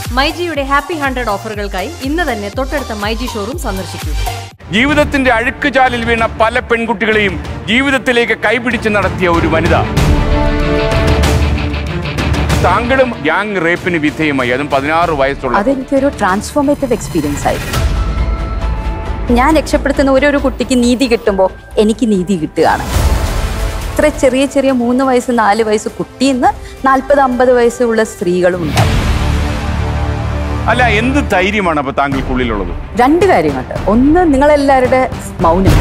മൈജിയുടെ happy hundred ഓഫറുകൾക്കായി ഇന്ന് തന്നെ തൊട്ടടുത്ത മൈജി ഷോറൂം സന്ദർശിക്കൂ ജീവിതത്തിന്റെ അഴുക്കുചാലിൽ വീണ പല പെൺകുട്ടികളെയും ജീവിതത്തിലേക്ക് കൈപിടിച്ച് നടത്തിയ ഒരു വനിത താങ്കളും ഗ്യാങ് റേപ്പിന് വിധേയമായി അതും പതിനാറ് വയസ്സുള്ള അതെനിക്കൊരു ട്രാൻസ്ഫോർമേറ്റീവ് എക്സ്പീരിയൻസ് ആയിരുന്നു ഞാൻ രക്ഷപ്പെടുത്തുന്ന ഓരോരോ കുട്ടിക്ക് നീതി കിട്ടുമ്പോൾ എനിക്ക് നീതി കിട്ടുകയാണ് ഇത്ര ചെറിയ ചെറിയ മൂന്ന് വയസ്സ് നാല് വയസ്സ് കുട്ടിന്ന് നാൽപ്പത് അമ്പത് വയസ്സുള്ള സ്ത്രീകളും ഉണ്ടാവും അല്ല എന്ത് ധൈര്യമാണ് അപ്പൊ താങ്കൾക്കുള്ളിലുള്ളത് രണ്ട് കാര്യമുണ്ട് ഒന്ന് നിങ്ങളെല്ലാവരുടെ മൗനം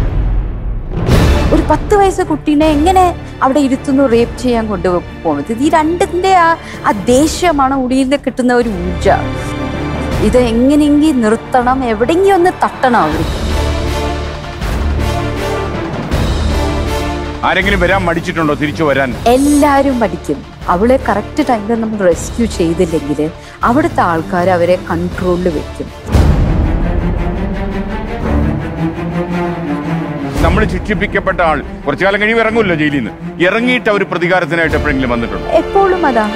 ഒരു പത്ത് വയസ്സ് കുട്ടീനെ എങ്ങനെ അവിടെ ഇരുത്തുന്നു റേപ്പ് ചെയ്യാൻ കൊണ്ടുപോകുന്നത് ഈ രണ്ടിന്റെ ആ ആ ദേഷ്യമാണ് ഉള്ളിൽ നിന്ന് കിട്ടുന്ന ഒരു ഊർജ ഇത് എങ്ങനെയെങ്കിൽ നിർത്തണം എവിടെയെങ്കിലും ഒന്ന് തട്ടണം അവർക്ക് ആരെങ്കിലും വരാൻ മടിച്ചിട്ടുണ്ടോ തിരിച്ചു വരാൻ എല്ലാവരും പഠിക്കും അവളെ കറക്റ്റ് ടൈമിൽ നമ്മൾ റെസ്ക്യൂ ചെയ്തില്ലെങ്കിൽ അവിടുത്തെ ആൾക്കാർ അവരെ കൺട്രോളിൽ വെക്കും നമ്മൾ ശിക്ഷിപ്പിക്കപ്പെട്ട ആൾ കുറച്ചു കാലം കഴിയുമ്പോൾ ഇറങ്ങുമല്ലോ ജയിലിൽ നിന്ന് ഇറങ്ങിയിട്ട് അവർ പ്രതികാരത്തിനായിട്ട് എപ്പോഴെങ്കിലും വന്നിട്ടുണ്ടോ എപ്പോഴും അതാണ്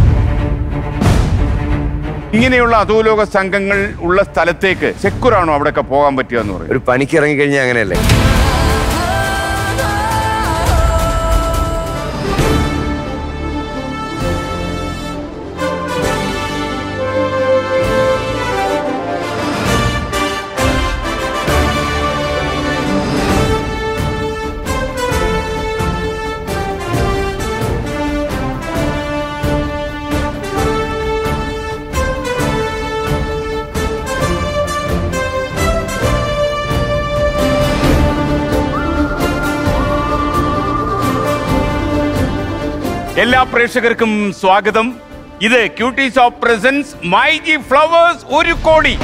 ഇങ്ങനെയുള്ള അധോലോക സംഘങ്ങൾ ഉള്ള സ്ഥലത്തേക്ക് സെക്യൂറാണോ അവിടെയൊക്കെ പോകാൻ പറ്റുക എന്ന് പറയും ഒരു പണിക്ക് ഇറങ്ങി കഴിഞ്ഞാൽ അങ്ങനെയല്ലേ എല്ലാ പ്രേക്ഷകർക്കും സ്വാഗതം ഇത് ക്യൂട്ടീസ് ഓഫ് പ്രസൻസ് മൈ ജി ഫ്ലവേഴ്സ് ഒരു കോടി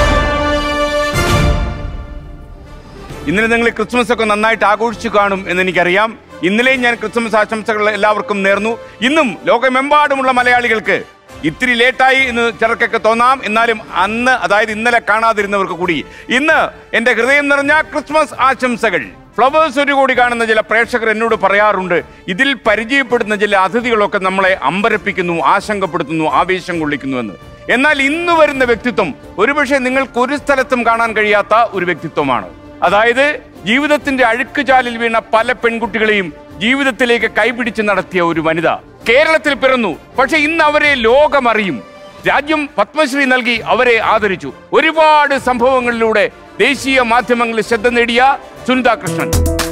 ഇന്നലെ നിങ്ങൾ ക്രിസ്മസ് ഒക്കെ നന്നായിട്ട് ആഘോഷിച്ചു കാണും എന്ന് എനിക്കറിയാം ഇന്നലെയും ഞാൻ ക്രിസ്മസ് ആശംസകൾ എല്ലാവർക്കും നേർന്നു ഇന്നും ലോകമെമ്പാടുമുള്ള മലയാളികൾക്ക് ഇത്തിരി ലേറ്റായി എന്ന് ചിലർക്കൊക്കെ തോന്നാം എന്നാലും അന്ന് അതായത് ഇന്നലെ കാണാതിരുന്നവർക്ക് കൂടി ഇന്ന് എന്റെ ഹൃദയം നിറഞ്ഞ ക്രിസ്മസ് ആശംസകൾ ഫ്ലവേഴ്സ് ഒരു കോടി കാണുന്ന ചില പ്രേക്ഷകർ എന്നോട് പറയാറുണ്ട് ഇതിൽ പരിചയപ്പെടുന്ന ചില അതിഥികളൊക്കെ നമ്മളെ അമ്പരപ്പിക്കുന്നു ആശങ്കപ്പെടുത്തുന്നു ആവേശം കൊള്ളിക്കുന്നു എന്ന് എന്നാൽ ഇന്ന് വരുന്ന വ്യക്തിത്വം ഒരുപക്ഷെ നിങ്ങൾക്ക് ഒരു സ്ഥലത്തും കാണാൻ കഴിയാത്ത ഒരു വ്യക്തിത്വമാണ് അതായത് ജീവിതത്തിന്റെ അഴുക്കുചാലിൽ വീണ പല പെൺകുട്ടികളെയും ജീവിതത്തിലേക്ക് കൈപിടിച്ച് നടത്തിയ ഒരു വനിത കേരളത്തിൽ പിറന്നു പക്ഷെ ഇന്ന് അവരെ ലോകമറിയും രാജ്യം പത്മശ്രീ നൽകി അവരെ ആദരിച്ചു ഒരുപാട് സംഭവങ്ങളിലൂടെ ദേശീയ മാധ്യമങ്ങളിൽ ശ്രദ്ധ നേടിയ സുനിത കൃഷ്ണൻ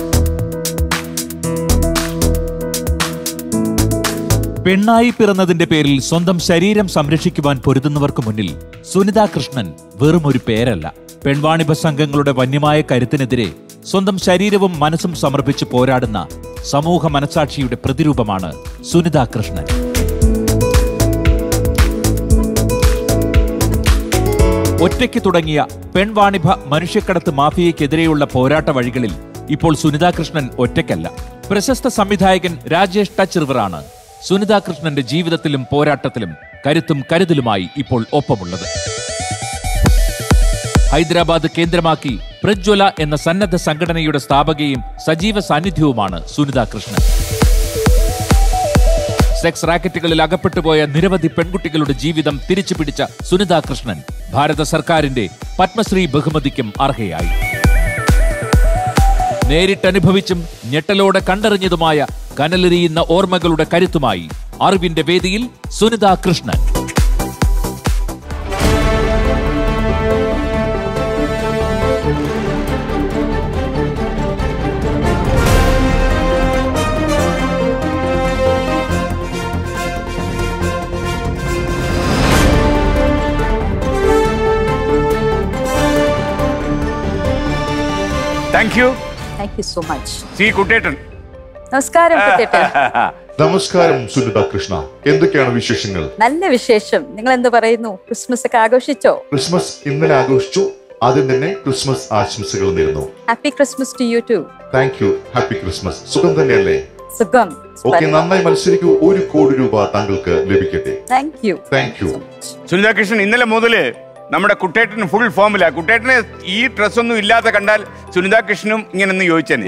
പെണ്ണായി പിറന്നതിന്റെ പേരിൽ സ്വന്തം ശരീരം സംരക്ഷിക്കുവാൻ പൊരുതുന്നവർക്ക് മുന്നിൽ സുനിത കൃഷ്ണൻ വെറും ഒരു പേരല്ല പെൺവാണിഭ സംഘങ്ങളുടെ വന്യമായ കരുത്തിനെതിരെ സ്വന്തം ശരീരവും മനസ്സും സമർപ്പിച്ച് പോരാടുന്ന സമൂഹ മനസാക്ഷിയുടെ പ്രതിരൂപമാണ് സുനിത കൃഷ്ണൻ ഒറ്റയ്ക്ക് തുടങ്ങിയ പെൺവാണിഭ മനുഷ്യക്കടത്ത് മാഫിയയ്ക്കെതിരെയുള്ള പോരാട്ട വഴികളിൽ ഇപ്പോൾ സുനിതാ കൃഷ്ണൻ ഒറ്റയ്ക്കല്ല പ്രശസ്ത സംവിധായകൻ രാജേഷ് ടച്ച് റിവറാണ് സുനിതാ കൃഷ്ണന്റെ ജീവിതത്തിലും പോരാട്ടത്തിലും കരുത്തും കരുതലുമായി ഇപ്പോൾ ഒപ്പമുള്ളത് ഹൈദരാബാദ് കേന്ദ്രമാക്കി പ്രജ്വല എന്ന സന്നദ്ധ സംഘടനയുടെ സ്ഥാപകയും സജീവ സാന്നിധ്യവുമാണ് സുനിതാ കൃഷ്ണൻ സെക്സ് റാക്കറ്റുകളിൽ അകപ്പെട്ടുപോയ നിരവധി പെൺകുട്ടികളുടെ ജീവിതം തിരിച്ചുപിടിച്ച സുനിതാ കൃഷ്ണൻ ഭാരത സർക്കാരിന്റെ പത്മശ്രീ ബഹുമതിക്കും അർഹയായി നേരിട്ടനുഭവിച്ചും ഞെട്ടലോടെ കണ്ടറിഞ്ഞതുമായ കനലെറിയുന്ന ഓർമ്മകളുടെ കരുത്തുമായി അറിവിന്റെ വേദിയിൽ Sunitha Krishnan thank you thank you so much സി കുട്ടേട്ടൻ നമസ്കാരം കുട്ടേട്ടൻ നമസ്കാരം സുനിത കൃഷ്ണ എന്തൊക്കെയാണ് വിശേഷങ്ങൾ നല്ല വിശേഷം നിങ്ങൾ എന്ത് പറയുന്നു ക്രിസ്മസ് ഒക്കെ ആഘോഷിച്ചോ ക്രിസ്മസ് ഇന്നലെ ആഘോഷിച്ചു ആദ്യം തന്നെ ക്രിസ്മസ് ആശംസകൾ നേരുന്നു happy Christmas to you too thank you happy Christmas സുഖം തന്നെയല്ലേ സുഖം ഓക്കെ നന്നായി മത്സരിക്കൂ ഒരു കോടി രൂപ താങ്കൾക്ക് ലഭിക്കട്ടെ thank you thank you Sunitha Krishnan ഇന്നലെ മുതല് നമ്മുടെ കുട്ടേട്ടൻ ഫുൾ ഫോമില കുട്ടേട്ടന് ഈ ഡ്രസ് ഒന്നും ഇല്ലാതെ കണ്ടാൽ സുനിതാ കൃഷ്ണനും ഇങ്ങനെ ഒന്ന് ചോദിച്ചനെ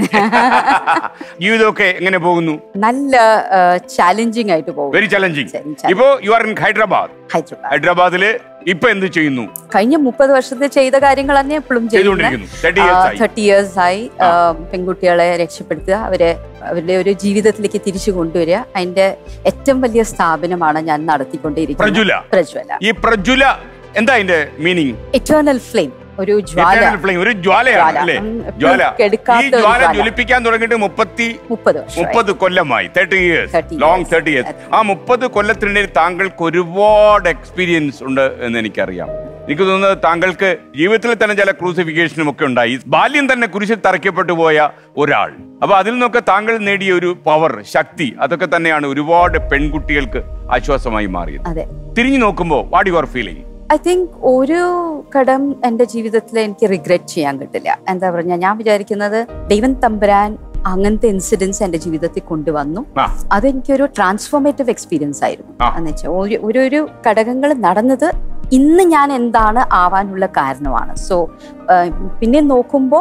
ജീവിതമൊക്കെ എങ്ങനെ പോകുന്നു നല്ല ചാലഞ്ചിങ് ആയിട്ട് പോകും വെരി ചലഞ്ചിങ് Challenging. ഇപ്പോ you are in Hyderabad Hyderabad ഹൈദരാബാദില് ഇപ്പൊ എന്ത് ചെയ്യുന്നു കഴിഞ്ഞ മുപ്പത് വർഷത്തെ ചെയ്ത കാര്യങ്ങൾ തന്നെ എപ്പോഴും ചെയ്തുകൊണ്ടിരിക്കുന്നു. 30 years ആയി. തേർട്ടി ഇയേഴ്സ് ആയി ആ, പെൺകുട്ടികളെ രക്ഷപ്പെടുത്തുക അവരെ അവരുടെ ഒരു ജീവിതത്തിലേക്ക് തിരിച്ചു കൊണ്ടുവരിക അതിന്റെ ഏറ്റവും വലിയ സ്ഥാപനമാണ് ഞാൻ നടത്തിക്കൊണ്ടിരിക്കുന്നത് പ്രജുല. പ്രജ്വല ഈ പ്രജുല എന്താ അതിന്റെ മീനിങ് എറ്റേണൽ ഫ്ലെയിം ഒരു ജ്വാല ഫ്ലെയിം ഒരു ജ്വാലയാണ് ജ്വാല. അല്ലേ ഉം, ജ്വാല കെടുക്കാത്ത ഈ ഒരു ജ്വാല ജ്വാല. ജ്വലിപ്പിക്കാൻ തുടങ്ങിയിട്ട് മുപ്പത്തി മുപ്പത് വർഷം മുപ്പത് കൊല്ലമായി thirty years 30 long years. Thirty years ആ മുപ്പത് കൊല്ലത്തിനിടയിൽ താങ്കൾക്ക് ഒരുപാട് എക്സ്പീരിയൻസ് ഉണ്ട് എന്ന് എനിക്കറിയാം എനിക്ക് തോന്നുന്നത് താങ്കൾക്ക് ജീവിതത്തിൽ തന്നെ ചില ക്രൂസിഫിക്കേഷനും ഒക്കെ ഉണ്ടായി ബാല്യം തന്നെ കുരിശിൽ തറയ്ക്കപ്പെട്ടു പോയ ഒരാൾ അപ്പൊ അതിൽ നിന്നൊക്കെ താങ്കൾ നേടിയ ഒരു പവർ ശക്തി അതൊക്കെ തന്നെയാണ് ഒരുപാട് പെൺകുട്ടികൾക്ക് ആശ്വാസമായി മാറിയത് അതെ തിരിഞ്ഞു നോക്കുമ്പോൾ what you are feeling I think ഒരു കടം എൻ്റെ ജീവിതത്തിൽ എനിക്ക് റിഗ്രറ്റ് ചെയ്യാൻ കിട്ടില്ല എന്താ പറഞ്ഞ ഞാൻ വിചാരിക്കുന്നത് ദൈവം തമ്പുരാൻ അങ്ങനത്തെ ഇൻസിഡൻസ് എൻ്റെ ജീവിതത്തിൽ കൊണ്ടുവന്നു ആ അതെനിക്കൊരു ട്രാൻസ്ഫോർമേറ്റീവ് എക്സ്പീരിയൻസ് ആയിരുന്നു ആ. എന്ന് വെച്ചാൽ ഒരു ഒരു ഒരു ഘടകങ്ങൾ നടന്നത് ഇന്ന് ഞാൻ എന്താണ് ആവാനുള്ള കാരണമാണ് സോ പിന്നെ നോക്കുമ്പോൾ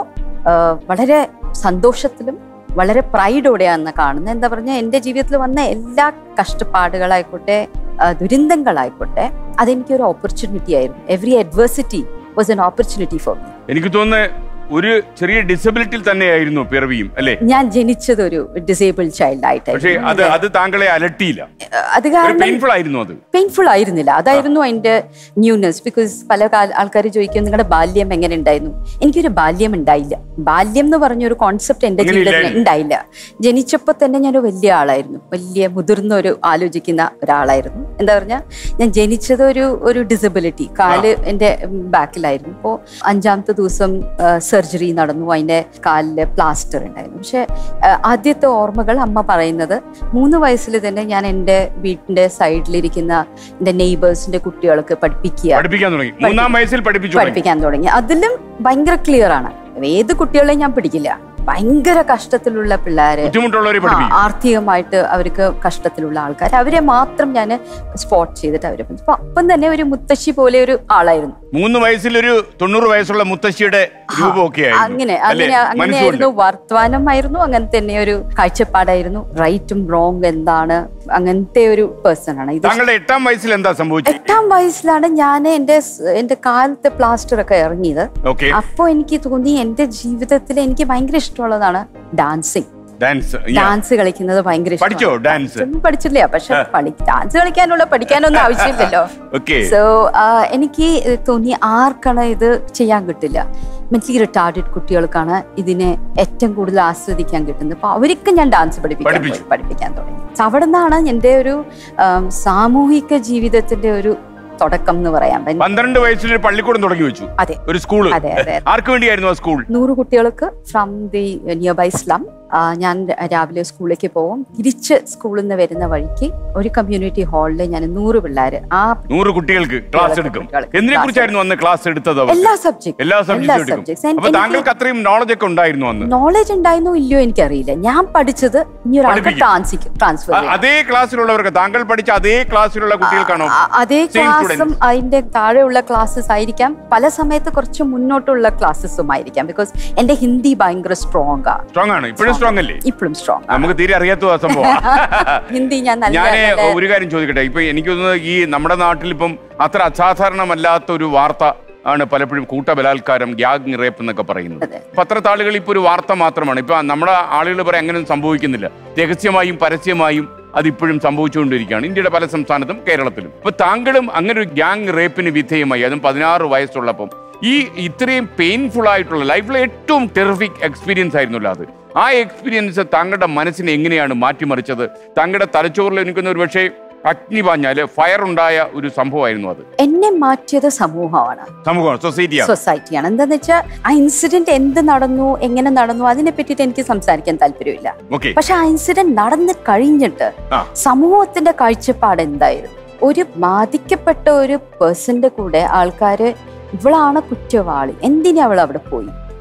വളരെ സന്തോഷത്തിലും വളരെ പ്രൈഡോടെയാണ് കാണുന്നത് എന്താ പറഞ്ഞാൽ എൻ്റെ ജീവിതത്തിൽ വന്ന എല്ലാ കഷ്ടപ്പാടുകളായിക്കോട്ടെ ആ, ദുരന്തങ്ങളായിക്കോട്ടെ അതെനിക്കൊരു ഓപ്പർച്യൂണിറ്റി ആയിരുന്നു every adversity was an opportunity for me എനിക്ക് തോന്നുന്നത് ഒരു ചെറിയ ഡിസബിലിറ്റിയിൽ തന്നെയായിരുന്നു പിറവിയും അല്ലേ ഞാൻ ജനിച്ചത് ഒരു ഡിസേബിൾ ചൈൽഡ് പക്ഷേ ആയിട്ടായിരുന്നു അത് അത് താങ്കളെ അലട്ടിയില്ല അത് ഒരു കാരണം പെയിൻഫുൾ ആയിരുന്നു അത് പെയിൻഫുൾ ആയിരുന്നില്ല അതായിരുന്നു അതിന്റെ ന്യൂനെസ് ബിക്കോസ് പല ആൾക്കാർ ചോദിക്കും നിങ്ങളുടെ ബാല്യം എങ്ങനെ ഉണ്ടായിരുന്നു എനിക്കൊരു ബാല്യം ഉണ്ടായില്ല ബാല്യം എന്ന് പറഞ്ഞ ഒരു കോൺസെപ്റ്റ് എന്റെ അങ്ങനെ ജീവിതത്തിൽ ഇല്ലായിരുന്നു. ഉണ്ടായില്ല ജനിച്ചപ്പോൾ തന്നെ ഞാൻ ഒരു വലിയ ആളായിരുന്നു വലിയ മുതിർന്ന ഒരു ആലോചിക്കുന്ന ഒരാളായിരുന്നു എന്താ പറഞ്ഞാൽ ഞാൻ ജനിച്ചത് ഒരു ഒരു ഡിസബിലിറ്റി കാല് എന്റെ ബാക്കിലായിരുന്നു അപ്പോൾ അഞ്ചാമത്തെ ദിവസം സർജറി നടന്നു അതിന്റെ കാലില് പ്ലാസ്റ്റർ ഉണ്ടായിരുന്നു പക്ഷെ ആ, ആദ്യത്തെ ഓർമ്മകൾ അമ്മ പറയുന്നത് മൂന്ന് വയസ്സിൽ തന്നെ ഞാൻ എൻ്റെ വീടിന്റെ സൈഡിലിരിക്കുന്ന എൻ്റെ നെയ്ബേഴ്സിന്റെ കുട്ടികൾക്ക് പഠിപ്പിക്കുക പഠിപ്പിക്കാൻ തുടങ്ങി മൂന്നാം വയസ്സിൽ പഠിപ്പിച്ചു തുടങ്ങി പഠിപ്പിക്കാൻ തുടങ്ങി അതിലും ഭയങ്കര ക്ലിയർ ആണ് ഏത് കുട്ടികളെയും ഞാൻ പിടിക്കില്ല ഭയങ്കര കഷ്ടത്തിലുള്ള പിള്ളേര് ബുദ്ധിമുട്ടുള്ളവരെ ആ, പഠിപ്പിക്കും ആർത്ഥികമായിട്ട് അവർക്ക് കഷ്ടത്തിലുള്ള ആൾക്കാർ അവരെ മാത്രം ഞാൻ സ്പോട്ട് ചെയ്തിട്ട് അവരെ അപ്പൊ അപ്പം തന്നെ ഒരു മുത്തശ്ശി പോലെ ഒരു ആളായിരുന്നു മൂന്ന് വയസ്സിൽ ഒരു തൊണ്ണൂറ് വയസ്സുള്ള മുത്തശ്ശിയുടെ രൂപമൊക്കെ അങ്ങനെ അല്ലേ അങ്ങനെ അങ്ങനെയായിരുന്നു മനസ്സുകൊണ്ട് വർത്തമാനമായിരുന്നു അങ്ങനെ തന്നെ ഒരു കാഴ്ചപ്പാടായിരുന്നു റൈറ്റും റോങ് എന്താണ് അങ്ങനത്തെ ഒരു പേഴ്സൺ ആണ് ഇത് താങ്കളുടെ എട്ടാം വയസ്സിൽ എന്താ സംഭവിച്ചത് എട്ടാം വയസ്സിലാണ് ഞാൻ എൻ്റെ സ്- എൻ്റെ കാലത്തെ പ്ലാസ്റ്റർ ഒക്കെ ഇറങ്ങിയത് ഓക്കെ അപ്പോൾ എനിക്ക് തോന്നി എൻ്റെ ജീവിതത്തിൽ എനിക്ക് ഭയങ്കര ഇഷ്ടമുള്ളതാണ് ഡാൻസിങ് ഡാൻസ് ഡാൻസ് കളിക്കുന്നത് ഭയങ്കര ഇഷ്ടമാണ്. പഠിച്ചോ ഡാൻസ് ഒന്നും പഠിച്ചില്ല പക്ഷെ പഠി ഡാൻസ് കളിക്കാനുള്ള പഠിക്കാനൊന്നും ആവശ്യമില്ലല്ലോ ഓക്കെ സോ എനിക്ക് തോന്നി ആർക്കാണ് ഇത് ചെയ്യാൻ കിട്ടില്ല മെന്റലി റിട്ടാർഡഡ് കുട്ടികൾക്കാണ് ഇതിനെ ഏറ്റവും കൂടുതൽ ആസ്വദിക്കാൻ കിട്ടുന്നത് അപ്പൊ അവർക്ക് ഞാൻ ഡാൻസ് പഠിപ്പിക്കാൻ പഠിപ്പിച്ചു. പോയി- പഠിപ്പിക്കാൻ തുടങ്ങി So അവിടെ നിന്നാണ് എൻ്റെ ഒരു ആം, സാമൂഹിക ജീവിതത്തിന്റെ ഒരു തുടക്കം എന്ന് പറയാൻ പറ്റും പന്ത്രണ്ട് വയസ്സിൽ ഒരു പള്ളിക്കൂടം തുടങ്ങി വെച്ചു അതെ ഒരു സ്കൂള് അതെ, അതെ. ആർക്ക് വേണ്ടിയായിരുന്നു ആ സ്കൂൾ നൂറ് കുട്ടികൾക്ക് from the nearby slum ഞാൻ രാവിലെ സ്കൂളിലേക്ക് പോകും തിരിച്ച് സ്കൂളിൽ നിന്ന് വരുന്ന വഴിക്ക് ഒരു കമ്മ്യൂണിറ്റി ഹാളിൽ ഞാൻ നൂറ് പിള്ളേര് ആ നൂറ് കുട്ടികൾക്ക് ക്ലാസ് എടുക്കും കുട്ടികൾക്ക് എന്തിനെ കുറിച്ചായിരുന്നു അന്ന് ക്ലാസ് എടുത്തത് അവർ എല്ലാ സബ്ജക്ട് എല്ലാ സബ്ജക്റ്റും എടുക്കും അപ്പൊ താങ്കൾക്ക് അത്രയും നോളജ് ഒക്കെ ഉണ്ടായിരുന്നു അന്ന് നോളജ് ഉണ്ടായിരുന്നോ ഇല്ലയോ എനിക്കറിയില്ല ഞാൻ പഠിച്ചത് ഇനി ഒരാൾക്ക് പഠിപ്പിക്കും. ട്രാൻസിക്കും ട്രാൻസ്ഫർ അ- അതേ ക്ലാസ്സിലുള്ളവർക്ക് താങ്കൾ പഠിച്ച അതേ ക്ലാസ്സിലുള്ള കുട്ടികൾക്കാണോ അതേ Same ക്ലാസ്സും students. അതിന്റെ താഴെയുള്ള ക്ലാസ്സസ് ആയിരിക്കാം പല സമയത്ത് കുറച്ച് മുന്നോട്ടുള്ള ക്ലാസ്സസും ആയിരിക്കാം ബിക്കോസ് എന്റെ ഹിന്ദി ഭയങ്കര സ്ട്രോങ് ആ സ്ട്രോങ് ആണ് ഇപ്പോഴും സ്ട്രോങ് അല്ലേ ഇപ്പോഴും സ്ട്രോങ് നമുക്ക് തീരെ അറിയാത്ത ആ സംഭവം ഹിന്ദി ഞാൻ നല്ല ഞാൻ നല്ല- ഒരു കാര്യം ചോദിക്കട്ടെ ഇപ്പൊ എനിക്ക് തോന്നുന്നത് ഈ നമ്മുടെ നാട്ടിൽ ഇപ്പം അത്ര അസാധാരണമല്ലാത്ത ഒരു വാർത്ത ആണ് പലപ്പോഴും കൂട്ടബലാത്കാരം ഗ്യാങ് റേപ്പ് എന്നൊക്കെ പറയുന്നത് അതെ. പത്രത്താളുകൾ ഇപ്പൊ ഒരു വാർത്ത മാത്രമാണ് ഇപ്പൊ നമ്മുടെ ആളുകൾ പറയാൻ അങ്ങനെ സംഭവിക്കുന്നില്ല രഹസ്യമായും പരസ്യമായും അത് ഇപ്പോഴും സംഭവിച്ചുകൊണ്ടിരിക്കുകയാണ് ഇന്ത്യയുടെ പല സംസ്ഥാനത്തും കേരളത്തിലും ഇപ്പൊ താങ്കളും അങ്ങനെ ഒരു ഗ്യാങ് റേപ്പിന് വിധേയമായി അതും പതിനാറ് വയസ്സുള്ളപ്പം ഈ ഇത്രയും പെയിൻഫുൾ ആയിട്ടുള്ള ലൈഫിലെ ഏറ്റവും ടെറിഫിക് എക്സ്പീരിയൻസ് ആയിരുന്നല്ലോ അത് ആ എക്സ്പീരിയൻസ് താങ്കളുടെ മനസ്സിനെ എങ്ങനെയാണ് മാറ്റിമറിച്ചത് താങ്കളുടെ തലച്ചോറിൽ എനിക്കൊന്ന് ഒരു പക്ഷേ അഗ്നി പാഞ്ഞാല് ഫയർ ഉണ്ടായ ഒരു സംഭവമായിരുന്നു അത് എന്നെ മാറ്റിയത് സമൂഹമാണ് സമൂഹം സൊസൈറ്റിയാണ് സൊസൈറ്റിയാണ് എന്താന്ന് വെച്ചാൽ ആ ഇൻസിഡന്റ് എന്ത് നടന്നു എങ്ങനെ നടന്നു അതിനെ പറ്റിയിട്ട് എനിക്ക് സംസാരിക്കാൻ താല്പര്യമില്ല ഓക്കെ പക്ഷെ ആ ഇൻസിഡന്റ് നടന്നു കഴിഞ്ഞിട്ട് ആ. സമൂഹത്തിന്റെ കാഴ്ചപ്പാട് എന്തായിരുന്നു ഒരു ബാധിക്കപ്പെട്ട ഒരു പേഴ്സന്റെ കൂടെ ആൾക്കാര് ഇവളാണ് കുറ്റവാളി എന്തിനാ അവൾ അവിടെ പോയി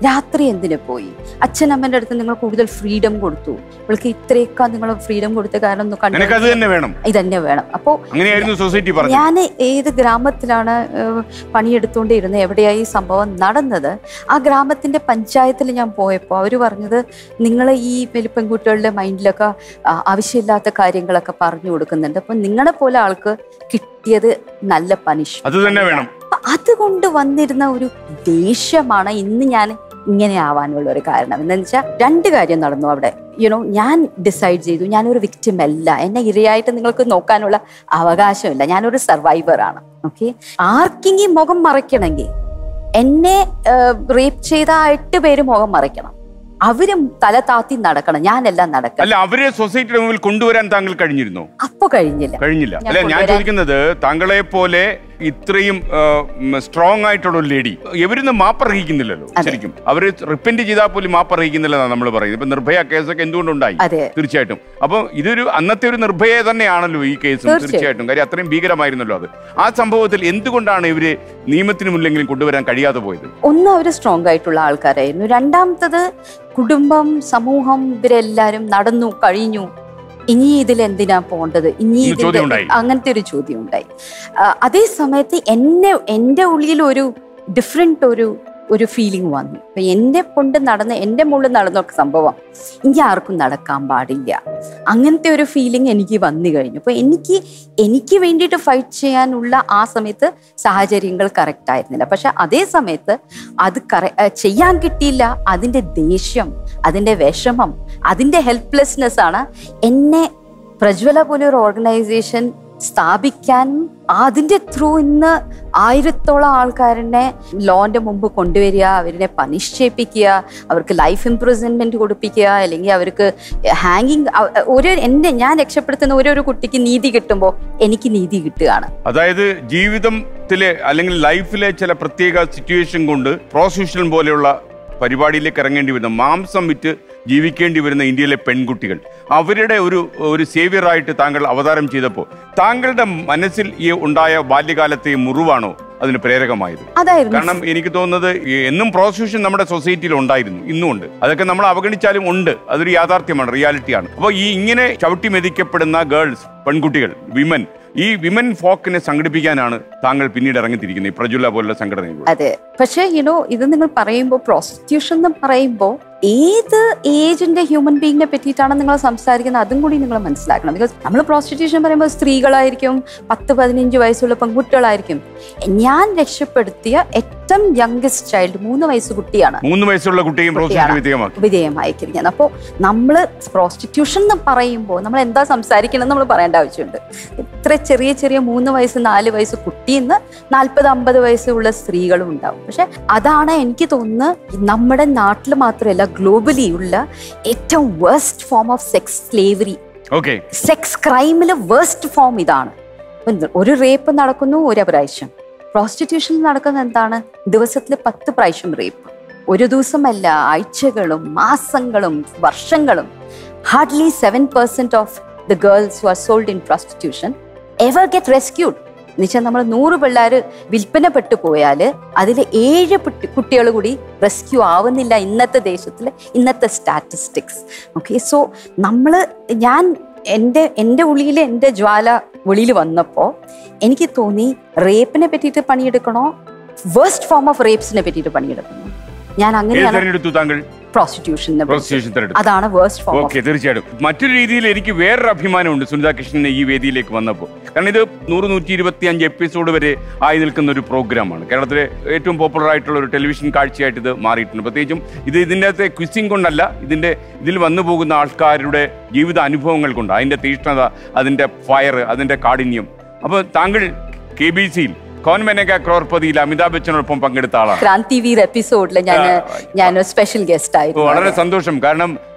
രാത്രി എന്തിനു പോയി അച്ഛനമ്മന്റെ അടുത്ത് നിങ്ങൾ കൂടുതൽ ഫ്രീഡം കൊടുത്തു ഇവൾക്ക് ഇത്രയൊക്കെ നിങ്ങൾ ഫ്രീഡം കൊടുത്ത കാരണം ഒന്ന് കണ്ടു നിനക്ക് അത് തന്നെ വേണം ഇതന്നെ വേണം അപ്പോ അങ്ങനെയായിരുന്നു സൊസൈറ്റി പറഞ്ഞത് ഞാൻ ഏത് ഗ്രാമത്തിലാണ് ഏഹ്, പണിയെടുത്തുകൊണ്ടിരുന്നത് എവിടെയായി ഈ സംഭവം നടന്നത് ആ ഗ്രാമത്തിന്റെ പഞ്ചായത്തിൽ ഞാൻ പോയപ്പോൾ അവർ പറഞ്ഞത് നിങ്ങൾ ഈ വലിയ പെൺകുട്ടികളുടെ മൈൻഡിലൊക്കെ ആ, ആവശ്യമില്ലാത്ത കാര്യങ്ങളൊക്കെ പറഞ്ഞു കൊടുക്കുന്നുണ്ട് അപ്പൊ നിങ്ങളെ പോലെ ആൾക്ക് കിട്ടിയത് നല്ല പനിഷ് അത് തന്നെ വേണം അതുകൊണ്ട് വന്നിരുന്ന ഒരു ദേഷ്യമാണ് ഇന്ന് ഞാൻ ഇങ്ങനെ ആവാനുള്ള ഒരു കാരണം എന്താണെന്ന് വെച്ചാൽ രണ്ട് കാര്യം നടന്നു അവിടെ യുനോ ഞാൻ ഡിസൈഡ് ചെയ്തു ഞാനൊരു വിക്ടിം അല്ല എന്നെ ഇരയായിട്ട് നിങ്ങൾക്ക് നോക്കാനുള്ള അവകാശമില്ല ഞാനൊരു സർവൈവർ ആണ് ഓക്കെ ആർക്കെങ്കിലും മുഖം മറയ്ക്കണമെങ്കിൽ എന്നെ റേപ്പ് ചെയ്ത ആ എട്ട് പേര് മുഖം മറയ്ക്കണം അവരും തല താത്തി നടക്കണം ഞാനെല്ലാം നടക്കണം അല്ല അവരെ സൊസൈറ്റിയുടെ മുമ്പിൽ കൊണ്ടുവരാൻ താങ്കൾ കഴിഞ്ഞിരുന്നോ അപ്പൊ കഴിഞ്ഞില്ല കഴിഞ്ഞില്ല ഞാൻ അല്ല ഞാൻ കൊണ്ടുവരാൻ- ചോദിക്കുന്നത് താങ്കളെ പോലെ ഇത്രയും സ്ട്രോങ് ആയിട്ടുള്ള ഒരു ലേഡി ഇവരൊന്നും മാപ്പർഹിക്കുന്നില്ലല്ലോ അതെ. ശരിക്കും അവര് റിപ്പൻഡ് ചെയ്താൽ പോലും മാപ്പർഹിക്കുന്നില്ലെന്നാണ് നമ്മൾ പറയുന്നത് ഇപ്പൊ നിർഭയ കേസൊക്കെ എന്തുകൊണ്ടുണ്ടായി അതെ തീർച്ചയായിട്ടും അപ്പൊ ഇതൊരു അന്നത്തെ ഒരു നിർഭയ തന്നെയാണല്ലോ ഈ കേസും തീർച്ചയായും. തീർച്ചയായിട്ടും കാര്യം അത്രയും ഭീകരമായിരുന്നല്ലോ അത് ആ സംഭവത്തിൽ എന്തുകൊണ്ടാണ് ഇവര് നിയമത്തിന് മുന്നിലെങ്കിലും കൊണ്ടുവരാൻ കഴിയാതെ പോയത് ഒന്ന് അവർ സ്ട്രോങ് ആയിട്ടുള്ള ആൾക്കാരായിരുന്നു രണ്ടാമത്തത് കുടുംബം സമൂഹം ഇവരെല്ലാരും നടന്നു കഴിഞ്ഞു ഇനി ഇതിൽ എന്തിനാ പോണ്ടത് ഇനി ഒരു ഇതിന്റെ ചോദ്യം ഉണ്ടായി. അങ്ങനത്തെ ഒരു ചോദ്യം ഉണ്ടായി ആ, അതേ സമയത്ത് എന്നെ എൻ്റെ ഉള്ളിൽ ഒരു ഡിഫറെന്റ് ഒരു ഒരു ഫീലിംഗ് വന്നു അപ്പൊ എന്നെ കൊണ്ട് നടന്ന എൻ്റെ മുകളിൽ നടന്ന സംഭവം ഇനി ആർക്കും നടക്കാൻ പാടില്ല അങ്ങനത്തെ ഒരു ഫീലിംഗ് എനിക്ക് വന്നു കഴിഞ്ഞു അപ്പൊ എനിക്ക് എനിക്ക് വേണ്ടിയിട്ട് ഫൈറ്റ് ചെയ്യാനുള്ള ആ സമയത്ത് സാഹചര്യങ്ങൾ കറക്റ്റ് ആയിരുന്നില്ല പക്ഷെ അതേ സമയത്ത് അത് കറ ഏഹ് ചെയ്യാൻ കിട്ടിയില്ല അതിൻ്റെ ദേഷ്യം അതിൻ്റെ വിഷമം അതിൻ്റെ ഹെൽപ്ലെസ്നെസ് ആണ് എന്നെ പ്രജ്വല പോലെ ഒരു ഓർഗനൈസേഷൻ സ്ഥാപിക്കാനും അതിൻ്റെ ത്രൂ ഇന്ന് ആയിരത്തോളം ആൾക്കാരനെ ലോന്റെ മുമ്പ് കൊണ്ടുവരിക അവരെ പണിഷ് ചെയ്യിപ്പിക്കുക അവർക്ക് ലൈഫ് ഇംപ്രൂവ്മെന്റ് കൊടുപ്പിക്കുക അല്ലെങ്കിൽ അവർക്ക് ഹാങ്ങിങ് ഒരു എൻ്റെ ഞാൻ രക്ഷപ്പെടുത്തുന്ന ഓരോരോ കുട്ടിക്ക് നീതി കിട്ടുമ്പോൾ എനിക്ക് നീതി കിട്ടുകയാണ് അതായത് ജീവിതത്തിലെ അല്ലെങ്കിൽ ലൈഫിലെ ചില പ്രത്യേക സിറ്റുവേഷൻ കൊണ്ട് പ്രോസിക്യൂഷൻ പോലെയുള്ള പരിപാടിയിലേക്ക് ഇറങ്ങേണ്ടി വരുന്ന മാംസം വിറ്റ് ജീവിക്കേണ്ടി വരുന്ന ഇന്ത്യയിലെ പെൺകുട്ടികൾ അവരുടെ ഒരു ഒരു സേവിയറായിട്ട് താങ്കൾ അവതാരം ചെയ്തപ്പോൾ താങ്കളുടെ മനസ്സിൽ ഈ ഉണ്ടായ ബാല്യകാലത്തെ ഈ മുറിവാണോ അതിന് പ്രേരകമായത് അതായിരുന്നു കാരണം എനിക്ക് തോന്നുന്നത് ഈ എന്നും പ്രോസിക്യൂഷൻ നമ്മുടെ സൊസൈറ്റിയിൽ ഉണ്ടായിരുന്നു ഇന്നും ഉണ്ട് അതൊക്കെ നമ്മൾ അവഗണിച്ചാലും ഉണ്ട് അതൊരു യാഥാർത്ഥ്യമാണ് റിയാലിറ്റിയാണ് അപ്പോൾ ഈ ഇങ്ങനെ ചവിട്ടി മെതിക്കപ്പെടുന്ന ഗേൾസ് പെൺകുട്ടികൾ വിമൻ ഈ വിമൻ ഫോക്കിനെ സംഘടിപ്പിക്കാനാണ് താങ്കൾ പിന്നീട് ഇറങ്ങിത്തിരിക്കുന്നത് ഈ പ്രജുല പോലുള്ള സംഘടനകൾ അതെ പക്ഷേ യുനോ ഇത് നിങ്ങൾ പറയുമ്പോൾ പ്രോസ്റ്റിറ്റ്യൂഷൻ എന്ന് പറയുമ്പോൾ ഏത് ഏജിന്റെ ഹ്യൂമൻ ബീങ്ങിനെ പറ്റിയിട്ടാണ് നിങ്ങൾ സംസാരിക്കുന്നത് അതും കൂടി നിങ്ങൾ മനസ്സിലാക്കണം ബിക്കോസ് നമ്മൾ പ്രോസ്റ്റിറ്റ്യൂഷൻ പറയുമ്പോൾ സ്ത്രീകളായിരിക്കും പത്ത് പതിനഞ്ച് വയസ്സുള്ള പെൺകുട്ടികളായിരിക്കും ഞാൻ രക്ഷപ്പെടുത്തിയ ഏറ്റവും യങ്കസ്റ്റ് ചൈൽഡ് മൂന്ന് വയസ്സ് കുട്ടിയാണ് മൂന്ന് വയസ്സുള്ള കുട്ടിയും പ്രോസിക്യൂഷൻ കുട്ടിയാണ്. വിധേയമാക്കി വിധേയമായിരിക്കുന്നത് അപ്പോൾ നമ്മൾ പ്രോസ്റ്റിറ്റ്യൂഷൻ എന്ന് പറയുമ്പോൾ നമ്മൾ എന്താ സംസാരിക്കണം നമ്മൾ പറയേണ്ട ആവശ്യമുണ്ട് ഇത്ര ചെറിയ ചെറിയ മൂന്ന് വയസ്സ് നാല് വയസ്സ് കുട്ടിന്ന് നാൽപ്പത് അമ്പത് വയസ്സുള്ള സ്ത്രീകളും ഉണ്ടാവും പക്ഷെ അതാണ് എനിക്ക് തോന്നുന്നത് നമ്മുടെ നാട്ടിൽ മാത്രമല്ല ഗ്ലോബലി ഉള്ള ഏറ്റവും worst form of sex slavery okay sex ക്രൈമിൽ വേസ്റ്റ് ഫോം ഇതാണ് എന്ത് ഒരു റേപ്പ് നടക്കുന്നു ഒരു പ്രാവശ്യം പ്രോസ്റ്റിറ്റ്യൂഷൻ നടക്കുന്ന എന്താണ് ദിവസത്തിൽ പത്ത് പ്രാവശ്യം റേപ്പ് ഒരു ദിവസമല്ല ആഴ്ചകളും മാസങ്ങളും വർഷങ്ങളും hardly seven percent of the girls who are sold in prostitution ever get rescued എന്നുവെച്ചാൽ നമ്മൾ നൂറ് പിള്ളേർ വിൽപ്പനപ്പെട്ടു പോയാൽ അതിൽ ഏഴ് കുട്ടികൾ കൂടി റെസ്ക്യൂ ആവുന്നില്ല ഇന്നത്തെ ദേശത്തിൽ ഇന്നത്തെ സ്റ്റാറ്റിസ്റ്റിക്സ് ഓക്കെ സോ നമ്മൾ ഞാൻ എൻ്റെ എൻ്റെ ഉള്ളിൽ എൻ്റെ ജ്വാല വെളിയിൽ വന്നപ്പോൾ എനിക്ക് തോന്നി റേപ്പിനെ പറ്റിയിട്ട് പണിയെടുക്കണോ വേസ്റ്റ് ഫോം ഓഫ് റേപ്സിനെ പറ്റിയിട്ട് പണിയെടുക്കണോ ഞാൻ ഏത് അങ്ങനെയാണ് തെരഞ്ഞെടുത്തു താങ്കൾ പ്രോസ്റ്റിറ്റ്യൂഷനെ പ്രോസിക്യൂഷൻ തെരഞ്ഞെടുത്തു അതാണ് വേസ്റ്റ് ഫോം ഓക്കെ തീർച്ചയായിട്ടും മറ്റൊരു രീതിയിൽ എനിക്ക് വേറൊരു അഭിമാനമുണ്ട് സുനിത കൃഷ്ണൻ ഈ വേദിയിലേക്ക് വന്നപ്പോൾ കാരണം ഇത് നൂറ് നൂറ്റി ഇരുപത്തി അഞ്ച് എപ്പിസോഡ് വരെ ആയി നിൽക്കുന്ന ഒരു പ്രോഗ്രാമാണ് കേരളത്തിലെ ഏറ്റവും പോപ്പുലർ ആയിട്ടുള്ള ഒരു ടെലിവിഷൻ കാഴ്ചയായിട്ട് ഇത് മാറിയിട്ടുണ്ട് പ്രത്യേകിച്ചും ഇത് ഇതിൻ്റെ അകത്തെ ക്വിസിംഗ് കൊണ്ടല്ല ഇതിൻ്റെ ഇതിൽ വന്നു പോകുന്ന ആൾക്കാരുടെ ജീവിത അനുഭവങ്ങൾ കൊണ്ട് അതിൻ്റെ തീഷ്ണത അതിൻ്റെ ഫയർ അതിൻ്റെ കാഠിന്യം അപ്പോൾ താങ്കൾ കെ ബി സിയിൽ കോൺമെനക ക്രോർപതിയിൽ അമിതാഭ് ബച്ചനോടൊപ്പം പങ്കെടുത്ത ആളാണ് ക്രാന്തി വീർ എപ്പിസോഡിൽ ഞാൻ ആ, ഞാൻ സ്പെഷ്യൽ ഗസ്റ്റ് ഓ, ആയിരുന്നു വളരെ സന്തോഷം കാരണം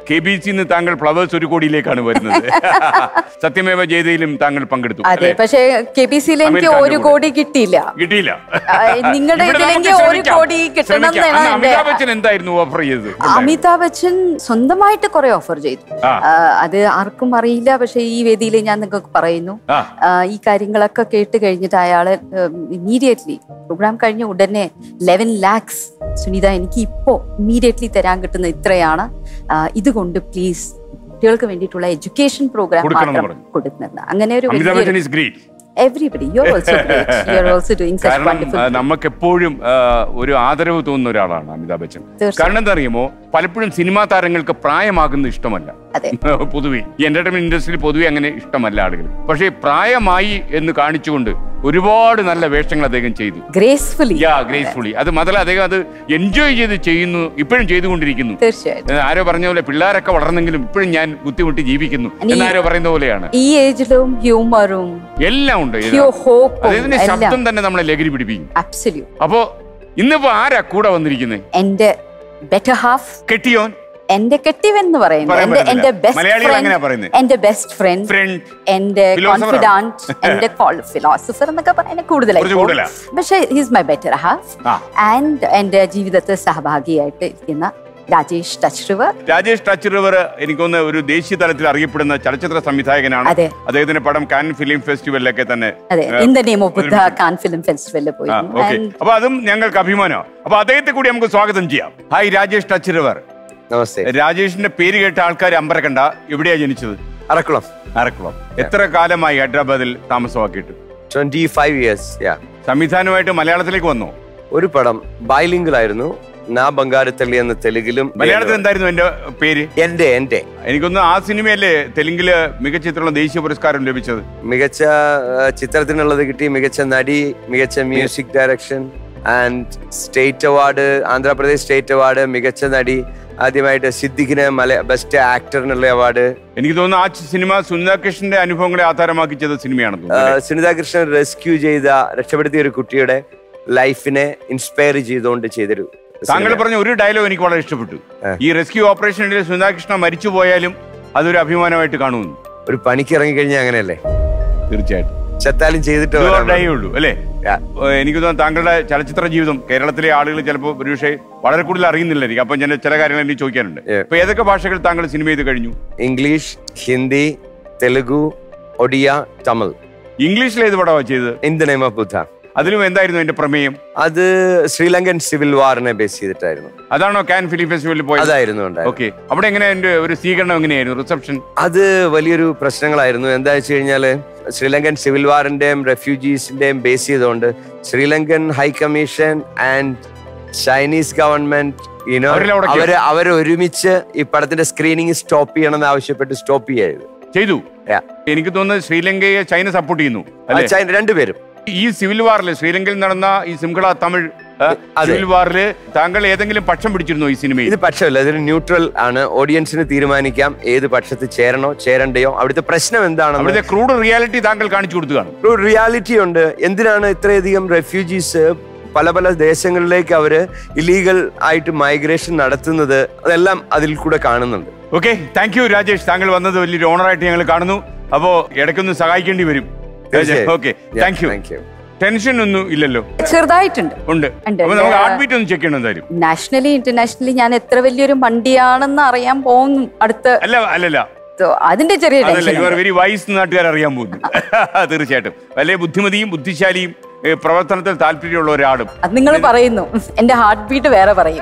കെ ബി സിന്ന് താങ്കൾ ഫ്ലവേഴ്സ് ഒരു കോടിയിലേക്കാണ് വരുന്നത് സത്യമേവ ജയതയിലും താങ്കൾ പങ്കെടുത്തു അതെ അല്ലേ? പക്ഷെ കെ ബി സിയിൽ എനിക്ക് അമീർ ഒരു ഖാന്റെ കോടി കിട്ടിയില്ല കിട്ടിയില്ല ആ, നിങ്ങളുടെ ഇവിടെ ഇതിലെങ്കിൽ നമുക്ക് ഒരു ശ്രമിക്കാം. കോടി കിട്ടണം ശ്രമിക്കാം. എന്നാണ് അന്ന് എന്റെ- അമിതാഭ് ബച്ചൻ എന്തായിരുന്നു ഓഫർ ചെയ്തത് അമിതാഭ് ബച്ചൻ സ്വന്തമായിട്ട് കുറെ ഓഫർ ചെയ്തു ആ. ആ, അത് ആർക്കും അറിയില്ല പക്ഷെ ഈ വേദിയിൽ ഞാൻ നിങ്ങൾക്ക് പറയുന്നു ആ. ആ, ഈ കാര്യങ്ങളൊക്കെ കേട്ട് കഴിഞ്ഞിട്ട് അയാള് ഇമ്മീഡിയറ്റ്ലി പ്രോഗ്രാം കഴിഞ്ഞ ഉടനെ ലെവൻ ലാക്സ് സുനിത എനിക്ക് ഇപ്പോ ഇമ്മീഡിയറ്റ്ലി തരാൻ കിട്ടുന്ന ഇത്രയാണ് ആ, ഇതുകൊണ്ട് പ്ലീസ് കുട്ടികൾക്ക് വേണ്ടിയിട്ടുള്ള എഡ്യൂക്കേഷൻ പ്രോഗ്രാം കൊടുക്കണം എന്ന് മാത്രം പറഞ്ഞു. കൊടുക്കുന്നത് അങ്ങനെ ഒരു Amitabh Bachchan is great everybody you also great you are also doing such കാരണം വണ്ടർഫുൾ നമുക്ക് എപ്പോഴും ഒരു ആദരവ് തോന്നുന്ന ഒരാളാണ് അമിതാഭ് ബച്ചൻ തീർച്ചയായും. കാരണം എന്താ അറിയുമോ പലപ്പോഴും സിനിമാ താരങ്ങൾക്ക് പ്രായമാകുന്നത് ഇഷ്ടമല്ല അതെ പൊതുവെ ഈ എന്റർടൈൻമെന്റ് ഇൻഡസ്ട്രിയിൽ പൊതുവെ അങ്ങനെ ഇഷ്ടമല്ല ആളുകൾ പക്ഷേ പ്രായമായി എന്ന് കാണിച്ചുകൊണ്ട് ഒരുപാട് നല്ല വേഷങ്ങൾ അദ്ദേഹം ചെയ്തു ഗ്രേസ്ഫുള്ളി യാ ഗ്രേസ്ഫുള്ളി അത് മാത്രമല്ല അദ്ദേഹം അത് എൻജോയ് ചെയ്ത് ചെയ്യുന്നു ഇപ്പോഴും ചെയ്തുകൊണ്ടിരിക്കുന്നു തീർച്ചയായിട്ടും ഏഹ് ആരോ പറഞ്ഞ പോലെ പിള്ളേരൊക്കെ വളർന്നെങ്കിലും ഇപ്പോഴും ഞാൻ ബുദ്ധിമുട്ടി ജീവിക്കുന്നു ഇനി- എന്നാരോ പറയുന്ന പോലെയാണ് ഈ ഏജിലും ഹ്യൂമറും എല്ലാം ഉണ്ട് ഇതിനകത്ത്. ഹ്യൂ ഹോപ്പും അദ്ദേഹത്തിന്റെ എല്ലാം ശബ്ദം തന്നെ നമ്മളെ ലഹരി പിടിപ്പിക്കും അബ്സല്യൂട്ട് അപ്പോ ഇന്നിപ്പോ ആരാ കൂടെ വന്നിരിക്കുന്നത് എന്റെ ബെറ്റർ ഹാഫ് കെട്ടിയോൻ എന്റെ കെട്ടിവെന്ന് പറയുന്നത് പറയാൻ എന്റെ പറ്റില്ല. എന്റെ ബെസ്റ്റ് മലയാളികൾ അങ്ങനെയാ പറയുന്നത്. എന്റെ ബെസ്റ്റ് ഫ്രണ്ട് ഫ്രണ്ട് എന്റെ Philosopher കോൺഫിഡന്റ് എന്റെ ഫിലോസഫർ എന്നൊക്കെ പറയാൻ കൂടുതലായി കുറച്ച് കൂടുതലാ. പോകും. പക്ഷേ ഹിസ് മൈ ബെറ്റർ ഹാഫ് ആ. ആൻഡ് എന്റെ ജീവിതത്തിൽ സഹഭാഗിയായിട്ട് ഇരിക്കുന്ന രാജേഷ് ടച്ച്റിവർ രാജേഷ് ടച്ച് റിവർ എനിക്കൊന്ന് ഒരു ദേശീയ തലത്തിൽ അറിയപ്പെടുന്ന ചലച്ചിത്ര സംവിധായകനാണ് അതെ. അദ്ദേഹത്തിന്റെ പടം കാൻ ഫിലിം ഫെസ്റ്റിവലിലൊക്കെ തന്നെ അതെ ഏഹ്, in the name of Buddha Cannes film ഫെസ്റ്റിവലിൽ ആ, പോയിരുന്നു ഓക്കെ And അപ്പൊ അതും ഞങ്ങൾക്ക് അഭിമാനമാണ് അപ്പൊ അദ്ദേഹത്തെ കൂടി നമുക്ക് സ്വാഗതം ചെയ്യാം ഹായ് രാജേഷ് ടച്ച് റിവർ നമസ്തേ രാജേഷിന്റെ പേര് കേട്ട ആൾക്കാർ അമ്പരക്കണ്ട എവിടെയാ ജനിച്ചത് അറക്കുളം അരക്കുളം എത്ര കാലമായി ഹൈദരാബാദിൽ താമസമാക്കിയിട്ട് ട്വന്റി ഫൈവ് ഇയേഴ്സ് യാ സംവിധാനമായിട്ട് മലയാളത്തിലേക്ക് വന്നോ ഒരു പടം ബൈലിംഗിൾ ആയിരുന്നു നാ ബംഗാരത്തള്ളി എന്ന തെലുങ്കിലും മലയാളത്തിൽ എന്തായിരുന്നു എന്റെ പേര് എന്റെ എന്റെ എനിക്കൊന്ന് ആ സിനിമയല്ലേ തെലുങ്കില് മികച്ച ചിത്രമുള്ള ദേശീയ പുരസ്കാരം ലഭിച്ചത് മികച്ച ആ, ചിത്രത്തിനുള്ളത് കിട്ടി മികച്ച നടി മികച്ച music direction and state award Andhra Pradesh state award മികച്ച നടി ആദ്യമായിട്ട് സിദ്ദിഖിന് മല ബെസ്റ്റ് ആക്ടറിനുള്ള അവാർഡ് എനിക്ക് തോന്നുന്നു ആ സിനിമ സുനിതാകൃഷ്ണന്റെ അനുഭവങ്ങളെ ആധാരമാക്കി ചെയ്ത സിനിമയാണെന്ന് തോന്നുന്നു അല്ലേ? സുനിതാ കൃഷ്ണൻ റെസ്ക്യൂ ചെയ്ത രക്ഷപ്പെടുത്തിയ ഒരു കുട്ടിയുടെ ലൈഫിനെ ഇൻസ്പയർ ചെയ്തുകൊണ്ട് ചെയ്തൊരു താങ്കൾ സിനിമ. പറഞ്ഞ ഒരു ഡയലോഗ് എനിക്ക് വളരെ ഇഷ്ടപ്പെട്ടു ആ. ഈ റെസ്ക്യൂ ഓപ്പറേഷനിൽ സുനിതാകൃഷ്ണ മരിച്ചു പോയാലും അതൊരു അഭിമാനമായിട്ട് കാണുന്നു ഒരു പണിക്ക് ഇറങ്ങിക്കഴിഞ്ഞാൽ അങ്ങനെയല്ലേ തീർച്ചയായിട്ടും ചത്താലും ചെയ്തിട്ട് ഇത് വരാൻ ഡേ ഉള്ളൂ അല്ലേ Yeah. ഏഹ് എനിക്ക് തോന്നുന്നു താങ്കളുടെ ചലച്ചിത്ര ജീവിതം കേരളത്തിലെ ആളുകൾ ചിലപ്പോൾ ഒരുപക്ഷെ വളരെ കൂടുതൽ അറിയുന്നില്ലായിരിക്കും അപ്പൊ ഞാൻ ചില കാര്യങ്ങൾ എനിക്ക് ചോദിക്കാനുണ്ട് Yeah. അപ്പൊ ഏതൊക്കെ ഭാഷകൾ താങ്കൾ സിനിമ ചെയ്ത് കഴിഞ്ഞു ഇംഗ്ലീഷ് ഹിന്ദി തെലുഗു ഒഡിയ തമിഴ് ഇംഗ്ലീഷിൽ ഏത് പടമാണ് ചെയ്തത് in the name of Buddha അതിലും എന്തായിരുന്നു എന്റെ പ്രമേയം അത് ശ്രീലങ്കൻ സിവിൽ വാറിനെ ബേസ് ചെയ്തിട്ടായിരുന്നു അതാണോ കാൻ ഫിലിം ഫെസ്റ്റിവലിൽ പോയത് അതായിരുന്നു ഉണ്ടായത് ഓക്കെ അവിടെ എങ്ങനെ എന്റെ ഒരു സ്വീകരണം എങ്ങനെയായിരുന്നു റിസപ്ഷൻ അത് വലിയൊരു പ്രശ്നങ്ങളായിരുന്നു എന്താ വെച്ച് കഴിഞ്ഞാല് ശ്രീലങ്കൻ സിവിൽ വാറിന്റെയും റെഫ്യൂജീസിന്റെയും ബേസ് ചെയ്തുകൊണ്ട് Sri Lankan high commission and Chinese government you know അവരെല്ലാം അവിടെ അവര് അവര് ഒരുമിച്ച് ഈ പടത്തിന്റെ സ്ക്രീനിങ് സ്റ്റോപ്പ് ചെയ്യണമെന്ന് ആവശ്യപ്പെട്ട് സ്റ്റോപ്പ് ചെയ്യായിരുന്നു ചെയ്തു Yeah. എനിക്ക് തോന്നുന്നത് ശ്രീലങ്കയെ ചൈന സപ്പോർട്ട് ചെയ്യുന്നു ആ, അല്ലെ ചൈന രണ്ടുപേരും ഈ സിവിൽ വാറിൽ ശ്രീലങ്കയിൽ നടന്ന ഈ സിംഹള തമിഴ് ആ, അതെ. സിവിൽ വാറിൽ താങ്കൾ ഏതെങ്കിലും പക്ഷം പിടിച്ചിരുന്നോ ഈ സിനിമയിൽ ഇത് പക്ഷമല്ല ഇതൊരു ന്യൂട്രൽ ആണ് ഓഡിയൻസിന് തീരുമാനിക്കാം ഏത് പക്ഷത്ത് ചേരണോ ചേരണ്ടയോ അവിടുത്തെ പ്രശ്നം എന്താണെന്ന് അവിടുത്തെ ക്രൂഡ് റിയാലിറ്റി താങ്കൾ കാണിച്ചു കൊടുത്തുകയാണ് ഒരു റിയാലിറ്റി ഉണ്ട് എന്തിനാണ് ഇത്രയധികം റെഫ്യൂജീസ് പല പല ദേശങ്ങളിലേക്ക് അവര് ഇല്ലീഗൽ ആയിട്ട് മൈഗ്രേഷൻ നടത്തുന്നത് അതെല്ലാം അതിൽ കൂടെ കാണുന്നുണ്ട് ഓക്കെ താങ്ക് യു രാജേഷ് താങ്കൾ വന്നത് വലിയൊരു ഓണറായിട്ട് ഞങ്ങൾ കാണുന്നു അപ്പോ ഇടയ്ക്കൊന്ന് സഹായിക്കേണ്ടി വരും തീർച്ചയായും. Okay Yeah, thank you thank you. Tension ഒന്നും ഇല്ലല്ലോ ചെറുതായിട്ടുണ്ട് ഉണ്ട് ഉണ്ട്. അപ്പൊ നമുക്ക് Yeah. ഹാർട്ട് ബീറ്റ് ഒന്ന് ചെക്ക് ചെയ്യണം എന്തായാലും നാഷണലി ഇന്റർനാഷണലി ഞാൻ എത്ര വലിയൊരു മണ്ടിയാണെന്ന് അറിയാൻ പോകുന്നു അടുത്ത അല്ല അല്ലല്ല So, അതിന്റെ ചെറിയ അതല്ല tension you are very wise നാട്ടുകാർ അറിയാൻ പോകുന്നു തീർച്ചയായിട്ടും വലിയ ബുദ്ധിമതിയും ബുദ്ധിശാലിയും ഏ, പ്രവർത്തനത്തിൽ താല്പര്യമുള്ള ഒരാളും അത് നിങ്ങൾ പറയുന്നു എന്റെ ഹാർട്ട് ബീറ്റ് വേറെ പറയും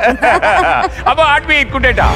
അപ്പൊ ഹാർട്ട് ബീറ്റ് കുട്ടേട്ടാ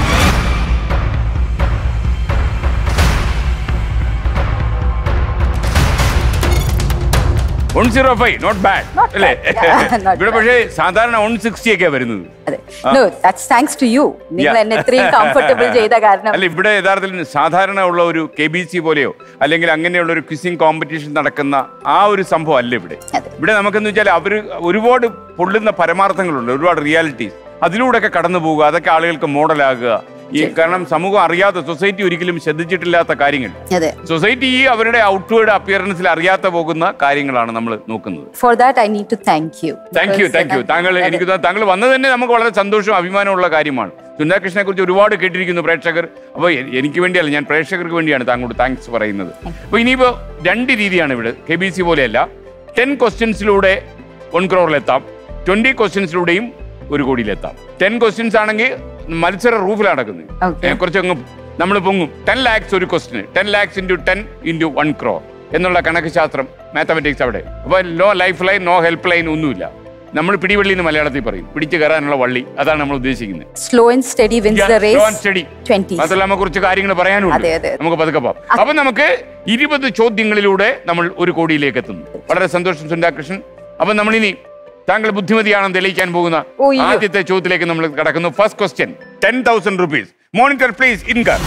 one zero five not bad Not അല്ലേ bad. Yeah, not ഇവിടെ bad. പക്ഷേ സാധാരണ വൺ സിക്സ്റ്റി ഒക്കെ വരുന്നത് അതെ no that's thanks to you നിങ്ങൾ Yeah. എന്നെ ഇത്രയും കംഫർട്ടബിൾ ചെയ്ത കാരണം അല്ല ഇവിടെ യഥാർത്ഥത്തിൽ സാധാരണ ഉള്ള ഒരു കെ ബി സി പോലെയോ അല്ലെങ്കിൽ അങ്ങനെയുള്ള ഒരു ക്വിസിംഗ് കോമ്പറ്റീഷൻ നടക്കുന്ന ആ ഒരു സംഭവം അല്ല ഇവിടെ അതെ. ഇവിടെ നമുക്കെന്ന് വെച്ചാൽ അവർ ഒരുപാട് പൊള്ളുന്ന പരമാർത്ഥങ്ങളുണ്ട് ഒരുപാട് റിയാലിറ്റീസ് അതിലൂടെയൊക്കെ കടന്നു പോവുക അതൊക്കെ ആളുകൾക്ക് മോഡലാകുക ഈ കാരണം സമൂഹം അറിയാത്ത സൊസൈറ്റി ഒരിക്കലും ശ്രദ്ധിച്ചിട്ടില്ലാത്ത കാര്യങ്ങൾ അതെ സൊസൈറ്റി ഈ അവരുടെ ഔട്ട്വേർഡ് അപ്പിയറൻസിൽ അറിയാത്ത പോകുന്ന കാര്യങ്ങളാണ് നമ്മൾ നോക്കുന്നത് for that I need to thank you thank you thank you താങ്കൾ എനിക്ക് തോന്നുന്നു താങ്കൾ വന്നത് തന്നെ നമുക്ക് വളരെ സന്തോഷവും അഭിമാനമുള്ള കാര്യമാണ് സുന്ദരകൃഷ്ണനെ കുറിച്ച് ഒരുപാട് കേട്ടിരിക്കുന്നു പ്രേക്ഷകർ അപ്പോൾ എ- എനിക്ക് വേണ്ടിയല്ല ഞാൻ പ്രേക്ഷകർക്ക് വേണ്ടിയാണ് താങ്കളോട് താങ്ക്സ് പറയുന്നത് അപ്പോൾ ഇനിയിപ്പോൾ രണ്ട് രീതിയാണ് ഇവിടെ കെ ബി സി പോലെയല്ല ടെൻ ക്വസ്റ്റ്യൻസിലൂടെ വൺ ക്രോറിലെത്താം ട്വന്റി ക്വസ്റ്റ്യൻസിലൂടെയും ഒരു കോടിയിലെത്താം ടെൻ ക്വസ്റ്റ്യൻസ് ആണെങ്കിൽ മത്സര റൂഫിലാണ് നടക്കുന്നത് Okay. ഏ, കുറച്ചങ്ങ് നമ്മൾ പൊങ്ങും ടെൻ ലാക്സ് ഒരു ക്വസ്റ്റിന് ten lakhs into ten into one crore എന്നുള്ള കണക്ക് ശാസ്ത്രം മാത്തമെറ്റിക്സ് അവിടെ അപ്പോൾ no lifeline no helpline ഒന്നുമില്ല നമ്മൾ പിടിവള്ളി എന്ന് മലയാളത്തിൽ പറയും പിടിച്ചു കയറാനുള്ള വള്ളി അതാണ് നമ്മൾ ഉദ്ദേശിക്കുന്നത് slow and steady wins the race steady twenty മാത്രമല്ല നമുക്ക് കുറച്ച് കാര്യങ്ങൾ പറയാനുണ്ട് അതെ, അതെ. നമുക്ക് പതുക്കെ പോകാം അപ്പൊ നമുക്ക് ഇരുപത് ചോദ്യങ്ങളിലൂടെ നമ്മൾ ഒരു കോടിയിലേക്ക് എത്തുന്നു വളരെ സന്തോഷം സുന്ദാകൃഷ്ണൻ അപ്പൊ നമ്മളിനി താങ്കൾ ബുദ്ധിമതിയാണെന്ന് തെളിയിക്കാൻ പോകുന്ന ഉയ്യോ. ആദ്യത്തെ ചോദ്യത്തിലേക്ക് നമ്മൾ കടക്കുന്നു first question ten thousand rupees monitor please income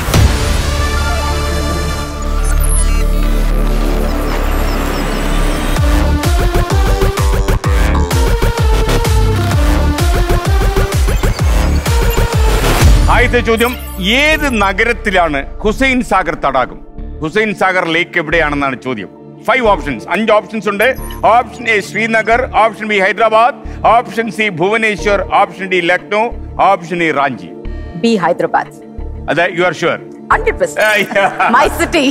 ആദ്യത്തെ ചോദ്യം ഏത് നഗരത്തിലാണ് ഹുസൈൻ സാഗർ തടാകം ഹുസൈൻ സാഗർ ലേക്ക് എവിടെയാണെന്നാണ് ചോദ്യം ഫൈവ് ഓപ്ഷൻസ് അഞ്ച് ഓപ്ഷൻസ് ഉണ്ട് option A Srinagar option B Hyderabad option C Bhubaneswar option D Lucknow option E Ranchi B Hyderabad അതെ you are sure hundred percent my city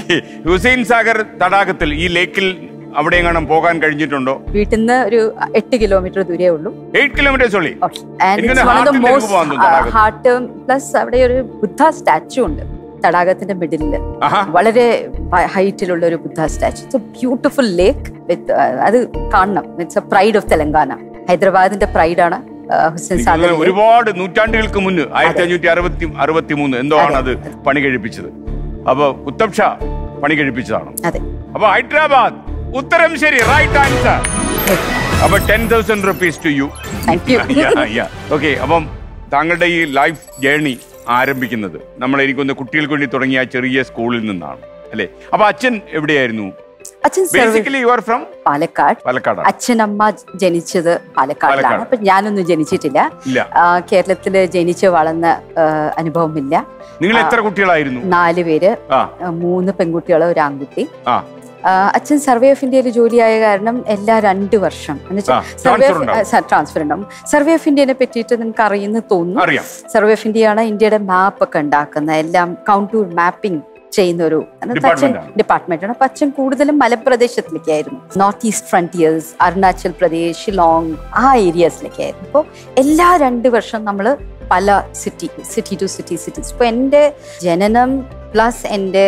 Hussain Sagar തടാകത്തിൽ ഈ ലേക്കിൽ അവിടെ എങ്ങാനും പോകാൻ കഴിഞ്ഞിട്ടുണ്ടോ വീട്ടിൽ നിന്ന് ഒരു എട്ട് കിലോമീറ്റർ ദൂരേ ഉള്ളൂ എയ്റ്റ് കിലോമീറ്റേഴ്സ് ഉള്ളി ആൻഡ് എനിക്കൊന്ന് ഇറ്റ്സ് വൺ ഓഫ് ദ ഹാർട്ടിൽ എനിക്ക് പോകാൻ തോന്നുന്നു മോസ്റ്റ് തടാകത്തിൽ. ഹാർട്ട് പ്ലസ് അവിടെ ഒരു ബുദ്ധ സ്റ്റാച്ചു ഉണ്ട് തടാകത്തിന്റെ മിഡിലില് ആഹാ. വളരെ ഹൈറ്റിലുള്ള ഒരു Buddha statue it's a beautiful lake with അത് കാണണം it's a pride of Telangana ഹൈദരാബാദിന്റെ പ്രൈഡാണ് ഹുസൈൻ എനിക്ക് സാഗർ തോന്നുന്നു ഒരുപാട് നൂറ്റാണ്ടുകൾക്ക് മുന്ന് ആയിരത്തി അഞ്ഞൂറ്റി അറുപത്തി അറുപത്തി മൂന്ന് എന്തോ ആണ് അത് പണി കഴിപ്പിച്ചത് അപ്പൊ കുത്തബ് ഷാ പണി കഴിപ്പിച്ചതാണ് അതെ അപ്പൊ ഹൈദരാബാദ് ഉത്തരം ശരി റൈറ്റ് ആൻസർ അപ്പൊ ten thousand rupees to you thank you okay അപ്പം താങ്കളുടെ ഈ ലൈഫ് ജേർണി ആരംഭിക്കുന്നത് നമ്മൾ എനിക്കൊന്ന് കുട്ടികൾക്ക് വേണ്ടി തുടങ്ങിയ ആ ചെറിയ സ്കൂളിൽ നിന്നാണ് അല്ലെ അപ്പൊ അച്ഛൻ എവിടെയായിരുന്നു അച്ഛൻ service basically you are from Palakkad പാലക്കാടാണ് അച്ഛനമ്മ ജനിച്ചത് പാലക്കാടിലാണ് പാലക്കാട്. അപ്പൊ ഞാനൊന്നും ജനിച്ചിട്ടില്ല ഇല്ല ആ, കേരളത്തില് ജനിച്ച് വളർന്ന ആ, അനുഭവമില്ല നിങ്ങൾ എത്ര കുട്ടികളായിരുന്നു നാല് പേര് ആ ആ, മൂന്ന് പെൺകുട്ടികൾ ഒരു ആൺകുട്ടി ആ ആ, അച്ഛൻ സർവേ ഓഫ് ഇന്ത്യയിൽ ജോലിയായ കാരണം എല്ലാ രണ്ട് വർഷം ആ, transfer ഉണ്ടാവും. ട്രാൻസ്ഫർ ഉണ്ടാവും സർവേ ഓഫ് ഇന്ത്യനെ പറ്റിയിട്ട് നിങ്ങൾക്ക് അറിയുന്ന തോന്നുന്നു അറിയാം സർവേ ഓഫ് ഇന്ത്യയാണ് ഇന്ത്യയുടെ മാപ്പ് ഒക്കെ ഉണ്ടാക്കുന്നത് എല്ലാം കൗണ്ടൂർ മാപ്പിംഗ് ചെയ്യുന്ന ഒരു അച്ഛൻ Department ആണ്. ഡിപ്പാർട്ട്മെന്റ് ആണ് അപ്പൊ അച്ഛൻ കൂടുതലും മലപ്രദേശത്തിലേക്കായിരുന്നു north east frontiers Arunachal Pradesh Shillong ആ ഏരിയാസിലേക്കായിരുന്നു അപ്പോൾ എല്ലാ രണ്ട് വർഷം നമ്മൾ പല city city to city cities ഇപ്പൊ എൻ്റെ ജനനം പ്ലസ് എൻ്റെ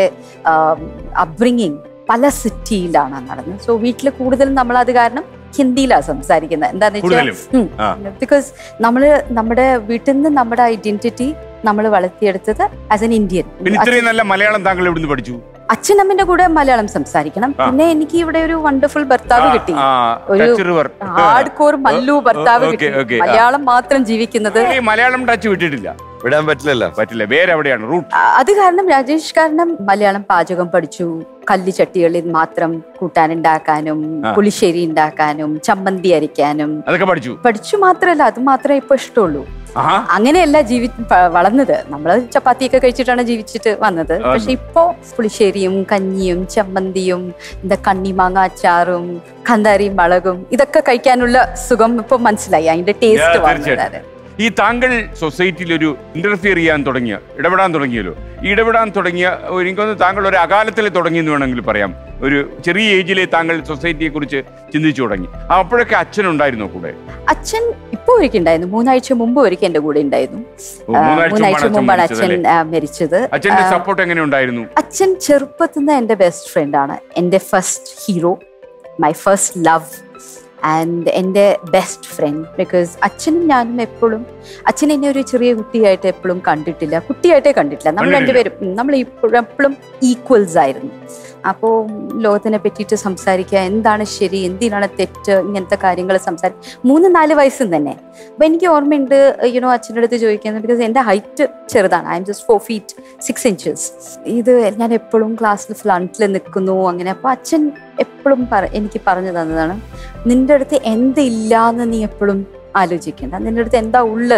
അബ്രിങ്ങിങ് പല സിറ്റിയിലാണ് നടന്നത് സോ വീട്ടിൽ കൂടുതലും നമ്മൾ അത് കാരണം ഹിന്ദിയിലാണ് സംസാരിക്കുന്നത് എന്താന്ന് കൂടുതലും? ആ. വെച്ചാൽ ബിക്കോസ് നമ്മള് നമ്മുടെ വീട്ടിൽ നിന്ന് നമ്മുടെ ഐഡന്റിറ്റി നമ്മൾ വളർത്തിയെടുത്തത് ആസ് എൻ ഇന്ത്യൻ പിന്നെ ഇത്രയും നല്ല മലയാളം താങ്കൾ എവിടുന്ന് പഠിച്ചു അച്ഛനമ്മന്റെ കൂടെ മലയാളം സംസാരിക്കണം ആ. പിന്നെ എനിക്ക് ഇവിടെ ഒരു വണ്ടർഫുൾ ഭർത്താവ് ആ, കിട്ടി ആ, ഒരു Touchriver. Hardcore Mallu ഭർത്താവ് ഓ, ഓക്കേ, കിട്ടി ഓക്കേ, ആ. മലയാളം മാത്രം ജീവിക്കുന്നത് ഈ മലയാളം ടച്ച് വിട്ടിട്ടില്ല വിടാൻ പറ്റില്ലല്ലോ പറ്റില്ല വേറെ എവിടെയാണ് റൂട്ട് ആ, അത് കാരണം രാജേഷ് കാരണം മലയാളം പാചകം പഠിച്ചു കല്ല് ചട്ടികളിൽ മാത്രം കൂട്ടാൻ ഉണ്ടാക്കാനും ആ. പുളിശ്ശേരി ഉണ്ടാക്കാനും ചമ്മന്തി അരിക്കാനും അതൊക്കെ പഠിച്ചു പഠിച്ചു മാത്രമല്ല അത് മാത്രമേ ഇപ്പൊ ഇഷ്ടമുള്ളൂ ആഹാ അങ്ങനെയല്ല ജീവി പ- വളർന്നത് നമ്മള് ചപ്പാത്തിയൊക്കെ കഴിച്ചിട്ടാണ് ജീവിച്ചിട്ട് വന്നത് ആ. പക്ഷെ ഇപ്പോ പുളിശ്ശേരിയും കഞ്ഞിയും ചമ്മന്തിയും എന്താ കണ്ണിമാങ്ങ അച്ചാറും കന്താരിയും മുളകും ഇതൊക്കെ കഴിക്കാനുള്ള സുഖം ഇപ്പൊ മനസ്സിലായി അതിന്റെ ടേസ്റ്റ് Yeah, വന്നത് തീർച്ചയായിട്ടും. ഈ താങ്കൾ സൊസൈറ്റിയിൽ ഒരു ഇന്റർഫിയർ ചെയ്യാൻ തുടങ്ങിയ ഇടപെടാൻ തുടങ്ങിയല്ലോ ഈ ഇടപെടാൻ തുടങ്ങിയ ഒരു- എനിക്കൊന്ന് താങ്കൾ ഒരു അകാലത്തിൽ തുടങ്ങി എന്ന് വേണമെങ്കിൽ പറയാം ഒരു ചെറിയ ഏജിലെ താങ്കൾ സൊസൈറ്റിയെ കുറിച്ച് ചിന്തിച്ചു തുടങ്ങി ആ, അപ്പോഴൊക്കെ അച്ഛനുണ്ടായിരുന്നോ കൂടെ അച്ഛൻ ഇപ്പൊ ഒരിക്കൽ ഉണ്ടായിരുന്നു മൂന്നാഴ്ച മുമ്പ് ഒരിക്കൽ എന്റെ കൂടെ ഉണ്ടായിരുന്നു ഓ, ആ, മൂന്നാഴ്ച മൂന്നാഴ്ച മുമ്പാണ് മുമ്പാണ് അച്ഛൻ അച്ഛൻ മരിച്ചത് ആ, മരിച്ചത് അച്ഛന്റെ ആ, സപ്പോർട്ട് എങ്ങനെ ഉണ്ടായിരുന്നു അച്ഛൻ ചെറുപ്പത്തിൽ നിന്ന് എൻ്റെ ബെസ്റ്റ് ഫ്രണ്ടാണ് എൻ്റെ first hero my first love and എൻ്റെ ബെസ്റ്റ് ഫ്രണ്ട് ബിക്കോസ് അച്ഛനും ഞാനും എപ്പോഴും അച്ഛൻ എന്നെ ഒരു ചെറിയ കുട്ടിയായിട്ട് എപ്പോഴും കണ്ടിട്ടില്ല കുട്ടിയായിട്ടേ കണ്ടിട്ടില്ല നമ്മൾ കണ്ടിട്ടില്ല. രണ്ടുപേരും നമ്മൾ ഇപ്പോഴും എപ്പോഴും ഈക്വൽസ് ആയിരുന്നു അപ്പോൾ ലോകത്തിനെ പറ്റിയിട്ട് സംസാരിക്കുക എന്താണ് ശരി എന്തിനാണ് തെറ്റ് ഇങ്ങനത്തെ കാര്യങ്ങൾ സംസാരിക്കുക മൂന്ന് നാല് വയസ്സും തന്നെ അപ്പൊ എനിക്ക് ഓർമ്മയുണ്ട് യുനോ അച്ഛൻ്റെ അടുത്ത് ചോദിക്കുന്നത് ബിക്കോസ് എൻ്റെ ഹൈറ്റ് ചെറുതാണ് I'm just four feet six inches ഇത് ഞാൻ എപ്പോഴും ക്ലാസ്സിൽ ഫ്രണ്ടിൽ നിൽക്കുന്നു അങ്ങനെ അപ്പോൾ അച്ഛൻ എപ്പോഴും പറ എനിക്ക് പറഞ്ഞു തന്നതാണ് നിന്റെ അടുത്ത് എന്തില്ലാന്ന് നീ എപ്പോഴും ആലോചിക്കണ്ട നിന്റെ അടുത്ത് എന്താ ഉള്ളത്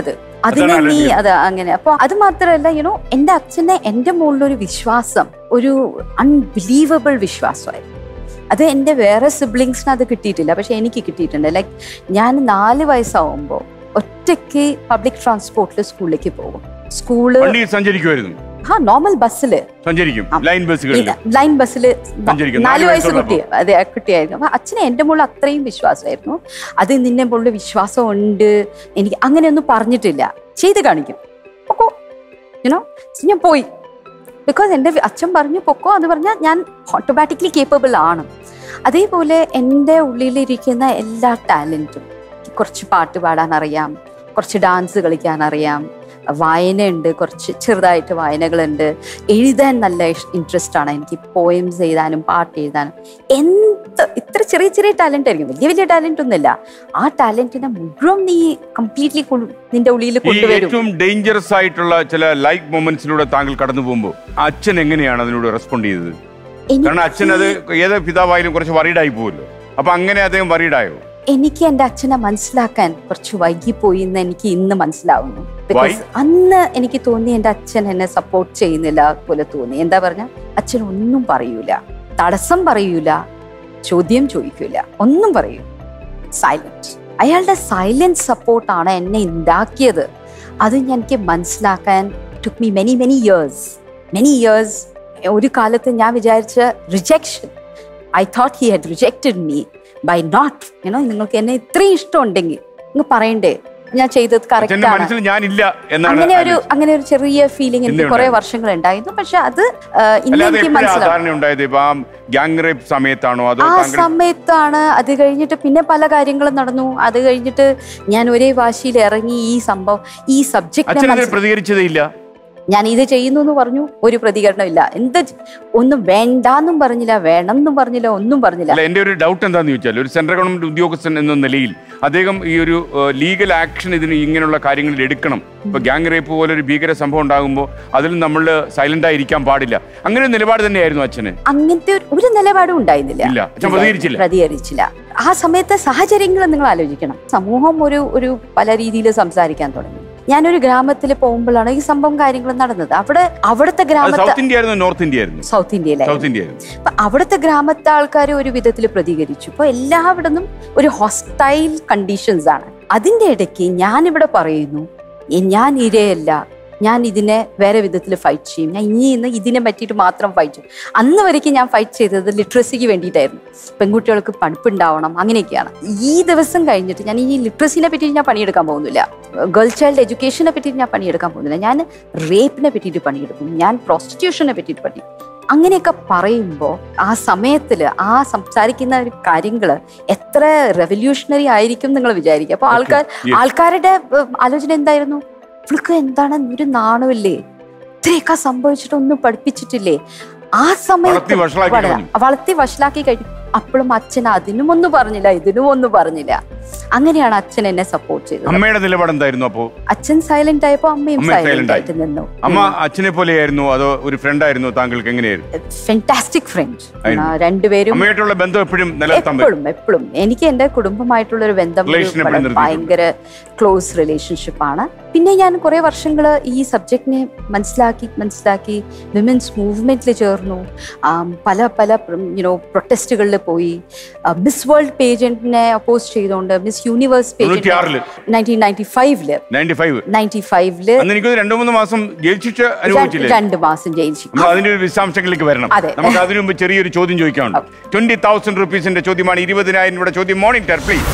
അതിനെ അതാണ് നീ ആലോചിക്കുന്നത്. അത് അങ്ങനെ അപ്പൊ അത് മാത്രമല്ല യുനോ എന്റെ അച്ഛനെ എന്റെ മുകളിലൊരു വിശ്വാസം ഒരു അൺബിലീവബിൾ വിശ്വാസമായി അത് എൻ്റെ വേറെ സിബ്ലിങ്സിന് അത് കിട്ടിയിട്ടില്ല പക്ഷെ എനിക്ക് കിട്ടിയിട്ടുണ്ട് ലൈക്ക് ഞാൻ നാല് വയസ്സാവുമ്പോൾ ഒറ്റയ്ക്ക് പബ്ലിക് ട്രാൻസ്പോർട്ടിൽ സ്കൂളിലേക്ക് പോകും സ്കൂള് വണ്ടിയിൽ സഞ്ചരിക്കുമായിരുന്നു ആ നോർമൽ ബസ്സിൽ സഞ്ചരിക്കും ആ. ലൈൻ ബസ്സുകളിൽ ലൈൻ ബസ്സിൽ സഞ്ചരിക്കും. നാല് നാല് വയസ്സ് വയസ്സുള്ളപ്പോ. കുട്ടി അതെ കുട്ടിയായിരുന്നു അപ്പൊ അച്ഛനെ എൻ്റെ മുകളിൽ അത്രയും വിശ്വാസമായിരുന്നു അത് നിന്നെ മുകളിൽ വിശ്വാസം ഉണ്ട് എനിക്ക് അങ്ങനെയൊന്നും പറഞ്ഞിട്ടില്ല ചെയ്ത് കാണിക്കും പൊക്കോ യുനോ ഞാൻ പോയി ബിക്കോസ് എൻ്റെ അച്ഛൻ പറഞ്ഞു പൊക്കോ എന്ന് പറഞ്ഞാൽ ഞാൻ ഓട്ടോമാറ്റിക്കലി കേപ്പബിൾ ആണ് അതേപോലെ എൻ്റെ ഉള്ളിലിരിക്കുന്ന എല്ലാ ടാലൻറ്റും കുറച്ച് പാട്ട് പാടാൻ അറിയാം കുറച്ച് ഡാൻസ് കളിക്കാൻ അറിയാം വായനയുണ്ട് കുറച്ച് ചെറുതായിട്ട് വായനകളുണ്ട് എഴുതാൻ നല്ല ഇൻട്രസ്റ്റ് ആണ് എനിക്ക് പോയംസ് എഴുതാനും പാട്ട് എഴുതാനും എന്ത് ഇത്ര ചെറിയ ചെറിയ ടാലന്റ് ആയിരിക്കും വലിയ വലിയ ടാലന്റ് ഒന്നുമില്ല ആ ടാലന്റിനെ മുഴുവൻ നീ കംപ്ലീറ്റ്ലി നിന്റെ ഉള്ളിൽ ഈ കൊണ്ടുവരും ഏറ്റവും ഡേഞ്ചറസ് ആയിട്ടുള്ള ചില ലൈഫ് മൊമെന്റ്സിലൂടെ താങ്കൾ കടന്നു പോകുമ്പോൾ അച്ഛൻ എങ്ങനെയാണ് അതിനോട് റെസ്പോണ്ട് ചെയ്തത് കാരണം അച്ഛൻ അത് ഏത് പിതാവായാലും കുറച്ച് വറീഡായി പോകുമല്ലോ അപ്പൊ അങ്ങനെ അദ്ദേഹം വറീഡായോ എനിക്ക് എൻ്റെ അച്ഛനെ മനസ്സിലാക്കാൻ കുറച്ച് വൈകിപ്പോയി എന്ന് എനിക്ക് ഇന്ന് മനസ്സിലാവുന്നു Why? ബിക്കോസ് അന്ന് എനിക്ക് തോന്നി എൻ്റെ അച്ഛൻ എന്നെ സപ്പോർട്ട് ചെയ്യുന്നില്ല പോലെ തോന്നി എന്താ പറഞ്ഞ അച്ഛൻ ഒന്നും പറയൂല തടസ്സം പറയൂല ചോദ്യം ചോദിക്കൂല ഒന്നും പറയൂ സൈലന്റ് അയാളുടെ സൈലന്റ് സപ്പോർട്ടാണ് എന്നെ ഉണ്ടാക്കിയത് അത് ഞാൻ എനിക്ക് മനസ്സിലാക്കാൻ took me many many years many years ഒരു കാലത്ത് ഞാൻ വിചാരിച്ച rejection I thought he had rejected me by not you know നിങ്ങൾക്ക് എന്നെ ഇത്രയും ഇഷ്ടമുണ്ടെങ്കിൽ നിങ്ങൾ പറയണ്ടേ ഞാൻ ചെയ്തത് കറക്റ്റ് അച്ഛന്റെ ആണ് മനസ്സിൽ ഞാനില്ല എന്നാണ് അങ്ങനെ ഒരു ആലോചിച്ചത്. അങ്ങനെ ഒരു ചെറിയ ഫീലിംഗ് എനിക്ക് ഇന്നേ കുറെ ഉണ്ടായിരുന്നു. വർഷങ്ങൾ ഉണ്ടായിരുന്നു പക്ഷെ അത് ആ, ഇന്ന് അല്ലാതെ എനിക്ക് എപ്പോഴാ മനസ്സിലാവും ധാരണ ഉണ്ടായത് ഇപ്പൊ ആ ഗ്യാങ് റേപ്പ് സമയത്താണോ അതോ ആ താങ്കൾ സമയത്താണ് അത് കഴിഞ്ഞിട്ട് പിന്നെ പല കാര്യങ്ങളും നടന്നു അത് കഴിഞ്ഞിട്ട് ഞാൻ ഒരേ വാശിയിൽ ഇറങ്ങി ഈ സംഭവം ഈ അച്ഛൻ അതിന് സബ്ജക്ട് പ്രതികരിച്ചതേ ഇല്ല ഞാൻ ഇത് ചെയ്യുന്നു എന്ന് പറഞ്ഞു ഒരു പ്രതികരണമില്ല എന്ത് ചെ- ഒന്നും വേണ്ടാന്നും പറഞ്ഞില്ല വേണം എന്നും പറഞ്ഞില്ല ഒന്നും പറഞ്ഞില്ല അല്ല എന്റെ ഒരു ഡൗട്ട് എന്താന്ന് ചോദിച്ചാൽ ഒരു സെൻട്രൽ ഗവൺമെന്റ് ഉദ്യോഗസ്ഥൻ എന്ന നിലയിൽ അദ്ദേഹം ഈ ഒരു ലീഗൽ ആക്ഷൻ ഇതിന് ഇങ്ങനെയുള്ള കാര്യങ്ങളിൽ എടുക്കണം ഇപ്പൊ ഗ്യാങ് റേപ്പ് പോലെ ഒരു ഭീകര സംഭവം ഉണ്ടാകുമ്പോൾ അതിൽ നമ്മൾ സൈലന്റ് ആയിരിക്കാൻ പാടില്ല അങ്ങനെ ഒരു നിലപാട് തന്നെയായിരുന്നു അച്ഛന് അങ്ങനത്തെ ഒരു- ഒരു നിലപാടും ഉണ്ടായിരുന്നില്ല ഇല്ല. അച്ഛൻ പ്രതികരിച്ചില്ല. പ്രതികരിച്ചില്ല ആ സമയത്തെ സാഹചര്യങ്ങൾ നിങ്ങൾ ആലോചിക്കണം സമൂഹം ഒരു ഒരു പല രീതിയിൽ സംസാരിക്കാൻ തുടങ്ങി ഞാനൊരു ഗ്രാമത്തിൽ പോകുമ്പോഴാണ് ഈ സംഭവം കാര്യങ്ങൾ നടന്നത് അവിടെ അവിടുത്തെ അത് ഗ്രാമത്തെ സൗത്ത് ഇന്ത്യ ആയിരുന്നു നോർത്ത് ഇന്ത്യ ആയിരുന്നു സൗത്ത് ഇന്ത്യയിലായിരുന്നു സൗത്ത് ഇന്ത്യ ആയിരുന്നു അപ്പൊ അവിടുത്തെ ഗ്രാമത്തെ ആൾക്കാർ ഒരു വിധത്തിൽ പ്രതികരിച്ചു ഇപ്പൊ എല്ലാവിടുന്നും ഒരു ഹോസ്റ്റൈൽ കണ്ടീഷൻസ് ആണ് അതിന്റെ ഇടയ്ക്ക് ഞാൻ ഇവിടെ പറയുന്നു "എ- ഞാൻ ഇരയല്ല ഞാൻ ഇതിനെ വേറെ വിധത്തിൽ ഫൈറ്റ് ചെയ്യും ഞാൻ ഇനി ഇന്ന് ഇതിനെ പറ്റിയിട്ട് മാത്രം ഫൈറ്റ് ചെയ്യും അന്ന് വരയ്ക്ക് ഞാൻ ഫൈറ്റ് ചെയ്തത് ലിറ്ററസിക്ക് വേണ്ടിയിട്ടായിരുന്നു പെൺകുട്ടികൾക്ക് പഠിപ്പുണ്ടാവണം അങ്ങനെയൊക്കെയാണ് ഈ ദിവസം കഴിഞ്ഞിട്ട് ഞാൻ ഈ ലിറ്ററസിനെ പറ്റിയിട്ട് ഞാൻ പണിയെടുക്കാൻ പോകുന്നില്ല ഗേൾ ചൈൽഡ് എഡ്യൂക്കേഷനെ പറ്റിയിട്ട് ഞാൻ പണിയെടുക്കാൻ പോകുന്നില്ല ഞാൻ റേപ്പിനെ പറ്റിയിട്ട് പണിയെടുക്കും ഞാൻ പ്രോസ്റ്റിറ്റ്യൂഷനെ പറ്റിയിട്ട് പണി അങ്ങനെയൊക്കെ പറയുമ്പോൾ ആ സമയത്തില് ആ സംസാരിക്കുന്ന ഒരു കാര്യങ്ങള് എത്ര റെവല്യൂഷണറി ആയിരിക്കും നിങ്ങൾ വിചാരിക്കുക അപ്പൊ ആൾക്കാർ yes. ആൾക്കാരുടെ ഏഹ്, ആലോചന എന്തായിരുന്നു ഇവൾക്ക് എന്താണ് ഒരു നാണമില്ലേ ഇത്രയൊക്കെ സംഭവിച്ചിട്ട് ഒന്നും പഠിപ്പിച്ചിട്ടില്ലേ ആ സമയത്ത് വളർത്തി വഷളാക്കി വള- കളഞ്ഞു. വളർത്തി വഷളാക്കി കഴിഞ്ഞു അപ്പോഴും അച്ഛൻ അതിനും ഒന്നും പറഞ്ഞില്ല ഇതിനും ഒന്നും പറഞ്ഞില്ല അങ്ങനെയാണ് അച്ഛൻ എന്നെ സപ്പോർട്ട് ചെയ്തത് അമ്മയുടെ നിലപാട് എന്തായിരുന്നു അപ്പോ അച്ഛൻ സൈലന്റ് ആയപ്പോ അമ്മയും അമ്മയും silent സൈലന്റ് ആയി. ആയിട്ട് നിന്നു അമ്മ അച്ഛനെ പോലെയായിരുന്നു അതോ ഒരു ഫ്രണ്ട് ആയിരുന്നു താങ്കൾക്ക് എങ്ങനെയായിരുന്നു ഫെന്റാസ്റ്റിക് ഫ്രണ്ട് ആയിരുന്നു. രണ്ടുപേരും അമ്മയായിട്ടുള്ള ബന്ധം എപ്പോഴും നിലനിർത്താൻ പറ്റും എപ്പോഴും എപ്പോഴും എനിക്ക് എന്റെ കുടുംബമായിട്ടുള്ള ഒരു ബന്ധം ഒരു Relation എപ്പോഴും വളരെ നിർത്തിയിട്ടുണ്ട്. ഭയങ്കര ക്ലോസ് റിലേഷൻഷിപ്പ് ആണ് പിന്നെ ഞാൻ കുറെ വർഷങ്ങൾ ഈ സബ്ജക്റ്റിനെ മനസ്സിലാക്കി മനസ്സിലാക്കി വിമൻസ് മൂവ്മെന്റിൽ ചേർന്നു ആം, പല പല യുനോ പ്രൊട്ടസ്റ്റുകളിൽ പോയി മിസ് വേൾഡ് പേജന്റിനെ അപ്പോസ് ചെയ്തുകൊണ്ട് മിസ് യൂണിവേഴ്സ് തൊണ്ണൂറ്റിയാറില്. നയൻറ്റീൻ നയൻറ്റി ഫൈവില് നയൻറ്റി ഫൈവ് നയൻറ്റി ഫൈവില് അന്ന് എനിക്ക് രണ്ടു മൂന്ന് മാസം ജയിൽ ശിക്ഷ അനുഭവിച്ചില്ലേ രണ്ട് മാസം ജയിച്ചു നമ്മൾ അതിന്റെ ഒരു വിശദാംശങ്ങളിലേക്ക് വരണം അതെ. നമുക്ക് അതിനു മുമ്പ് ചെറിയൊരു ചോദ്യം ചോദിക്കാനുണ്ട് ട്വന്റി തൗസൻഡ് റുപ്പീസിന്റെ ചോദ്യമാണ് ഇരുപതിനായിരം രൂപയുടെ ചോദ്യം മോണിറ്റർ പ്ലീസ്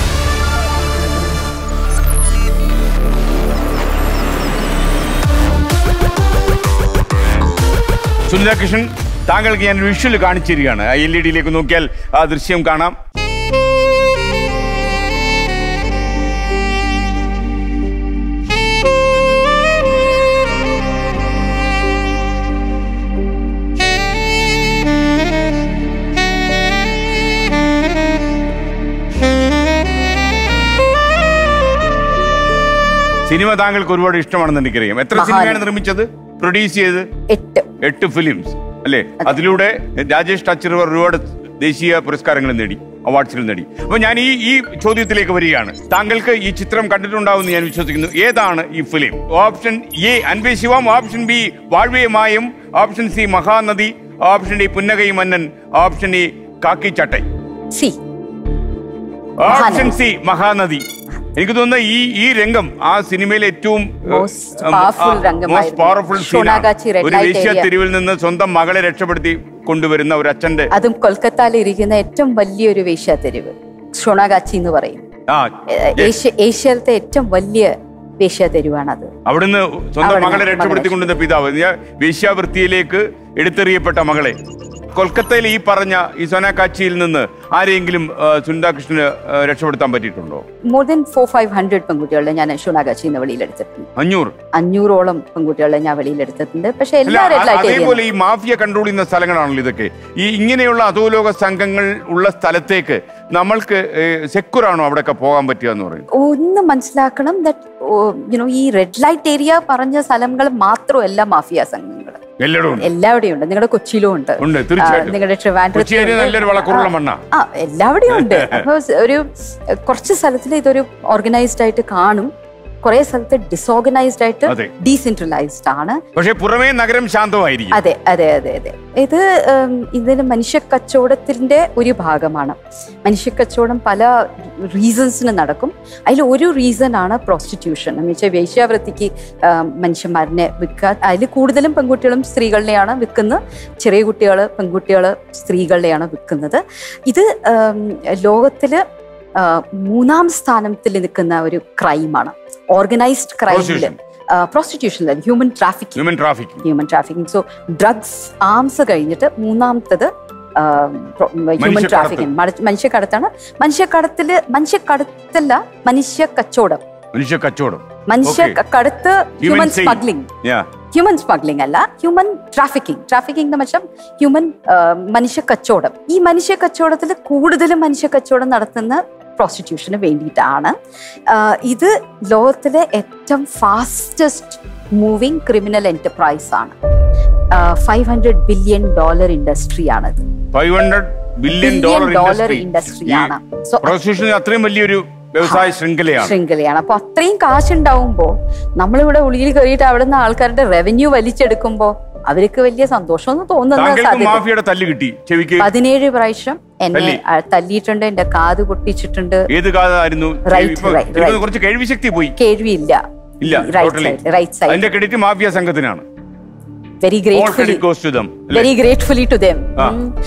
സുനിത കൃഷ്ണൻ താങ്കൾക്ക് ഞാൻ വിഷ്വൽ കാണിച്ചിരിക്കുകയാണ് എൽ ഇ ഡിയിലേക്ക് നോക്കിയാൽ ആ ദൃശ്യം കാണാം സിനിമ താങ്കൾക്ക് ഒരുപാട് ഇഷ്ടമാണെന്ന് എനിക്കറിയാം എത്ര മഹാൻ. സിനിമയാണ് നിർമ്മിച്ചത് പ്രൊഡ്യൂസ് ചെയ്ത് എട്ട് എട്ട് ഫിലിംസ് അല്ലേ അതിലൂടെ രാജേഷ് ടച്ചർ ഒരുപാട് ദേശീയ പുരസ്കാരങ്ങൾ നേടി അവാർഡ്സുകൾ നേടി അപ്പൊ ഞാൻ ഈ ഈ ചോദ്യത്തിലേക്ക് വരികയാണ് താങ്കൾക്ക് ഈ ചിത്രം കണ്ടിട്ടുണ്ടാവുമെന്ന് ഞാൻ വിശ്വസിക്കുന്നു ഏതാണ് ഈ film option A Anbe Sivam option B Vazhve Mayam option C Mahanadi option D Punnagai Mannan option E Kakki Sattai C option C Mahanadi എനിക്ക് തോന്നുന്നു ഈ ഈ രംഗം ആ സിനിമയിലെ ഏറ്റവും Most powerful രംഗമായിരുന്നു. പവർഫുൾ ഷോണാഗാച്ചി Red ഒരു Light വേശ്യ area. തെരുവിൽ നിന്ന് സ്വന്തം മകളെ രക്ഷപ്പെടുത്തി കൊണ്ടുവരുന്ന ഒരു അച്ഛന്റെ അതും കൊൽക്കത്തയിൽ ഇരിക്കുന്ന ഏറ്റവും വലിയൊരു വേശ്യാതെരുവ് ഷോണാഗാച്ചി എന്ന് പറയും ആ ഏഹ് ഏഷ്യ ഏഷ്യയിലത്തെ ഏറ്റവും വലിയ വേശ്യാതെരുവാണത് അവിടുന്ന് സ്വന്തം അവിടുന്ന് മകളെ മകളെ രക്ഷപ്പെടുത്തി കൊണ്ടുവന്ന പിതാവ് ഞാൻ വേശ്യാവൃത്തിയിലേക്ക് എടുത്തെറിയപ്പെട്ട മകളെ കൊൽക്കത്തയിൽ ഈ പറഞ്ഞ ഈ സോനാക്കാച്ചിയിൽ നിന്ന് ആരെങ്കിലും ആ, സുനിതാകൃഷ്ണന് ആ, രക്ഷപ്പെടുത്താൻ പറ്റിയിട്ടുണ്ടോ more than four five hundred പെൺകുട്ടികളെ ഞാൻ ഷോണാഗാച്ചി എന്ന വെളിയിലെടുത്തിട്ടുണ്ട് അഞ്ഞൂറ് അഞ്ഞൂറോളം പെൺകുട്ടികളെ ഞാൻ വെളിയിലെടുത്തിട്ടുണ്ട് പക്ഷെ അല്ല എല്ലാ റെഡ് അ- ലൈറ്റ് അതേപോലെ ഈ മാഫിയ കൺട്രോൾ ചെയ്യുന്ന സ്ഥലങ്ങളാണല്ലോ ഇതൊക്കെ ഈ ഇങ്ങനെയുള്ള അധോലോക സംഘങ്ങൾ ഉള്ള സ്ഥലത്തേക്ക് നമ്മൾക്ക് സെക്യൂർ ആണോ അവിടെയൊക്കെ പോകാൻ പറ്റുക എന്ന് പറയും ഒന്ന് മനസ്സിലാക്കണം ദാറ്റ് യുനോ ഈ റെഡ് ലൈറ്റ് ഏരിയ പറഞ്ഞ സ്ഥലങ്ങൾ മാത്രമല്ല മാഫിയ സംഘങ്ങൾ എല്ലായിടും ഉണ്ട് എല്ലാവിടെയും ഉണ്ട് നിങ്ങളുടെ കൊച്ചിയിലും ഉണ്ട് ഉണ്ട്, തീർച്ചയായിട്ടും. ആ, നിങ്ങളുടെ കൊച്ചി area നല്ലൊരു വളക്കൂറുള്ള മണ്ണാ. ആ എല്ലാവിടെയും ഉണ്ട് അപ്പൊ ഒരു എഹ്, കുറച്ച് സ്ഥലത്തിൽ ഇതൊരു ഓർഗനൈസ്ഡ് ആയിട്ട് കാണും കുറെ സ്ഥലത്ത് ഡിസോർഗനൈസ്ഡ് ആയിട്ട് അതെ. ഡീസെൻട്രലൈസ്ഡ് ആണ് പക്ഷെ പുറമേ നഗരം ശാന്തമായിരിക്കും അതെ അതെ അതെ അതെ ഇത് ഉം, ഇതിന് മനുഷ്യ കച്ചവടത്തിന്റെ ഒരു ഭാഗമാണ് മനുഷ്യ കച്ചവടം പല റീസൺസിന് നടക്കും അതിൽ ഒരു റീസൺ ആണ് പ്രോസ്റ്റിറ്റ്യൂഷൻ എന്ന് വെച്ചാൽ വേശ്യാവൃത്തിക്ക് ഉം, മനുഷ്യന്മാരനെ വിൽക്കുക അതിൽ കൂടുതലും പെൺകുട്ടികളും സ്ത്രീകളിലെയാണ് വിൽക്കുന്നത് ചെറിയ കുട്ടികൾ പെൺകുട്ടികൾ സ്ത്രീകളിലെയാണ് വിൽക്കുന്നത് ഇത് ഉം, ലോകത്തില് ആ, മൂന്നാം സ്ഥാനത്തിൽ നിൽക്കുന്ന ഒരു ക്രൈമാണ് ഓർഗനൈസ്ഡ് ക്രൈമില് Prostitution. Prostitution human trafficking human trafficking human trafficking so drugs arms കഴിഞ്ഞിട്ട് മൂന്നാമത്തത് ഹ്യൂമൻ മനുഷ്യക്കടത്ത്. ട്രാഫിക്കിംഗ് മനുഷ്യക്കടത്താണ് മനുഷ്യക്കടത്തില് മനുഷ്യക്കടത്തല്ല മനുഷ്യ കച്ചവടം മനുഷ്യ കച്ചവടം മനുഷ്യ Okay. കടത്ത് human sale. Smuggling Yeah. Human smuggling അല്ല ഹ്യൂമൻ ട്രാഫിക്കിംഗ് ട്രാഫിക്കിംഗ് എന്ന് വെച്ചാൽ ഹ്യൂമൻ മനുഷ്യ കച്ചവടം ഈ മനുഷ്യ കച്ചവടത്തിൽ കൂടുതലും മനുഷ്യ കച്ചവടം നടത്തുന്ന പ്രോസ്റ്റിറ്റ്യൂഷന് വേണ്ടിയിട്ടാണ് ആ, ഇത് ലോകത്തിലെ ഏറ്റവും ഫാസ്റ്റസ്റ്റ് മൂവിങ് ക്രിമിനൽ എന്റർപ്രൈസ് ആണ് five hundred billion dollar industry ആണിത് five hundred billion billion dollar dollar industry ഇൻഡസ്ട്രിയാണ് സോ പ്രോസ്റ്റിറ്റ്യൂഷൻ അത്രയും വലിയൊരു വ്യവസായ ശൃംഖലയാണ് ശൃംഖലയാണ് അപ്പൊ അത്രയും കാശുണ്ടാവുമ്പോ നമ്മളിവിടെ ഉള്ളിൽ കയറിയിട്ട് അവിടെ നിന്ന് ആൾക്കാരുടെ റവന്യൂ വലിച്ചെടുക്കുമ്പോ അവർക്ക് വലിയ സന്തോഷമൊന്നും തോന്നുന്ന താങ്കൾക്ക് സാധ്യത മാഫിയയുടെ തല്ല് കിട്ടി ചെവിക്ക് പതിനേഴ് പ്രാവശ്യം എന്നെ തല്ലി. ആ, തല്ലിയിട്ടുണ്ട് എന്റെ കാത് പൊട്ടിച്ചിട്ടുണ്ട് ഏത് കാലമായിരുന്നു Right, ഇപ്പൊ right, എനിക്ക് right. കുറച്ച് കേൾവി ശക്തി പോയി കേൾവിയില്ല ഇല്ല right totally. Side right side അതിന്റെ ക്രെഡിറ്റ് മാഫിയ സംഘത്തിനാണ് very All gratefully credit goes to them. അല്ലേ? വെരി ഗ്രേറ്റ്ഫുള്ളി ടു ദം ആ.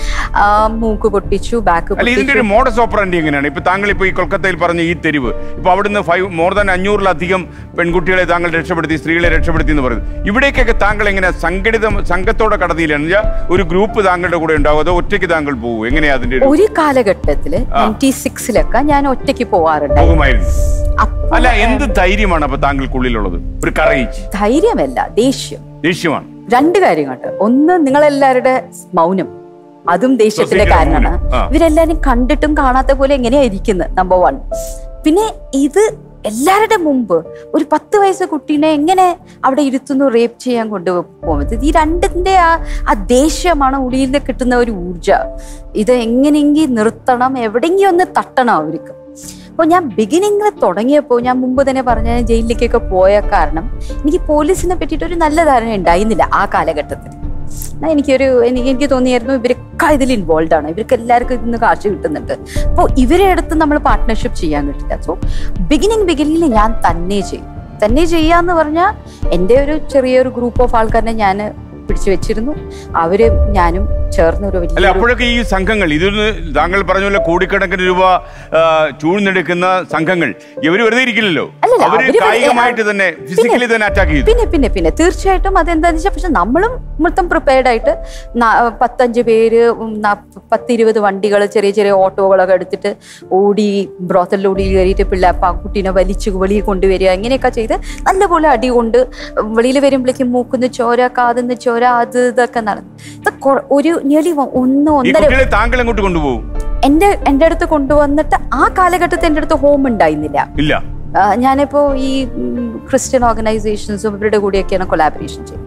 മൂക്ക് പൊട്ടിച്ചു ബാക്ക് അല്ല ഇതിന്റെ പൊട്ടിച്ചു ഒരു മോഡസ് ഓപ്പറാൻഡി എങ്ങനെയാണ് ഇപ്പൊ താങ്കൾ ഇപ്പൊ ഈ കൊൽക്കത്തയിൽ പറഞ്ഞ ഈ തെരുവ് ഇപ്പൊ അവിടുന്ന് ഫൈവ് മോർ ദാൻ അഞ്ഞൂറിലധികം പെൺകുട്ടികളെ താങ്കൾ രക്ഷപ്പെടുത്തി സ്ത്രീകളെ രക്ഷപ്പെടുത്തി എന്ന് പറയുന്നത് ഇവിടേക്കൊക്കെ താങ്കൾ എങ്ങനെ സംഘടിത സംഘത്തോടെ കടത്തിയിലാണ് എന്നുവെച്ചാൽ ഒരു ഗ്രൂപ്പ് താങ്കളുടെ കൂടെ ഉണ്ടാവും അതോ ഒറ്റയ്ക്ക് താങ്കൾ പോകും എങ്ങനെയാ അതിന്റെ ഒരു ഒരു കാലഘട്ടത്തില് നയൻറ്റി സിക്സിലൊക്കെ ഞാൻ ഒറ്റയ്ക്ക് പോവാറുണ്ടായിരുന്നു പോകുമായിരുന്നു അപ്പൊ അല്ല എന്ത് ധൈര്യമാണ് അപ്പൊ താങ്കൾക്കുള്ളിലുള്ളത് ഒരു കറേജ് ധൈര്യമല്ല ദേഷ്യം ദേഷ്യമാണ് രണ്ട് കാര്യങ്ങളുണ്ട് ഒന്ന് നിങ്ങളെല്ലാവരുടെ മൗനം അതും ദേഷ്യത്തിന്റെ Society യുടെ കാരണമാണ് മൗനം. ആ. ഇവരെല്ലാരും കണ്ടിട്ടും കാണാത്ത പോലെ എങ്ങനെയാ ഇരിക്കുന്നത് നമ്പർ വൺ പിന്നെ ഇത് എല്ലാവരുടെ മുമ്പ് ഒരു പത്ത് വയസ്സ് കുട്ടീനെ എങ്ങനെ അവിടെ ഇരുത്തുന്നു റേപ്പ് ചെയ്യാൻ കൊണ്ടുപോകുന്നത് ഈ രണ്ടിന്റെ ആ ആ ദേഷ്യമാണ് ഉള്ളിൽ നിന്ന് കിട്ടുന്ന ഒരു ഊർജ ഇത് എങ്ങനെയെങ്കിൽ നിർത്തണം എവിടെയെങ്കിലും ഒന്ന് തട്ടണം അവർക്ക് അപ്പോൾ ഞാൻ ബിഗിനിങ്ങിൽ തുടങ്ങിയപ്പോൾ ഞാൻ മുമ്പ് തന്നെ പറഞ്ഞ ജയിലിലേക്കൊക്കെ പോയ കാരണം എനിക്ക് പോലീസിനെ പറ്റിയിട്ട് ഒരു നല്ല ധാരണ ഉണ്ടായിരുന്നില്ല ആ കാലഘട്ടത്തിൽ എന്നാ എനിക്കൊരു എനിക്ക് എനിക്ക് തോന്നിയായിരുന്നു ഇവരൊക്കെ ഇതിൽ ഇൻവോൾവ് ആണ് ഇവർക്ക് എല്ലാവർക്കും ഇതിന് കാശ് കിട്ടുന്നുണ്ട് അപ്പോൾ ഇവരെ അടുത്ത് നമ്മൾ പാർട്ട്ണർഷിപ്പ് ചെയ്യാൻ കിട്ടില്ല സോ ബിഗിനിങ് ബിഗിനിങ്ങിൽ ഞാൻ തന്നെ ചെയ്യും തന്നെ ചെയ്യാന്ന് പറഞ്ഞാൽ എൻ്റെ ഒരു ചെറിയൊരു ഗ്രൂപ്പ് ഓഫ് ആൾക്കാരെ ഞാൻ പിടിച്ചു വെച്ചിരുന്നു അവര് ഞാനും ചേർന്ന് ഒരു അല്ല വലിയ അപ്പോഴൊക്കെ ഈ സംഘങ്ങൾ ഇതൊന്ന് താങ്കൾ പറഞ്ഞ പോലെ കോടിക്കണക്കിന് രൂപ ആ, ചൂഴ്ന്നെടുക്കുന്ന സംഘങ്ങൾ ഇവര് വെറുതെ ഇരിക്കില്ലല്ലോ അല്ലല്ല, അവര് അവര് വെറുതെ- കായികമായിട്ട് തന്നെ ഫിസിക്കലി തന്നെ അറ്റാക്ക് ചെയ്തു പിന്നെ പിന്നെ പിന്നെ തീർച്ചയായിട്ടും അതെന്താന്ന് വെച്ചാൽ പക്ഷെ നമ്മളും മൊത്തം പ്രിപ്പയർഡ് ആയിട്ട് ന- പത്തഞ്ച് പേര് ഉം, ന- പത്തിരുപത് വണ്ടികൾ ചെറിയ ചെറിയ ഓട്ടോകളൊക്കെ എടുത്തിട്ട് ഓടി ബ്രോത്തലിൽ ഓടി കയറിയിട്ട് പിള്ളേ ആ കുട്ടീനെ വലിച്ചു വെളിയിൽ കൊണ്ടുവരിക ഇങ്ങനെയൊക്കെ ചെയ്ത് നല്ലപോലെ അടി കൊണ്ട് വെളിയിൽ വരുമ്പോഴേക്കും മൂക്കുന്ന് ചോര കാതുന്ന് ചോര അത് ഇതൊക്കെ നടന്നു ഇത് കൊ- ഒരു നിയർലി ഒന്ന് ഈ ഒന്നര കുട്ടികളെ താങ്കൾ എങ്ങോട്ട് കൊണ്ടുപോകും എൻ്റെ എൻ്റെ അടുത്ത് കൊണ്ടുവന്നിട്ട് ആ കാലഘട്ടത്തിൽ എൻ്റെ അടുത്ത് ഹോം ഉണ്ടായിരുന്നില്ല ഇല്ല ആ, ഞാനിപ്പോ ഈ ഉം, ക്രിസ്ത്യൻ ഓർഗനൈസേഷൻസും ഇവരുടെ കൂടെയൊക്കെയാണ് കൊലാബറേഷൻ ചെയ്യുന്നത്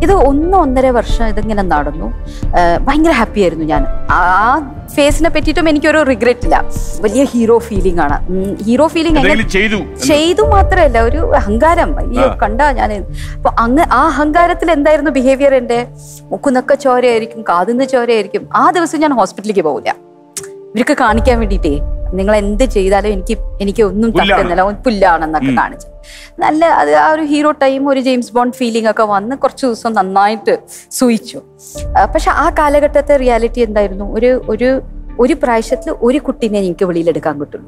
ഇത് ഒന്ന് ഒന്നര വർഷം ഇതിങ്ങനെ നടന്നു ആ, ഭയങ്കര ഹാപ്പി ആയിരുന്നു ഞാൻ ആ ഫേസിനെ പറ്റിയിട്ടും എനിക്കൊരു റിഗ്രറ്റ് ഇല്ല വലിയ ഹീറോ ഫീലിംഗ് ആണ് ഹീറോ ഫീലിംഗ് എങ്ങനെ എന്തെങ്കിലും ചെയ്തു ചെയ്തു മാത്രമല്ല ഒരു അഹങ്കാരം അയ്യോ ആ. കണ്ടാ ഞാൻ അപ്പൊ അങ്ങ് ആ അഹങ്കാരത്തിൽ എന്തായിരുന്നു ബിഹേവിയർ എന്റെ മുക്കുന്നൊക്കെ ചോരയായിരിക്കും കാതിന്ന് ചോരയായിരിക്കും ആ ദിവസം ഞാൻ ഹോസ്പിറ്റലിലേക്ക് പോകില്ല ഇവർക്ക് കാണിക്കാൻ വേണ്ടിയിട്ടേ നിങ്ങൾ എന്ത് ചെയ്താലും എനിക്ക് എനിക്ക് ഒന്നും പുല്ലാണ്. തട്ടുന്നില്ല പുല്ലാണെന്നൊക്കെ ഉം. കാണിച്ചു നല്ല അത് ആ ഒരു ഹീറോ ടൈം ഒരു ജെയിംസ് ബോണ്ട് ഫീലിംഗ് ഒക്കെ വന്ന് കുറച്ച് ദിവസം നന്നായിട്ട് സൂയിച്ചു ആ, പക്ഷെ ആ കാലഘട്ടത്തെ റിയാലിറ്റി എന്തായിരുന്നു ഒരു ഒരു ഒരു പ്രാവശ്യത്തിൽ ഒരു കുട്ടീനെ എനിക്ക് വെളിയിലെടുക്കാൻ കിട്ടുള്ളൂ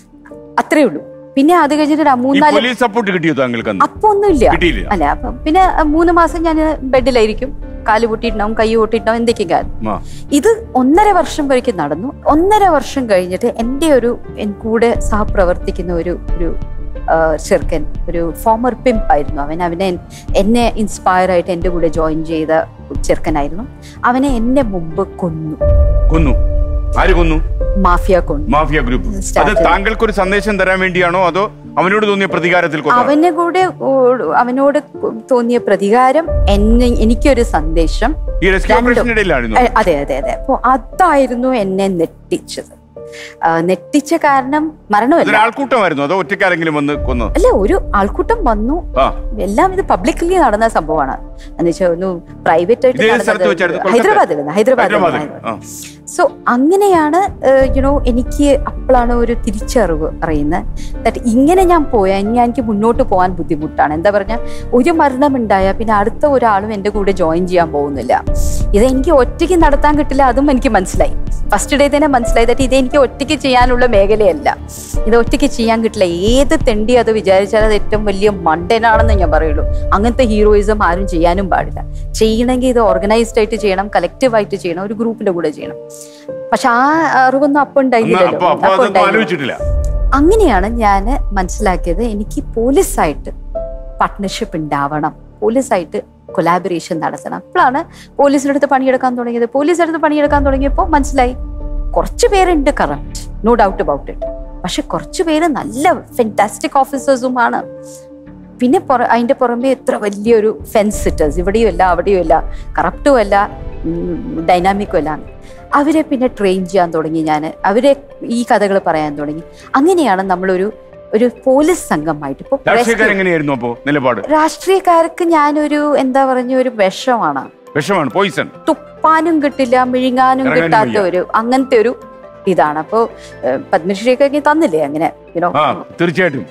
അത്രേ ഉള്ളൂ പിന്നെ അത് കഴിഞ്ഞിട്ട് ഒരു ഈ മൂന്നാല് പോലീസ് സപ്പോർട്ട് കിട്ടിയോ താങ്കൾക്ക് അന്ന്? അപ്പൊ ഒന്നുമില്ല കിട്ടിയില്ല അല്ല അപ്പൊ പിന്നെ മൂന്ന് മാസം ഞാൻ ബെഡിലായിരിക്കും കാല് പൊട്ടിയിട്ടുണ്ടാവും കൈ പൊട്ടിയിട്ടുണ്ടാവും എന്തൊക്കെയും കാര്യം ആ. ഇത് ഒന്നര വർഷം വരയ്ക്കും നടന്നു ഒന്നര വർഷം കഴിഞ്ഞിട്ട് എൻ്റെ ഒരു എൻ കൂടെ സഹപ്രവർത്തിക്കുന്ന ഒരു ഒരു ആ, ചെറുക്കൻ ഒരു ഫോമർ പിംപ് ആയിരുന്നു അവൻ അവനെ എൻ- എന്നെ ഇൻസ്പയർ ആയിട്ട് എൻ്റെ കൂടെ ജോയിൻ ചെയ്ത ചെറുക്കനായിരുന്നു അവനെ എന്നെ മുമ്പ് കൊന്നു കൊന്നു ആര് കൊന്നു മാഫിയ കൊന്നു മാഫിയ ഗ്രൂപ്പ് അത് Started. താങ്കൾക്ക് ഒരു സന്ദേശം തരാൻ വേണ്ടിയാണോ അതോ അവനോട് തോന്നിയ പ്രതികാരത്തിൽ കൊന്നതാണോ? അവനെ കൂടെ ഓ- അവനോട് തോന്നിയ പ്രതികാരം എന്നെ എനിക്കൊരു സന്ദേശം ഈ റെസ്ക്യൂ രണ്ടും. ഓപ്പറേഷന്റെ ഇടയിലായിരുന്നു അ- അതെ അതെ അതെ അപ്പൊ അതായിരുന്നു എന്നെ നെട്ടിച്ചത് ആ, നെട്ടിച്ച കാരണം മരണമല്ല ഇതൊരു ആൾക്കൂട്ടമായിരുന്നു അതോ ഒറ്റയ്ക്കാരെങ്കിലും വന്ന് കൊന്നു അല്ല ഒരു ആൾക്കൂട്ടം വന്നു ആ എല്ലാം ഇത് പബ്ലിക്കലി നടന്ന സംഭവമാണ് എന്ന് വെച്ചാൽ ഒന്ന് പ്രൈവറ്റ് ആയിട്ട് ഇത് ഏത് നടന്നത് സ്ഥലത്ത് വെച്ചായിരുന്നു? കൊൽക്കത്ത? ഹൈദരാബാദിൽ ഹൈദരാബാദിൽ ഹൈദരാബാദിൽ ആ. സോ അങ്ങനെയാണ് യുനോ എനിക്ക് അപ്പോഴാണ് ഒരു തിരിച്ചറിവ് അറിയുന്നത് ദാറ്റ് ഇങ്ങനെ ഞാൻ പോയാൽ ഇനി എനിക്ക് മുന്നോട്ട് പോകാൻ ബുദ്ധിമുട്ടാണ് എന്താ പറഞ്ഞാൽ ഒരു മരണം ഉണ്ടായാൽ പിന്നെ അടുത്ത ഒരാളും എൻ്റെ കൂടെ ജോയിൻ ചെയ്യാൻ പോകുന്നില്ല ഇത് എനിക്ക് ഒറ്റയ്ക്ക് നടത്താൻ കിട്ടില്ല അതും എനിക്ക് മനസ്സിലായി ഫസ്റ്റ് ഡേ തന്നെ മനസ്സിലായി ദാറ്റ് ഇത് എനിക്ക് ഒറ്റയ്ക്ക് ചെയ്യാനുള്ള മേഖലയല്ല ഇത് ഒറ്റയ്ക്ക് ചെയ്യാൻ കിട്ടില്ല ഏത് തെണ്ടി അത് വിചാരിച്ചാൽ അത് ഏറ്റവും വലിയ മണ്ടനാണെന്ന് ഞാൻ പറയുള്ളൂ അങ്ങനത്തെ ഹീറോയിസം ആരും ചെയ്യാനും പാടില്ല ചെയ്യണമെങ്കിൽ ഇത് ഓർഗനൈസ്ഡ് ആയിട്ട് ചെയ്യണം കളക്റ്റീവ് ആയിട്ട് ചെയ്യണം ഒരു ഗ്രൂപ്പിന്റെ കൂടെ ചെയ്യണം പക്ഷെ ആ അറിവൊന്നും അപ്പൊ അന്ന് ഉണ്ടായിരുന്നില്ലല്ലോ അപ്പൊ അപ്പൊ അപ്പൊ അതൊന്നും ഉണ്ടായിരുന്നില്ല. ആലോചിച്ചിട്ടില്ല അങ്ങനെയാണ് ഞാൻ മനസ്സിലാക്കിയത് എനിക്ക് പോലീസായിട്ട് പാർട്ട്ണർഷിപ്പ് ഉണ്ടാവണം പോലീസായിട്ട് കൊലാബറേഷൻ നടത്തണം അപ്പോഴാണ് പോലീസിൻ്റെ അടുത്ത് പണിയെടുക്കാൻ തുടങ്ങിയത് പോലീസിൻ്റെ അടുത്ത് പണിയെടുക്കാൻ തുടങ്ങിയപ്പോൾ മനസ്സിലായി കുറച്ച് പേരുണ്ട് correct no doubt about it പക്ഷെ കുറച്ച് പേര് നല്ല ഫെന്റാസ്റ്റിക് ഓഫീസേഴ്സുമാണ് പിന്നെ പുറ അതിന്റെ പുറമെ എത്ര വലിയൊരു ഫെൻസ് സിറ്റേഴ്സ് ഇവിടെയും അല്ല അവിടെയും അല്ല കറപ്റ്റും അല്ല ഡൈനാമിക്കും അല്ല അവരെ പിന്നെ ട്രെയിൻ ചെയ്യാൻ തുടങ്ങി ഞാൻ അവരെ ഈ കഥകൾ പറയാൻ തുടങ്ങി അങ്ങനെയാണ് നമ്മളൊരു ഒരു പോലീസ് സംഘമായിട്ട് ഇപ്പൊ രാഷ്ട്രീയക്കാർ എങ്ങനെയായിരുന്നു അപ്പോ നിലപാട് രാഷ്ട്രീയക്കാർക്ക് ഞാനൊരു എന്താ പറഞ്ഞ ഒരു വിഷമാണ് വിഷമാണ് പോയിസൺ തുപ്പാനും കിട്ടില്ല മിഴുങ്ങാനും ഇറങ്ങാനും കിട്ടാത്ത വയ്യ. ഒരു അങ്ങനത്തെ ഒരു ഇതാണ് അപ്പോ ഏഹ്, പത്മശ്രീയൊക്കെ തന്നില്ലേ അങ്ങനെ യുനോ ആ തീർച്ചയായിട്ടും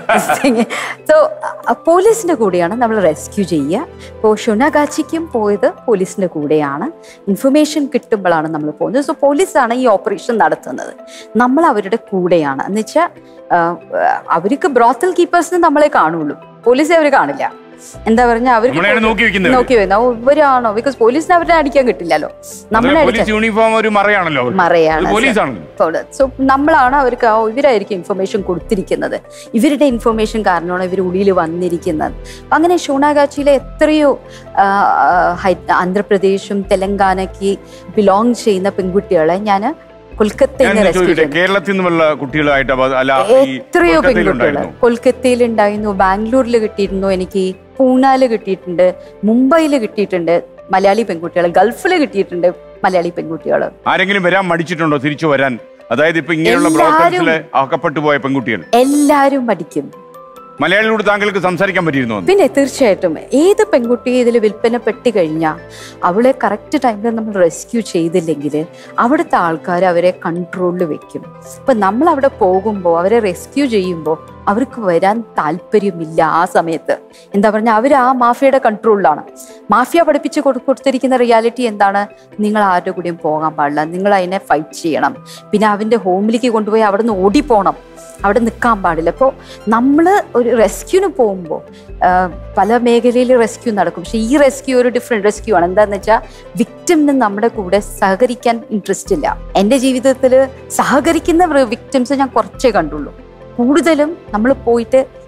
സോ പോലീസിന്റെ കൂടെയാണ് നമ്മൾ റെസ്ക്യൂ ചെയ്യുക ഇപ്പോൾ ഷുനഗാച്ചിക്കും പോയത് പോലീസിന്റെ കൂടെയാണ് ഇൻഫർമേഷൻ കിട്ടുമ്പോഴാണ് നമ്മൾ പോകുന്നത് സോ പോലീസാണ് ഈ ഓപ്പറേഷൻ നടത്തുന്നത് നമ്മൾ അവരുടെ കൂടെയാണ് എന്ന് വെച്ചാൽ അവർക്ക് ബ്രോത്തൽ കീപ്പേഴ്സിന് നമ്മളെ കാണുള്ളൂ പോലീസെ അവർ കാണില്ല എന്താ പറഞ്ഞാൽ നമ്മളെയാണ് അവർക്ക് നോക്കി വെക്കുന്നത് നോക്കി വരുന്ന ഓ, ഇവരാണോ ബിക്കോസ് പോലീസിനെ അവരെ അടിക്കാൻ കിട്ടില്ലല്ലോ നമ്മളെ അടിക്കാൻ പോലീസ് യൂണിഫോം ഒരു മറയാണല്ലോ അവർക്ക്. മറയാണ് ഇത് പോലീസാണല്ലോ സോ നമ്മളാണ് അവർക്ക് ആ ഇവരായിരിക്കും ഇൻഫർമേഷൻ കൊടുത്തിരിക്കുന്നത് ഇവരുടെ ഇൻഫർമേഷൻ കാരണമാണ് ഇവർ ഉള്ളിൽ വന്നിരിക്കുന്നത് അപ്പൊ അങ്ങനെ ഷോണാഗാച്ചിയിലെ എത്രയോ ആ, ആ, ഹൈ- ആന്ധ്രാപ്രദേശും തെലങ്കാനയ്ക്ക് ബിലോങ് ചെയ്യുന്ന പെൺകുട്ടികളെ ഞാൻ കൊൽക്കത്തയിൽ ഞാൻ നിന്ന് റെസ്ക്യൂ ചോദിക്കട്ടെ ചെയ്തു കേരളത്തിൽ നിന്നുള്ള കുട്ടികളായിട്ട് അപ്പൊ അല്ല ഈ എത്രയോ പെൺകുട്ടികൾ കൊൽക്കത്തയിലുണ്ടായിരുന്നോ? കൊൽക്കത്തയിൽ ഉണ്ടായിരുന്നു ബാംഗ്ലൂരിൽ കിട്ടിയിരുന്നു എനിക്ക് പൂനാല് കിട്ടിയിട്ടുണ്ട് മുംബൈയിൽ കിട്ടിയിട്ടുണ്ട് മലയാളി പെൺകുട്ടികൾ ഗൾഫിൽ കിട്ടിയിട്ടുണ്ട് മലയാളി പെൺകുട്ടികൾ ആരെങ്കിലും വരാൻ മടിച്ചിട്ടുണ്ടോ തിരിച്ചു വരാൻ അതായത് ഇപ്പൊ ഇങ്ങനെയുള്ള എല്ലാരും- ബ്രോക്കൽസിലെ അകപ്പെട്ടു പോയ പെൺകുട്ടികൾ എല്ലാരും പഠിക്കും മലയാളികളോട് താങ്കൾക്ക് സംസാരിക്കാൻ പറ്റിയിരുന്നോ അന്ന്? പിന്നെ തീർച്ചയായിട്ടും ഏത് പെൺകുട്ടി ഇതിൽ വിൽപ്പനപ്പെട്ട് കഴിഞ്ഞാൽ അവളെ കറക്റ്റ് ടൈമിൽ നമ്മൾ റെസ്ക്യൂ ചെയ്തില്ലെങ്കിൽ അവിടുത്തെ ആൾക്കാർ അവരെ കൺട്രോളിൽ വെക്കും ഇപ്പം നമ്മൾ അവിടെ പോകുമ്പോൾ അവരെ റെസ്ക്യൂ ചെയ്യുമ്പോൾ അവർക്ക് വരാൻ താല്പര്യമില്ല ആ സമയത്ത് എന്താ പറഞ്ഞാൽ അവർ ആ മാഫിയയുടെ കൺട്രോളിലാണ് മാഫിയ പഠിപ്പിച്ച് കൊടു കൊടുത്തിരിക്കുന്ന റിയാലിറ്റി എന്താണ് നിങ്ങൾ ആരുടെ കൂടെയും പോകാൻ പാടില്ല നിങ്ങൾ അതിനെ ഫൈറ്റ് ചെയ്യണം പിന്നെ അവൻ്റെ ഹോമിലേക്ക് കൊണ്ടുപോയി അവിടെ നിന്ന് ഓടിപ്പോണം അവിടെ നിൽക്കാൻ പാടില്ല അപ്പോൾ നമ്മൾ ഒരു റെസ്ക്യൂന് പോകുമ്പോൾ പല മേഖലയിൽ റെസ്ക്യൂ നടക്കും പക്ഷെ ഈ റെസ്ക്യൂ ഒരു ഡിഫറെൻറ്റ് റെസ്ക്യൂ ആണ് എന്താണെന്ന് വെച്ചാൽ വിക്ടിമിന് നമ്മുടെ കൂടെ സഹകരിക്കാൻ ഇൻട്രസ്റ്റ് ഇല്ല എൻ്റെ ജീവിതത്തിൽ സഹകരിക്കുന്ന വിക്ടിംസ് ഞാൻ കുറച്ചേ കണ്ടുള്ളൂ കൂടുതലും നമ്മൾ പോയിട്ട്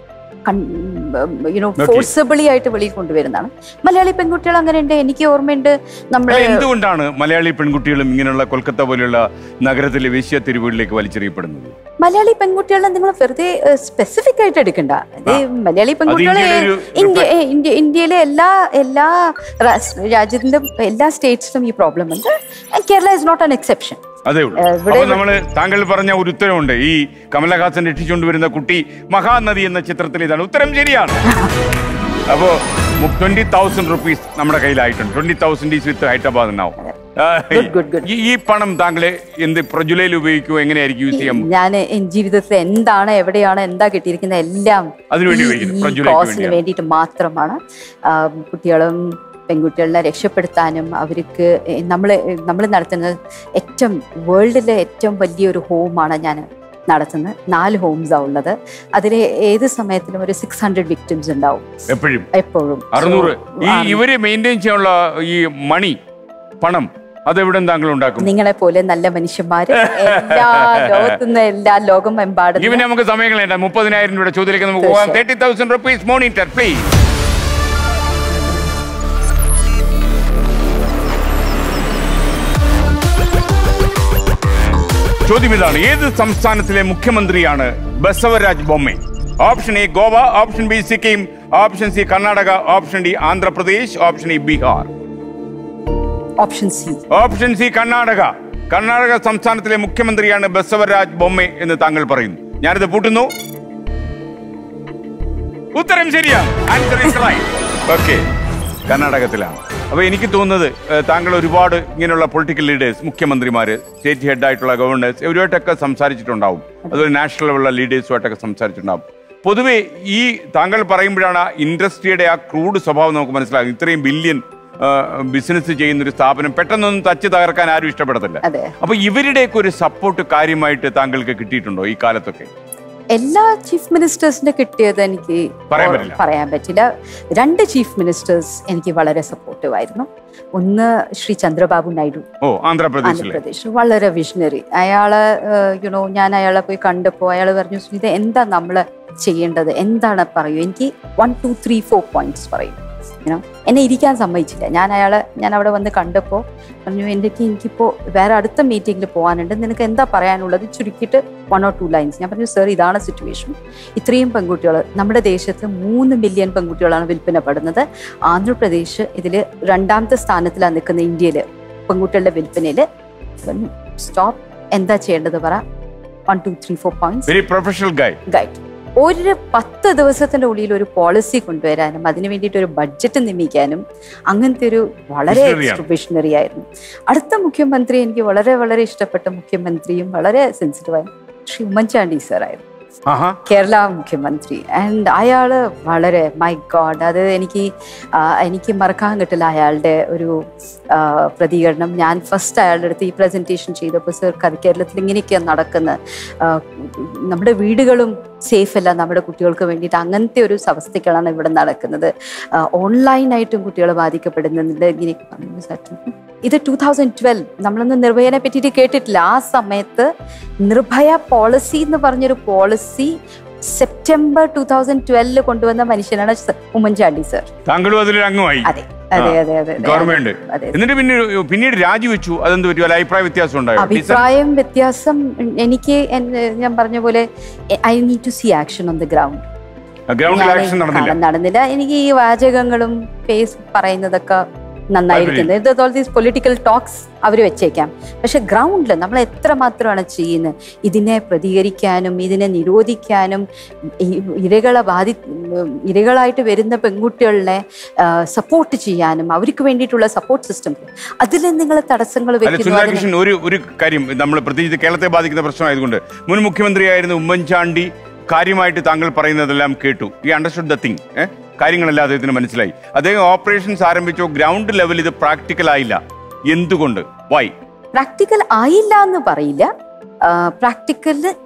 യുനോ Notice. ഫോഴ്സബിളി ആയിട്ട് വെളിയിൽ കൊണ്ടുവരുന്നതാണ് മലയാളി പെൺകുട്ടികൾ അങ്ങനെ ഉണ്ട് എനിക്ക് ഓർമ്മയുണ്ട് നമ്മൾ അല്ല, എന്തുകൊണ്ടാണ് മലയാളി പെൺകുട്ടികളും ഇങ്ങനെയുള്ള കൊൽക്കത്ത പോലെയുള്ള നഗരത്തിലെ വേശ്യ തെരുവുകളിലേക്ക് വലിച്ചെറിയപ്പെടുന്നത് മലയാളി പെൺകുട്ടികളെ നിങ്ങൾ വെറുതെ സ്പെസിഫിക് ആയിട്ട് എടുക്കണ്ട ഇത് മലയാളി പെൺകുട്ടികളെ ഇന്ത്യയുടെ ഒരു ഇന്ത്യ ഏ, ഇന്ത്യ ഇന്ത്യയിലെ എല്ലാ എല്ലാ രാസ്- രാജ്യത്തിന്റെ എല്ലാ സ്റ്റേറ്റ്സിലും ഈ പ്രോബ്ലം ഉണ്ട് Kerala is not an exception അതേ ഉള്ളൂ ഏ, ഇവിടെ- അപ്പൊ നമ്മള് താങ്കൾ പറഞ്ഞ ഒരു ഉത്തരവുണ്ട് ഈ കമലഹാസൻ രക്ഷിച്ചുകൊണ്ടുവരുന്ന കുട്ടി മഹാനദി എന്ന ചിത്രത്തിൽ ഇതാണ് ഉത്തരം ശരിയാണ് അപ്പോ ട്വന്റി തൗസൻഡ് റുപ്പീസ് നമ്മുടെ കയ്യിലായിട്ടുണ്ട് twenty thousand is with Hyderabad ഉണ്ടാവും Good, good, good. ഈ പണം താങ്കളെ എന്ത് പ്രജുലയിൽ ഉപയോഗിക്കുമോ എങ്ങനെയായിരിക്കും യൂസ് ചെയ്യാൻ ഞാൻ എൻ ജീവിതത്തിൽ എന്താണ് എവിടെയാണ് എന്താ കിട്ടിയിരിക്കുന്നത് എല്ലാം അതിനുവേണ്ടി ഈ- ഉപയോഗിക്കുന്നു. ഈ പ്രജ്വലയ്ക്ക് കോസിന് വേണ്ടിയാണ്. വേണ്ടിയിട്ട് മാത്രമാണ് ആ, കുട്ടികളും പെൺകുട്ടികളെ രക്ഷപ്പെടുത്താനും അവർക്ക് നമ്മൾ നമ്മൾ നടത്തുന്നത് ഏറ്റവും വേൾഡിലെ ഏറ്റവും വലിയൊരു ഹോമാണ് ഞാൻ നടത്തുന്നത് നാല് ഹോംസാണ് ഉള്ളത് അതിൽ ഏത് സമയത്തിലും ഒരു സിക്സ് ഹൺഡ്രഡ് വിക്ടിംസ് ഉണ്ടാവും എപ്പോഴും എപ്പോഴും അറുന്നൂറ് So, ഈ ആ, ഇവര് മെയിൻറ്റെയിൻ ചെയ്യാനുള്ള ഈ മണി പണം അതെവിടെ താങ്കൾ ഉണ്ടാക്കും നിങ്ങളെ പോലെ നല്ല മനുഷ്യന്മാര് എല്ലാ ലോകത്തുനിന്ന് എല്ലാ ലോകമെമ്പാടും ഇവന് നമുക്ക് സമയങ്ങളുണ്ട് മുപ്പതിനായിരം രൂപയുടെ ചോദ്യത്തിലേക്ക് നമുക്ക് പോകാം തേർട്ടി തീർച്ചയായും. തൗസൻഡ് റുപ്പീസ് മോണിറ്റർ പ്ലീസ് ചോദ്യം ഇതാണ് ഏത് സംസ്ഥാനത്തിലെ മുഖ്യമന്ത്രിയാണ് Basavaraj Bommai option A Goa option B Sikkim option C Karnataka option D Andhra Pradesh option E Bihar option C option C Karnataka Karnataka സംസ്ഥാനത്തിലെ മുഖ്യമന്ത്രിയാണ് ബസവരാജ് ബൊമ്മെ എന്ന് താങ്കൾ പറയുന്നു ഞാനിത് പൂട്ടുന്നു ഉത്തരം ശരിയാണ് ആൻസർ ഇസ് റൈറ്റ് ഓക്കെ കർണാടകത്തിലാണ് അപ്പൊ എനിക്ക് തോന്നുന്നത് ഏഹ്, താങ്കൾ ഒരുപാട് ഇങ്ങനെയുള്ള പൊളിറ്റിക്കൽ ലീഡേഴ്സ് മുഖ്യമന്ത്രിമാര് സ്റ്റേറ്റ് ഹെഡ് ആയിട്ടുള്ള ഗവർണേഴ്സ് ഇവരുമായിട്ടൊക്കെ സംസാരിച്ചിട്ടുണ്ടാവും അതുപോലെ നാഷണൽ ലെവലുള്ള ലീഡേഴ്സുമായിട്ടൊക്കെ സംസാരിച്ചിട്ടുണ്ടാവും പൊതുവെ ഈ താങ്കൾ പറയുമ്പോഴാണ് ആ ഇൻഡസ്ട്രിയുടെ ആ ക്രൂഡ് സ്വഭാവം നമുക്ക് മനസ്സിലാകും ഇത്രയും ബില്യൺ ബിസിനസ് ചെയ്യുന്ന ഒരു സ്ഥാപനം പെട്ടെന്നൊന്നും തച്ച് തകർക്കാൻ ആരും ഇഷ്ടപ്പെടത്തില്ല അതെ. അപ്പൊ ഇവരുടെയൊക്കെ ഒരു സപ്പോർട്ട് കാര്യമായിട്ട് താങ്കൾക്ക് കിട്ടിയിട്ടുണ്ടോ ഈ കാലത്തൊക്കെ എല്ലാ ചീഫ് മിനിസ്റ്റേഴ്സിന്റെ കിട്ടിയത് എനിക്ക് പറയാൻ ഓർ- പറ്റില്ല. പറയാൻ പറ്റില്ല രണ്ട് ചീഫ് മിനിസ്റ്റേഴ്സ് എനിക്ക് വളരെ സപ്പോർട്ടീവ് ആയിരുന്നു ഒന്ന് ശ്രീ ചന്ദ്രബാബു നായിഡു ഓ ആന്ധ്രാപ്രദേശിലെ ആന്ധ്രാപ്രദേശ് വളരെ വിഷണറി അയാള് യുനോ ഞാൻ അയാളെ പോയി കണ്ടപ്പോൾ അയാൾ പറഞ്ഞു ഇത് എന്താ നമ്മൾ ചെയ്യേണ്ടത് എന്താണ് പറയൂ എനിക്ക് one two three four points പറയും യുനോ എന്നെ ഇരിക്കാൻ സമ്മതിച്ചില്ല ഞാൻ അയാളെ ഞാൻ അവിടെ വന്ന് കണ്ടപ്പോൾ പറഞ്ഞു എൻ്റെ എനിക്കിപ്പോൾ വേറെ അടുത്ത മീറ്റിങ്ങിൽ പോകാനുണ്ട് നിനക്ക് എന്താ പറയാനുള്ളത് ചുരുക്കിയിട്ട് വൺ ഓർ ടു ലൈൻസ് ഞാൻ പറഞ്ഞു സർ ഇതാണ് സിറ്റുവേഷൻ ഇത്രയും പെൺകുട്ടികൾ നമ്മുടെ ദേശത്ത് മൂന്ന് മില്യൺ പെൺകുട്ടികളാണ് വിൽപ്പനപ്പെടുന്നത് ആന്ധ്രാപ്രദേശ് ഇതിൽ രണ്ടാമത്തെ സ്ഥാനത്തിലാണ് നിൽക്കുന്ന ഇന്ത്യയിൽ പെൺകുട്ടികളുടെ വിൽപ്പനയിൽ സ്റ്റോപ്പ് എന്താ ചെയ്യേണ്ടത് പറ one two three four points very professional guy guide ഒരു പത്ത് ദിവസത്തിന്റെ ഉള്ളിൽ ഒരു പോളിസി കൊണ്ടുവരാനും അതിന് വേണ്ടിയിട്ട് ഒരു ബഡ്ജറ്റ് നിയമിക്കാനും അങ്ങനത്തെ ഒരു വളരെ Visionary ആണ്. വിഷണറി ആയിരുന്നു അടുത്ത മുഖ്യമന്ത്രി എനിക്ക് വളരെ വളരെ ഇഷ്ടപ്പെട്ട മുഖ്യമന്ത്രിയും വളരെ സെൻസിറ്റീവായ ശ്രീ ഉമ്മൻചാണ്ടി സാർ ആയിരുന്നു ആഹാ കേരള മുഖ്യമന്ത്രി ആൻഡ് അയാള് വളരെ മൈ ഗോഡ് അത് എനിക്ക് ആ, എനിക്ക് മറക്കാൻ കിട്ടില്ല അയാളുടെ ഒരു ആ, പ്രതികരണം ഞാൻ ഫസ്റ്റ് അയാളുടെ അടുത്ത് ഈ പ്രസന്റേഷൻ ചെയ്തപ്പോൾ സർ കേരളത്തിൽ ഇങ്ങനെയൊക്കെയാണ് നടക്കുന്നത് ആ, നമ്മുടെ വീടുകളും സേഫ് അല്ല നമ്മുടെ കുട്ടികൾക്ക് വേണ്ടിയിട്ട് അങ്ങനത്തെ ഒരു അവസ്ഥകളാണ് ഇവിടെ നടക്കുന്നത് ഓൺലൈനായിട്ടും കുട്ടികൾ ബാധിക്കപ്പെടുന്നുണ്ട് ഇങ്ങനെയൊക്കെ പറഞ്ഞു സത്യം ഇത് ടൂ തൗസൻഡ് ട്വൽവ് നമ്മളൊന്നും നിർഭയനെ പറ്റിയിട്ട് കേട്ടിട്ടില്ല ആ സമയത്ത് നിർഭയ പോളിസി എന്ന് പറഞ്ഞൊരു പോളിസി സെപ്റ്റംബർ ടൂ തൗസൻഡ് ട്വൽവില് കൊണ്ടുവന്ന മനുഷ്യനാണ് സർ ഉമ്മൻചാണ്ടി സർ താങ്കളും അതിലൊരു അംഗമായി അതെ അതെ അതെ അതെ അതെ. ഗവൺമെന്റ് അതെ എന്നിട്ട് പിന്നെ പിന്നീട് രാജിവെച്ചു അതെന്ത് പറ്റി വല്ല അഭിപ്രായ വ്യത്യാസം ഉണ്ടായോ അഭിപ്രായം വ്യത്യാസം എനിക്ക് എൻ- ഞാൻ പറഞ്ഞ പോലെ I need to see action on the ground ഗ്രൗണ്ടിൽ ആക്ഷൻ നടന്നില്ല നടന്നില്ല എനിക്ക് ഈ വാചകങ്ങളും ഫേസ് പറയുന്നതൊക്കെ നന്നായിരിക്കുന്നത് ഇത് ഓൾ ദീസ് പൊളിറ്റിക്കൽ ടോക്സ് അവർ വെച്ചേക്കാം പക്ഷെ ഗ്രൗണ്ടിൽ നമ്മൾ എത്ര മാത്രമാണ് ചെയ്യുന്നത് ഇതിനെ പ്രതികരിക്കാനും ഇതിനെ നിരോധിക്കാനും ഈ ഇരകളെ ബാധി ഇരകളായിട്ട് വരുന്ന പെൺകുട്ടികളെ സപ്പോർട്ട് ചെയ്യാനും അവർക്ക് വേണ്ടിയിട്ടുള്ള സപ്പോർട്ട് സിസ്റ്റം അതിൽ നിങ്ങൾ തടസ്സങ്ങൾ അല്ല വെക്കുന്നു അതിന് സുധാകൃഷ്ണൻ ഒരു ഒരു കാര്യം നമ്മൾ പ്രത്യേകിച്ച് കേരളത്തെ ബാധിക്കുന്ന പ്രശ്നമായതുകൊണ്ട് മുൻ മുഖ്യമന്ത്രിയായിരുന്ന ഉമ്മൻചാണ്ടി കാര്യമായിട്ട് താങ്കൾ പറയുന്നതെല്ലാം കേട്ടു ഈ അണ്ടർസ്റ്റുഡ് ദ തിങ് കാര്യങ്ങളെല്ലാം അദ്ദേഹത്തിന് മനസ്സിലായി അദ്ദേഹം ഓപ്പറേഷൻസ് ആരംഭിച്ചോ ഗ്രൗണ്ട് ലെവൽ ഇത് പ്രാക്ടിക്കൽ ആയില്ല എന്തുകൊണ്ട് വൈ പ്രാക്ടിക്കൽ ആയില്ല എന്ന് പറയില്ല പ്രാക്ടിക്കലിന്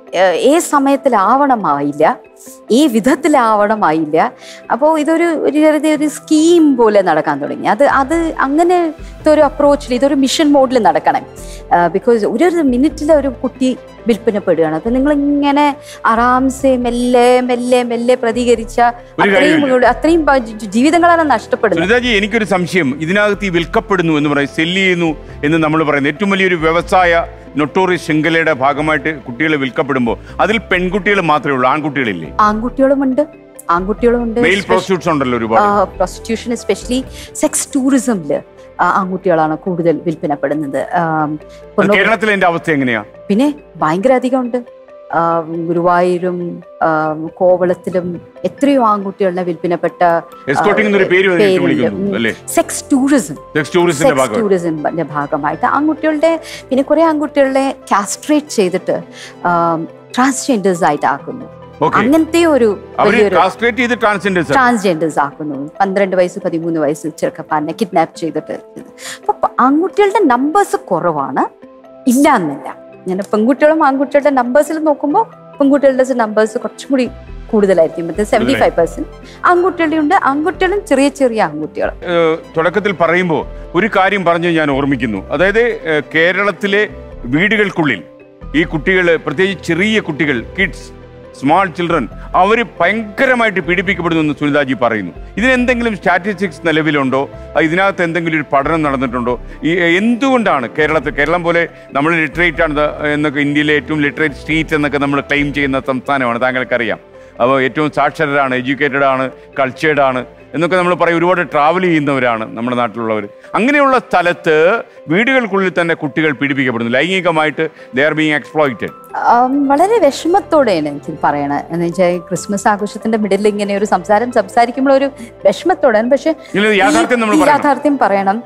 ഏഹ്, ഏ സമയത്തിലാവണമായില്ല ഈ വിധത്തിലാവണമായില്ല അപ്പോൾ ഇതൊരു ഒരു ചെറിയ ഒരു സ്കീം പോലെ നടക്കാൻ തുടങ്ങി അത് അത് അങ്ങനെ ഒരു അപ്രോച്ചിൽ ഇതൊരു മിഷൻ മോഡിൽ നടക്കണം ബിക്കോസ് ഒരു ഒരു മിനിറ്റിൽ ഒരു കുട്ടി വിൽപ്പനപ്പെടുകയാണ് അപ്പൊ നിങ്ങൾ ഇങ്ങനെ ആറാംസെ മെല്ലെ മെല്ലെ മെല്ലെ പ്രതികരിച്ച അത്രയും കാര്യമില്ല. കൂടെ- അത്രയും പ- ജി- ജീവിതങ്ങളാണ് നഷ്ടപ്പെടുന്നത് സുനിതാജി എനിക്കൊരു സംശയം ഇതിനകത്ത് ഈ വിൽക്കപ്പെടുന്നു എന്ന് പറയും സെല്ല് ചെയ്യുന്നു എന്ന് നമ്മൾ പറയുന്നത് ഏറ്റവും വലിയൊരു വ്യവസായ നൊട്ടോറിയസ് ശൃംഖലയുടെ ഭാഗമായിട്ട് കുട്ടികൾ വിൽക്കപ്പെടുമ്പോൾ അതിൽ പെൺകുട്ടികൾ മാത്രമേ ഉള്ളൂ ആൺകുട്ടികളില്ലേ ആൺകുട്ടികളുമുണ്ട് ആൺകുട്ടികളുമുണ്ട് മെയിൽ പ്രോസ്റ്റിറ്റ്യൂട്ട്സ് ഉണ്ടല്ലോ ഒരുപാട് പ്രോസ്റ്റിറ്റ്യൂഷൻ എസ്പെഷ്യലി സെക്സ് ടൂറിസമില് ആൺകുട്ടികളാണ് കൂടുതൽ വിൽപ്പനപ്പെടുന്നത് ആം, അത് porno- കേരളത്തിലെ എന്റെ അവസ്ഥ എങ്ങനെയാ പിന്നെ ഭയങ്കര അധികം ഉണ്ട് ആം, ഗുരുവായൂരും ആം, കോവളത്തിലും എത്രയോ ആൺകുട്ടികളുടെ വിൽപ്പനപ്പെട്ട എസ്കോട്ടിംഗ് എന്നൊരു പേര് വന്നിട്ട് വിളിക്കുന്നു അല്ലേ സെക്സ് ടൂറിസം സെക്സ് ടൂറിസ്റ്റിന്റെ സെക്സ് ഭാഗം ടൂറിസമിന്റെ ഭാഗമായിട്ട് ആൺകുട്ടികളുടെ പിന്നെ കുറെ ആൺകുട്ടികളെ കാസ്ട്രേറ്റ് ചെയ്തിട്ട് ട്രാൻസ്ജെൻഡേഴ്സ് ആയിട്ട് ആക്കുന്നു ഓക്കെ അങ്ങനത്തെ ഒരു അവര് വലിയൊരു കാസ്ട്രേറ്റ് ചെയ്ത് ട്രാൻസ്ജെൻഡേഴ്സ് ട്രാൻസ്ജെൻഡേഴ്സ് ആക്കുന്നു പന്ത്രണ്ട് വയസ്സ് പതിമൂന്ന് വയസ്സ് ചെറുക്കപ്പാരനെ കിഡ്നാപ്പ് ചെയ്തിട്ട് അപ്പൊ പ- ആൺകുട്ടികളുടെ നമ്പേഴ്സ് കുറവാണ് ഇല്ല എന്നല്ല ഞാൻ പെൺകുട്ടികളും ആൺകുട്ടികളുടെ നമ്പേഴ്സിൽ നോക്കുമ്പോൾ പെൺകുട്ടികളുടെ നമ്പേഴ്സ് കുറച്ചും കൂടി കൂടുതലായിരിക്കും മറ്റേ സെവൻറ്റി ഫൈവ് പെർസെന്റ് ആൺകുട്ടികളുടെ ഉണ്ട് ആൺകുട്ടികളും ചെറിയ ചെറിയ ആൺകുട്ടികൾ തുടക്കത്തിൽ പറയുമ്പോൾ ഒരു കാര്യം പറഞ്ഞ് ഞാൻ ഓർമ്മിക്കുന്നു അതായത് ഏഹ്, കേരളത്തിലെ വീടുകൾക്കുള്ളിൽ ഈ കുട്ടികൾ പ്രത്യേകിച്ച് ചെറിയ കുട്ടികൾ കിഡ്സ് സ്മാൾ ചിൽഡ്രൻ അവർ ഭയങ്കരമായിട്ട് പീഡിപ്പിക്കപ്പെടുന്നു എന്ന് സുനിതാജി പറയുന്നു ഇതിനെന്തെങ്കിലും സ്റ്റാറ്റിസ്റ്റിക്സ് നിലവിലുണ്ടോ ആ, ഇതിനകത്ത് എന്തെങ്കിലും ഒരു പഠനം നടന്നിട്ടുണ്ടോ ഈ എന്തുകൊണ്ടാണ് കേരളത്തിൽ കേരളം പോലെ നമ്മൾ ലിറ്ററേറ്റ് ആണ് ദ- എന്നൊക്കെ ഇന്ത്യയിലെ ഏറ്റവും ലിറ്ററേറ്റ് സ്റ്റേറ്റ് എന്നൊക്കെ നമ്മൾ ക്ലെയിം ചെയ്യുന്ന സംസ്ഥാനമാണ് താങ്കൾക്കറിയാം അപ്പോൾ ഏറ്റവും സാക്ഷരരാണ് എഡ്യൂക്കേറ്റഡ് ആണ് കൾച്ചേർഡ് ആണ് എന്നൊക്കെ നമ്മൾ പറയും ഒരുപാട് ട്രാവൽ ചെയ്യുന്നവരാണ് നമ്മുടെ നാട്ടിലുള്ളവർ അങ്ങനെയുള്ള സ്ഥലത്ത് വീടുകൾക്കുള്ളിൽ തന്നെ കുട്ടികൾ പീഡിപ്പിക്കപ്പെടുന്നു ലൈംഗികമായിട്ട് they are being exploited um, വളരെ വിഷമത്തോടെയാണ് എനിക്ക് പറയണത് എന്ന് വെച്ചാൽ ക്രിസ്മസ് ആഘോഷത്തിന്റെ മിഡിൽ ഇങ്ങനെ ഒരു സംസാരം സംസാരിക്കുമ്പോൾ ഒരു വിഷമത്തോടെയാണ് പക്ഷെ ഇതിൽ യാഥാർത്ഥ്യം നമ്മൾ ഈ പറയണം. യാഥാർത്ഥ്യം പറയണം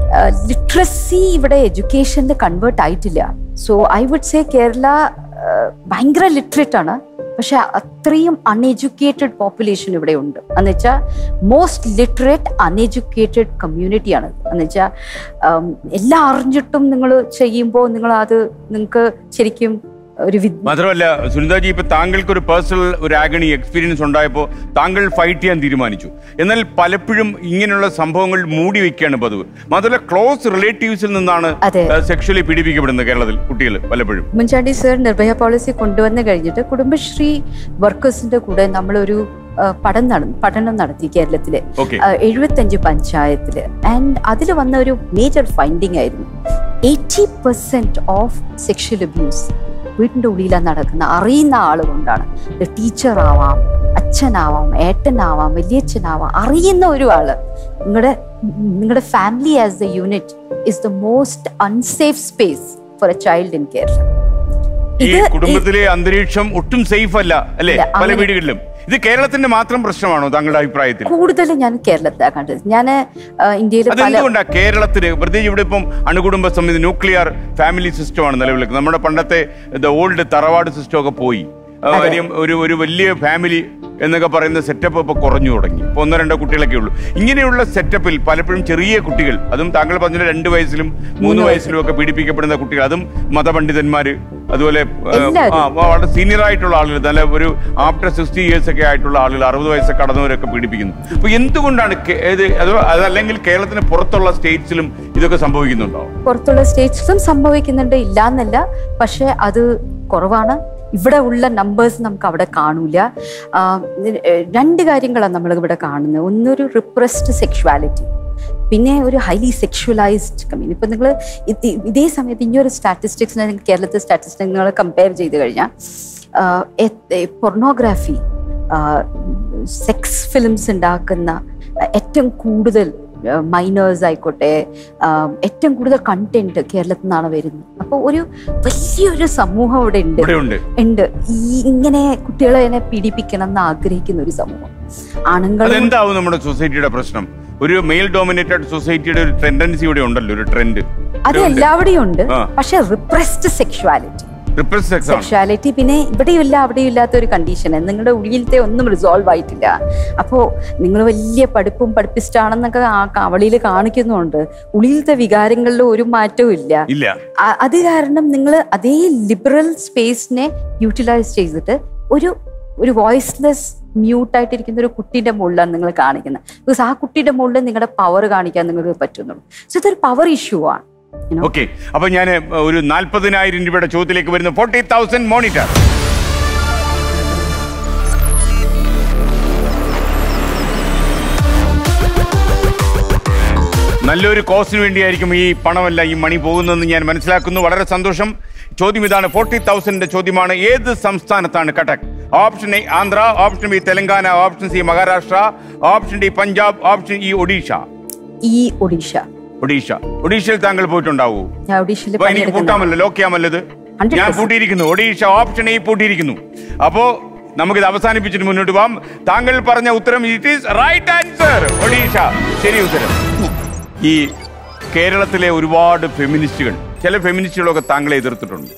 ലിറ്ററസി ഇവിടെ എഡ്യൂക്കേഷനിൽ കൺവേർട്ട് ആയിട്ടില്ല so I would say Kerala ah, ഭയങ്കര ലിറ്ററേറ്റ് ആണ് പക്ഷെ അത്രയും അൺഎഡ്യൂക്കേറ്റഡ് പോപ്പുലേഷൻ ഇവിടെ ഉണ്ട് എന്ന് വെച്ചാൽ മോസ്റ്റ് ലിറ്ററേറ്റ് അൺഎഡ്യൂക്കേറ്റഡ് കമ്മ്യൂണിറ്റിയാണ് എന്ന് വെച്ചാൽ എല്ലാം അറിഞ്ഞിട്ടും നിങ്ങൾ ചെയ്യുമ്പോൾ നിങ്ങൾ അത് നിങ്ങൾക്ക് ശരിക്കും ഒരു വിദ് മാത്രമല്ല സുനിതാജി ഇപ്പൊ താങ്കൾക്ക് ഒരു പേഴ്സണൽ ഒരു ആഗണി എക്സ്പീരിയൻസ് ഉണ്ടായപ്പോൾ താങ്കൾ ഫൈറ്റ് ചെയ്യാൻ തീരുമാനിച്ചു എന്നാൽ പലപ്പോഴും ഇങ്ങനെയുള്ള സംഭവങ്ങൾ മൂടി വെക്കുകയാണ് പതിവ് മാത്രമല്ല ക്ലോസ് റിലേറ്റീവ്സിൽ നിന്നാണ് അതെ. സെക്ഷലി പീഡിപ്പിക്കപ്പെടുന്നത് കേരളത്തിൽ കുട്ടികൾ പലപ്പോഴും ഉമ്മൻചാണ്ടി സർ നിർഭയ പോളിസി കൊണ്ടുവന്ന് കഴിഞ്ഞിട്ട് കുടുംബശ്രീ വർക്കേഴ്സിന്റെ കൂടെ നമ്മളൊരു ആ, പഠനം നട പഠനം നടത്തി കേരളത്തില് ഓക്കെ ആ, എഴുപത്തഞ്ച് പഞ്ചായത്തില് ആൻഡ് അതിൽ വന്ന ഒരു മേജർ ഫൈൻഡിങ് ആയിരുന്നു eighty percent of sexual abuse വീടിന്റെ ഉള്ളിലാണ് നടക്കുന്ന അറിയുന്ന ആള് കൊണ്ടാണ് ടീച്ചർ ആവാം അച്ഛനാവാം ഏട്ടനാവാം വലിയച്ഛനാവാം അറിയുന്ന ഒരു ആള് നിങ്ങളുടെ നിങ്ങളുടെ family as the unit is the most unsafe space for a child in Kerala ഈ കുടുംബത്തിലെ അന്തരീക്ഷം ഒട്ടും സേഫ് അല്ല അല്ലേ ഇല്ല, പല അങ്ങനെ- വീടുകളിലും ഇത് കേരളത്തിന്റെ മാത്രം പ്രശ്നമാണോ താങ്കളുടെ അഭിപ്രായത്തിൽ കൂടുതൽ ഞാൻ കേരളത്തിലാണ് കണ്ടത് ഞാൻ ഇന്ത്യയിൽ പല അതെന്തുകൊണ്ടാ കേരളത്തിന് പ്രത്യേകിച്ച് ഇവിടെ ഇപ്പം അണുകുടുംബ സമിതി ന്യൂക്ലിയർ ഫാമിലി സിസ്റ്റമാണ് നിലവിൽ നമ്മുടെ പണ്ടത്തെ ദ ഓൾഡ് തറവാട് സിസ്റ്റം ഒക്കെ പോയി ആ, കാര്യം ഒരു ഒരു വലിയ ഫാമിലി എന്നൊക്കെ പറയുന്ന സെറ്റപ്പ് ഇപ്പൊ കുറഞ്ഞു തുടങ്ങി ഇപ്പൊ ഒന്നോ രണ്ടോ കുട്ടികളൊക്കെ ഉള്ളൂ ഇങ്ങനെയുള്ള സെറ്റപ്പിൽ പലപ്പോഴും ചെറിയ കുട്ടികൾ അതും താങ്കൾ പറഞ്ഞ രണ്ട് വയസ്സിലും മൂന്ന് വയസ്സിലും ഒക്കെ പീഡിപ്പിക്കപ്പെടുന്ന കുട്ടികൾ അതും മതപണ്ഡിതന്മാര് അതുപോലെ ആ, എല്ലാവരും. ആ, വളരെ സീനിയർ ആയിട്ടുള്ള ആളുകൾ നല്ല ഒരു ആഫ്റ്റർ സിക്സ്റ്റി ഇയേഴ്സ് ഒക്കെ ആയിട്ടുള്ള ആളുകൾ അറുപത് വയസ്സ് കടന്നവരൊക്കെ പീഡിപ്പിക്കുന്നു അപ്പൊ എന്തുകൊണ്ടാണ് കേ- ഇത് അത് അതല്ലെങ്കിൽ കേരളത്തിന് പുറത്തുള്ള സ്റ്റേറ്റ്സിലും ഇതൊക്കെ സംഭവിക്കുന്നുണ്ടോ പുറത്തുള്ള സ്റ്റേറ്റ്സും സംഭവിക്കുന്നുണ്ട് ഇല്ല എന്നല്ല പക്ഷെ അത് കുറവാണ് ഇവിടെ ഉള്ള നമ്പേഴ്സ് നമുക്ക് അവിടെ കാണൂല ആ, ഏഹ് രണ്ട് കാര്യങ്ങളാണ് നമ്മൾ ഇവിടെ കാണുന്നത് ഒന്നൊരു റിപ്രസ്ഡ് സെക്ഷുവാലിറ്റി പിന്നെ ഒരു ഹൈലി സെക്ഷുവലൈസ്ഡ് കമ്മ്യൂണിറ്റി ഇപ്പം നിങ്ങൾ ഇതേ സമയത്ത് ഇനിയൊരു സ്റ്റാറ്റിസ്റ്റിക്സിനെ കേരളത്തെ സ്റ്റാറ്റിസ്റ്റിക്സ് നിങ്ങൾ കമ്പയർ ചെയ്ത് കഴിഞ്ഞാൽ പൊർണോഗ്രാഫി സെക്സ് ഫിലിംസ് ഉണ്ടാക്കുന്ന ഏറ്റവും കൂടുതൽ മൈനേഴ്സ് ആയിക്കോട്ടെ ആ, ഏറ്റവും കൂടുതൽ കണ്ടന്റ് കേരളത്തിൽ നിന്നാണ് വരുന്നത് അപ്പോൾ ഒരു വലിയൊരു സമൂഹം ഇവിടെ ഉണ്ട് ഇവിടെ ഉണ്ട് ഉണ്ട് ഈ ഇങ്ങനെ കുട്ടികളെ തന്നെ പീഡിപ്പിക്കണം എന്ന് ആഗ്രഹിക്കുന്ന ഒരു സമൂഹം ആണുങ്ങളും അതെന്താവും നമ്മുടെ സൊസൈറ്റിയുടെ പ്രശ്നം ഒരു മെയിൽ ഡോമിനേറ്റഡ് സൊസൈറ്റിയുടെ ഒരു ടെൻഡൻസി ഇവിടെ ഉണ്ടല്ലോ ഒരു ട്രെൻഡ് അത് എല്ലാവിടെയും ഉണ്ട് ആ. പക്ഷെ റിപ്രസ്ഡ് സെക്ഷുവാലിറ്റി റിപ്പൽസ് സെക്സ് ആണ് സെക്ഷുവാലിറ്റി പിന്നെ ഇവിടെയും ഇല്ല അവിടെയും ഇല്ലാത്ത ഒരു കണ്ടീഷൻ നിങ്ങളുടെ ഉള്ളിലത്തെ ഒന്നും റിസോൾവ് ആയിട്ടില്ല അപ്പോൾ നിങ്ങൾ വലിയ പഠിപ്പും പഠിപ്പിസ്റ്റാണെന്നൊക്കെ ആ കവളിയിൽ കാണിക്കുന്നുണ്ട് ഉള്ളിലത്തെ വികാരങ്ങളിൽ ഒരു മാറ്റവും ഇല്ല ഇല്ല ആ- അത് കാരണം നിങ്ങൾ അതേ ലിബറൽ സ്പേസിനെ യൂട്ടിലൈസ് ചെയ്തിട്ട് ഒരു ഒരു വോയിസ്ലെസ് മ്യൂട്ടായിട്ടിരിക്കുന്ന ഒരു കുട്ടിയുടെ മുകളിലാണ് നിങ്ങൾ കാണിക്കുന്നത് ബിക്കോസ് ആ കുട്ടിയുടെ മുകളിൽ നിങ്ങളുടെ പവർ കാണിക്കാൻ നിങ്ങൾക്ക് പറ്റുന്നുള്ളൂ സോ ഇതൊരു പവർ ഇഷ്യൂ ആണ് You know? ഓക്കെ അപ്പൊ ഞാൻ ഒരു നാൽപ്പതിനായിരം രൂപയുടെ ചോദ്യത്തിലേക്ക് വരുന്നു ഫോർട്ടി തൗസൻഡ് മോണിറ്റർ നല്ലൊരു കോസിന് വേണ്ടിയായിരിക്കും ഈ പണമല്ല ഈ മണി പോകുന്നതെന്ന് ഞാൻ മനസ്സിലാക്കുന്നു വളരെ സന്തോഷം ചോദ്യം ഇതാണ് ഫോർട്ടി തൗസൻഡിന്റെ ചോദ്യമാണ് ഏത് സംസ്ഥാനത്താണ് Cuttack option A Andhra option B Telangana option C Maharashtra option D Punjab option E Odisha ഈ ഒഡീഷ ഒഡീഷ ഒഡീഷയിൽ താങ്കൾ പോയിട്ടുണ്ടാവൂ ഞാൻ ഒഡീഷയിൽ അപ്പൊ എനിക്ക് പൂട്ടാമല്ലോ ലോക്ക് ചെയ്യാമല്ലോ ഇത് 100%. ഞാൻ പൂട്ടിയിരിക്കുന്നു ഒഡീഷ ഓപ്ഷൻ എ പൂട്ടിയിരിക്കുന്നു അപ്പോ നമുക്കിത് അവസാനിപ്പിച്ചിട്ട് മുന്നോട്ട് പോവാം താങ്കൾ പറഞ്ഞ ഉത്തരം it is right answer Odisha ശരി ഉത്തരം ഈ കേരളത്തിലെ ഒരുപാട് ഫെമിനിസ്റ്റുകൾ ചില ഫെമിനിസ്റ്റുകളൊക്കെ താങ്കളെ എതിർത്തിട്ടുണ്ട്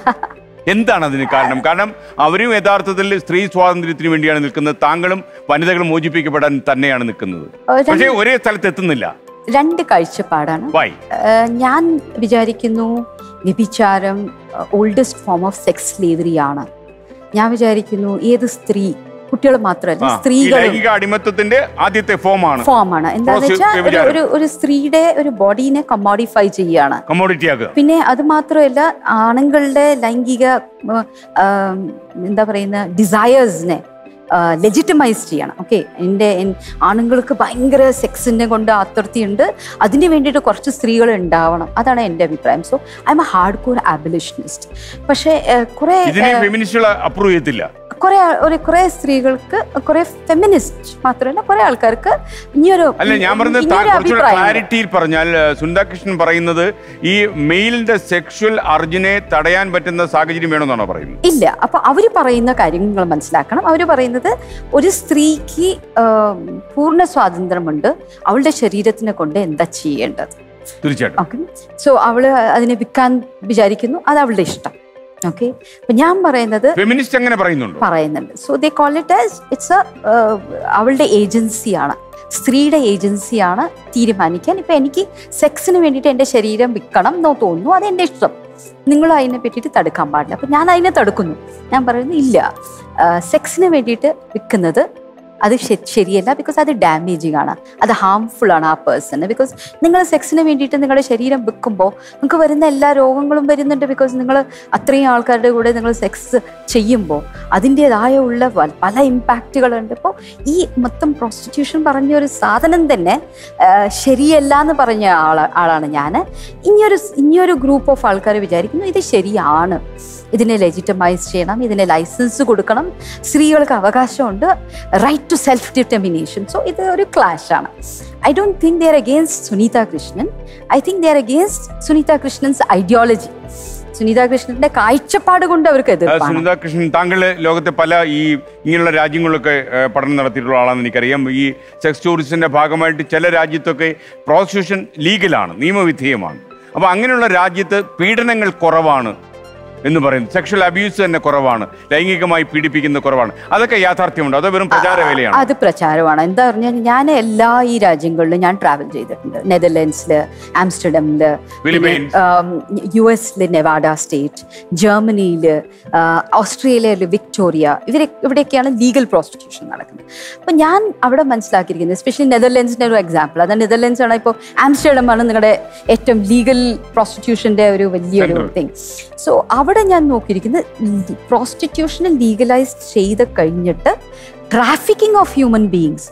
എന്താണ് അതിന് കാരണം കാരണം അവരും യഥാർത്ഥത്തിൽ സ്ത്രീ സ്വാതന്ത്ര്യത്തിന് വേണ്ടിയാണ് നിൽക്കുന്നത് താങ്കളും വനിതകൾ മോചിപ്പിക്കപ്പെടാൻ തന്നെയാണ് നിൽക്കുന്നത് ഒരു- പക്ഷേ ഒരേ സ്ഥലത്ത് എത്തുന്നില്ല രണ്ട് കാഴ്ചപ്പാടാണ് വൈ ഏഹ് ഞാൻ വിചാരിക്കുന്നു വ്യഭിചാരം oldest form of sex slavery ആണ് ഞാൻ വിചാരിക്കുന്നു ഏത് സ്ത്രീ കുട്ടികൾ മാത്രമല്ല ആ, ഈ സ്ത്രീകളും ലൈംഗിക അടിമത്തത്തിന്റെ ആദ്യത്തെ ഫോമാണ് ഫോം ആണ് എന്താന്ന് Prosti- വെച്ചാൽ ഒരു- വ്യഭിചാരം. ഒരു ഒരു സ്ത്രീയുടെ ഒരു ബോഡീനെ കമ്മോഡിഫൈ ചെയ്യാണ് കമ്മോഡിറ്റി ആക്കുക പിന്നെ അത് മാത്രമല്ല ആണുങ്ങളുടെ ലൈംഗിക ഉം, ആം, എന്താ പറയുന്ന ഡിസയേഴ്സിനെ ലെജിറ്റമൈസ് ചെയ്യണം ഓക്കെ എൻ്റെ എൻ- ആണുങ്ങൾക്ക് ഭയങ്കര സെക്സിനെ കൊണ്ട് ആത്തൃപ്തിയുണ്ട് അതിന് വേണ്ടിയിട്ട് കുറച്ച് സ്ത്രീകൾ ഉണ്ടാവണം അതാണ് എൻ്റെ അഭിപ്രായം so I am a hard core abolitionist പക്ഷേ ഏഹ്, കുറെ ഇതിനെ ഏഹ്, ഫെമിനിസ്റ്റുകൾ അപ്രൂവ് ചെയ്യത്തില്ല കുറെ ആൾ- ഒരു കുറെ സ്ത്രീകൾക്ക് കുറെ ഫെമിനിസ്റ്റ് മാത്രമല്ല കുറെ ആൾക്കാർക്ക് ഇനിയൊരു അല്ല ഞാൻ പറഞ്ഞത് താ- ഇനിയൊരു കുറച്ചുകൂടെ അഭിപ്രായം ക്ലാരിറ്റിയിൽ പറഞ്ഞാൽ ഏഹ്, സുനിതാകൃഷ്ണൻ പറയുന്നത് ഈ മെയിലിന്റെ സെക്ഷുവൽ അർജിനെ തടയാൻ പറ്റുന്ന സാഹചര്യം വേണമെന്നാണോ പറയുന്നത് ഇല്ല അപ്പൊ അവര് പറയുന്ന കാര്യങ്ങൾ നിങ്ങൾ മനസ്സിലാക്കണം അവര് പറയുന്നത് ഒരു സ്ത്രീക്ക് ആം, പൂർണ്ണ സ്വാതന്ത്ര്യമുണ്ട് അവളുടെ ശരീരത്തിനെ കൊണ്ട് എന്താ ചെയ്യേണ്ടത് തീർച്ചയായിട്ടും ഓക്കെ സോ അവള് അതിനെ വിൽക്കാൻ വിചാരിക്കുന്നു അത് അവളുടെ ഇഷ്ടം ഓക്കെ അപ്പൊ ഞാൻ പറയുന്നത് ഫെമിനിസ്റ്റ് അങ്ങനെ പറയുന്നുണ്ടോ പറയുന്നുണ്ട് so they call it as it's a അവളുടെ ഏജൻസിയാണ് സ്ത്രീയുടെ ഏജൻസിയാണ് തീരുമാനിക്കാൻ ഇപ്പൊ എനിക്ക് സെക്സിന് വേണ്ടിയിട്ട് എൻ്റെ ശരീരം വിൽക്കണം എന്നോ തോന്നുന്നു അത് എൻ്റെ ഇഷ്ടം നിങ്ങൾ അതിനെ പറ്റിയിട്ട് തടുക്കാൻ പാടില്ല അപ്പൊ ഞാൻ അതിനെ തടുക്കുന്നു ഞാൻ പറയുന്നു ഇല്ല സെക്സിന് വേണ്ടിയിട്ട് വിൽക്കുന്നത് അത് ശ- ശരിയല്ല ബിക്കോസ് അത് ഡാമേജിങ് ആണ് അത് ഹാംഫുൾ ആണ് ആ പേഴ്സണ് ബിക്കോസ് നിങ്ങൾ സെക്സിന് വേണ്ടിയിട്ട് നിങ്ങളുടെ ശരീരം വിൽക്കുമ്പോൾ നിങ്ങൾക്ക് വരുന്ന എല്ലാ രോഗങ്ങളും വരുന്നുണ്ട് ബിക്കോസ് നിങ്ങൾ അത്രയും ആൾക്കാരുടെ കൂടെ നിങ്ങൾ സെക്സ് ചെയ്യുമ്പോൾ അതിൻ്റെതായ ഉള്ള വ- പല ഇമ്പാക്റ്റുകളുണ്ട് ഇപ്പോൾ ഈ മൊത്തം പ്രോസ്റ്റിറ്റ്യൂഷൻ പറഞ്ഞ ഒരു സാധനം തന്നെ ആ, ശരിയല്ല എന്ന് പറഞ്ഞ ആള ആളാണ് ഞാൻ ഇനിയൊരു ഇനിയൊരു ഗ്രൂപ്പ് ഓഫ് ആൾക്കാർ വിചാരിക്കുന്നു ഇത് ശരിയാണ് ഇതിനെ ലെജിറ്റമൈസ് ചെയ്യണം ഇതിനെ ലൈസൻസ് കൊടുക്കണം സ്ത്രീകൾക്ക് അവകാശമുണ്ട് right to self determination so ഇത് ഒരു ക്ലാഷ് ആണ് I don't think they are against Sunitha Krishnan I think they are against Sunitha Krishnan's ideology Sunitha കൃഷ്ണന്റെ കാഴ്ചപ്പാട് കൊണ്ട് അവർക്ക് ആ, എതിർപ്പാണ് സുനിതാ കൃഷ്ണൻ താങ്കൾ ലോകത്തെ പല ഈ ഇങ്ങനെയുള്ള രാജ്യങ്ങളിലൊക്കെ ഏഹ്, പഠനം നടത്തിയിട്ടുള്ള ആളാണെന്ന് എനിക്കറിയാം ഈ സെക്സ് ടൂറിസത്തിന്റെ ഭാഗമായിട്ട് ചില രാജ്യത്തൊക്കെ പ്രോസ്റ്റിറ്റ്യൂഷൻ ലീഗലാണ് നിയമവിധേയമാണ് അപ്പൊ അങ്ങനെയുള്ള രാജ്യത്ത് പീഡനങ്ങൾ കുറവാണ് എന്ന് പറയുന്നു സെക്ഷൽ അബ്യൂസ് തന്നെ കുറവാണ് ലൈംഗികമായി പീഡിപ്പിക്കുന്ന കുറവാണ് അതൊക്കെ യാഥാർത്ഥ്യമുണ്ട് അത് വെറും പ്രചാര വേലയാണ് അത് പ്രചാരമാണ് എന്താ പറഞ്ഞാൽ ഞാൻ എല്ലാ ഈ രാജ്യങ്ങളിലും ഞാൻ ട്രാവൽ ചെയ്തിട്ടുണ്ട് നെതർലൻഡ്സില് ആംസ്റ്റർഡമില് ഫിലിപ്പീൻസ്. യു എസിലെ നെവാഡ സ്റ്റേറ്റ് ജർമ്മനിയില് ആ, ഓസ്ട്രേലിയയില് വിക്ടോറിയ ഇവരെ ഇവിടെയൊക്കെയാണ് ലീഗൽ പ്രോസ്റ്റിറ്റ്യൂഷൻ നടക്കുന്നത് അപ്പൊ ഞാൻ അവിടെ മനസ്സിലാക്കിയിരിക്കുന്നത് എസ്പെഷ്യലി നെതർലൻഡ്സിന്റെ ഒരു എക്സാമ്പിൾ അത് നെതർലൻഡ്സ് ആണ് ഇപ്പോൾ ആംസ്റ്റർഡം ആണ് നിങ്ങളുടെ ഏറ്റവും ലീഗൽ പ്രോസ്റ്റിറ്റ്യൂഷന്റെ ഒരു വലിയൊരു Center. തിങ് സോ അവിടെ ഞാൻ നോക്കിയിരിക്കുന്നത് പ്രോസ്റ്റിറ്റ്യൂഷനെ ലീഗലൈസ് ചെയ്ത് കഴിഞ്ഞിട്ട് trafficking of human beings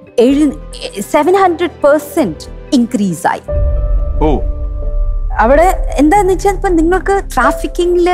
seven hundred percent increase ആയി ഓ അവിടെ എന്താന്ന് വെച്ചാൽ ഇപ്പൊ നിങ്ങൾക്ക് ട്രാഫിക്കിങ്ങിൽ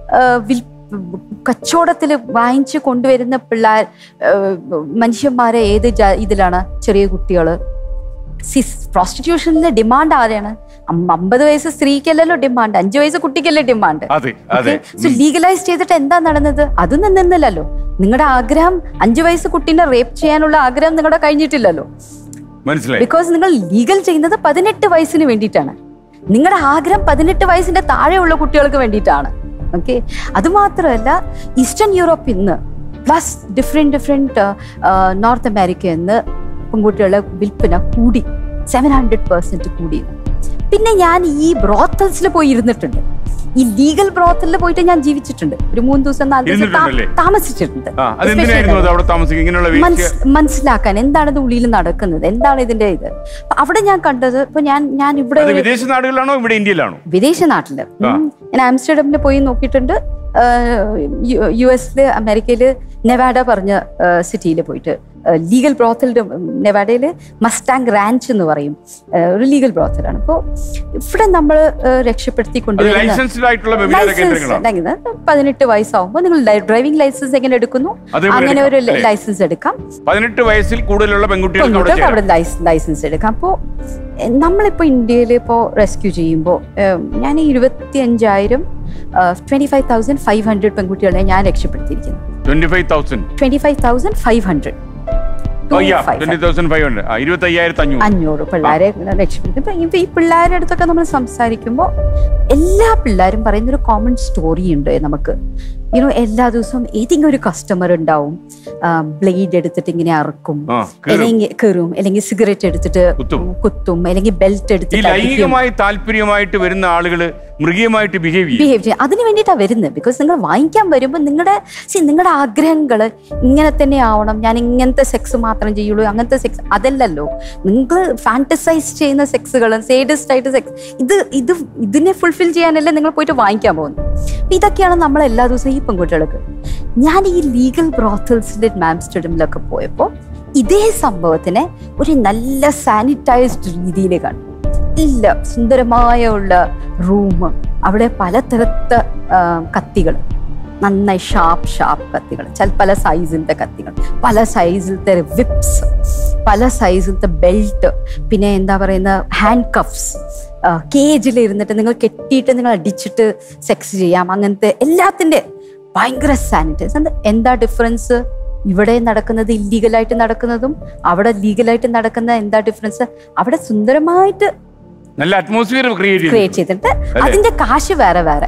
കച്ചവടത്തിൽ വാങ്ങിച്ചു കൊണ്ടുവരുന്ന പിള്ളേർ മനുഷ്യന്മാരെ ഏത് ജാ- ഇതിലാണ് ചെറിയ കുട്ടികള് പ്രോസ്റ്റിറ്റ്യൂഷനിലെ ഡിമാൻഡ് ആരെയാണ് അമ്പ- അമ്പത് വയസ്സ് സ്ത്രീക്കല്ലല്ലോ ഡിമാൻഡ് അഞ്ചു വയസ്സ് കുട്ടിക്കല്ലേ ഡിമാൻഡ് അതെ അതെ സോ ലീഗലൈസ് ചെയ്തിട്ട് എന്താ നടന്നത് അത് നിന്നില്ലല്ലോ നിങ്ങളുടെ ആഗ്രഹം അഞ്ചു വയസ്സ് കുട്ടീനെ റേപ്പ് ചെയ്യാനുള്ള ആഗ്രഹം നിങ്ങളുടെ കഴിഞ്ഞിട്ടില്ലല്ലോ മനസ്സിലായി ബിക്കോസ് നിങ്ങൾ ലീഗൽ ചെയ്യുന്നത് പതിനെട്ട് വയസ്സിന് വേണ്ടിയിട്ടാണ് നിങ്ങളുടെ ആഗ്രഹം പതിനെട്ട് വയസ്സിന്റെ താഴെയുള്ള കുട്ടികൾക്ക് വേണ്ടിയിട്ടാണ് ഓക്കെ അത് മാത്രമല്ല ഈസ്റ്റേൺ യൂറോപ്പിൽ നിന്ന് പ്ലസ് ഡിഫറെൻറ്റ് ഡിഫറെൻറ്റ് നോർത്ത് അമേരിക്കയിൽ നിന്ന് പെൺകുട്ടികളുടെ വിൽപ്പന കൂടി സെവൻ ഹൺഡ്രഡ് പെർസെൻറ്റ് കൂടി പിന്നെ ഞാൻ ഈ ബ്രോത്തൽസിൽ പോയി ഇരുന്നിട്ടുണ്ട് ഈ ലീഗൽ ബ്രോത്തലിൽ പോയിട്ട് ഞാൻ ജീവിച്ചിട്ടുണ്ട് ഒരു മൂന്ന് ദിവസം നാല് ദിവസം ഇരുന്നിട്ടുണ്ടല്ലേ? താ- താമസിച്ചിട്ടുണ്ട് ആ അതെന്തിനായിരുന്നു അത് അവിടെ താമസിക്കുക ഇങ്ങനെയുള്ള വേശ്യ മനസ്- മനസ്സിലാക്കാൻ എന്താണ് ഇത് ഉള്ളിൽ നടക്കുന്നത് എന്താണ് ഇതിന്റെ ഇത് അപ്പൊ അവിടെ ഞാൻ കണ്ടത് ഇപ്പൊ ഞാൻ ഞാൻ ഇവിടെ അത് വിദേശ നാടുകളിലാണോ ഇവിടെ ഇന്ത്യയിലാണോ വിദേശ നാട്ടില് ആ. ഉം. ഞാൻ ആംസ്റ്റർഡമിൽ പോയി നോക്കിയിട്ടുണ്ട് യു എസില് അമേരിക്കയില് നെവാഡ പറഞ്ഞ സിറ്റിയിൽ പോയിട്ട് ലീഗൽ ബ്രോത്തലിന്റെ നെവാഡയിൽ മസ്റ്റാങ് റാഞ്ച് എന്ന് പറയും ആ, ഒരു ലീഗൽ ബ്രോത്തലാണ് അപ്പോൾ ഇവിടെ നമ്മൾ അത് രക്ഷപ്പെടുത്തിക്കൊണ്ടുവരുന്ന ലൈസൻസ്ഡ് ആയിട്ടുള്ള വ്യഭിചാര കേന്ദ്രങ്ങളാണ് ലൈസൻസ് പതിനെട്ട് വയസ്സാവുമ്പോൾ നിങ്ങൾ ഡ്രൈവിംഗ് ലൈസൻസ് എങ്ങനെ എടുക്കുന്നു അതേപോലെ അങ്ങനെ ഒരു എടുക്കാം, അല്ലേ? ലൈസൻസ് എടുക്കാം പതിനെട്ട് വയസ്സിൽ കൂടുതലുള്ള പെൺകുട്ടികൾക്ക് അവിടെ പെൺകുട്ടികൾക്ക് ചേരാം. അവിടെ ലൈസൻസ് ലൈസൻസ് എടുക്കാം അപ്പോൾ നമ്മളിപ്പോൾ ഇന്ത്യയിൽ ഇപ്പോൾ റെസ്ക്യൂ ചെയ്യുമ്പോൾ ഞാൻ ഇരുപത്തി അഞ്ചായിരം twenty five thousand five hundred പെൺകുട്ടികളെ ഞാൻ രക്ഷപ്പെടുത്തിയിരിക്കുന്നു 25,000. Twenty five thousand five hundred Oh, yeah, 20,500. ആ, 25,500. അഞ്ഞൂറ് പിള്ളേരെ രക്ഷപ്പെടുത്തി ഇപ്പൊ ഇപ്പൊ ഈ പിള്ളേരുടെ അടുത്തൊക്കെ നമ്മൾ സംസാരിക്കുമ്പോൾ എല്ലാ പിള്ളേരും പറയുന്ന ഒരു കോമൺ സ്റ്റോറി ഉണ്ട് നമുക്ക് യുനോ എല്ലാ ദിവസവും ഏതെങ്കിലും ഒരു കസ്റ്റമർ ഉണ്ടാവും ബ്ലേഡ് എടുത്തിട്ട് ഇങ്ങനെ അറുക്കും ആ, കീറും. അല്ലെങ്കിൽ കീറും അല്ലെങ്കിൽ സിഗരറ്റ് എടുത്തിട്ട് കുത്തും. കുത്തും അല്ലെങ്കിൽ ബെൽറ്റ് ഈ എടുത്തിട്ട് അടിക്കും ലൈംഗികമായി താല്പര്യമായിട്ട് വരുന്ന ആളുകള് മൃഗീയമായിട്ട് ബിഹേവ് ചെയ്യും ബിഹേവ് ചെയ്യും അതിന് വേണ്ടിയിട്ടാണ് വരുന്നത് ബിക്കോസ് നിങ്ങൾ വാങ്ങിക്കാൻ വരുമ്പോൾ നിങ്ങളുടെ നിങ്ങളുടെ ആഗ്രഹങ്ങൾ ഇങ്ങനെ തന്നെ ആവണം ഞാൻ ഇങ്ങനത്തെ സെക്സ് മാത്രം ചെയ്യുള്ളൂ അങ്ങനത്തെ സെക്സ് അതല്ലല്ലോ നിങ്ങൾ ഫാൻറ്റസൈസ് ചെയ്യുന്ന സെക്സുകൾ സേഡസ്റ്റ് ആയിട്ട് സെക്സ് ഇത് ഇത് ഇതിനെ ഫുൾഫിൽ ചെയ്യാനല്ലേ നിങ്ങൾ പോയിട്ട് വാങ്ങിക്കാൻ പോകുന്നത് അപ്പൊ ഇതൊക്കെയാണ് നമ്മൾ എല്ലാ ദിവസവും ഈ പെൺകുട്ടികൾക്ക് ഞാൻ ഈ ലീഗൽ ബ്രോത്തൽസിന്റെ മാംസ്റ്റഡിമിലൊക്കെ പോയപ്പോൾ ഇതേ സംഭവത്തിനെ ഒരു നല്ല സാനിറ്റൈസ്ഡ് രീതിയിൽ കണ്ടു ഇല്ല സുന്ദരമായ ഉള്ള റൂം അവിടെ പലതരത്തെ കത്തികൾ നന്നായി ഷാർപ്പ് ഷാർപ്പ് കത്തികൾ ചില പല സൈസിലത്തെ കത്തികൾ പല സൈസിലത്തെ വിപ്സ് പല സൈസിലത്തെ ബെൽറ്റ് പിന്നെ എന്താ പറയുന്ന ഹാൻഡ് കഫ്സ് കേജിൽ ഇരുന്നിട്ട് നിങ്ങൾ കെട്ടിയിട്ട് നിങ്ങൾ അടിച്ചിട്ട് സെക്സ് ചെയ്യാം അങ്ങനത്തെ എല്ലാത്തിൻ്റെ ഭയങ്കര സാനിറ്റൈസ് എന്താ ഡിഫറൻസ് ഇവിടെ നടക്കുന്നത് ഇല്ലീഗലായിട്ട് നടക്കുന്നതും അവിടെ ലീഗലായിട്ട് നടക്കുന്ന എന്താ ഡിഫറൻസ് അവിടെ സുന്ദരമായിട്ട് നല്ല അറ്റ്മോസ്ഫിയർ ക്രിയേറ്റ് ചെയ്യും ക്രിയേറ്റ് ചെയ്തിട്ട് അതിന്റെ കാശ് വേറെ വേറെ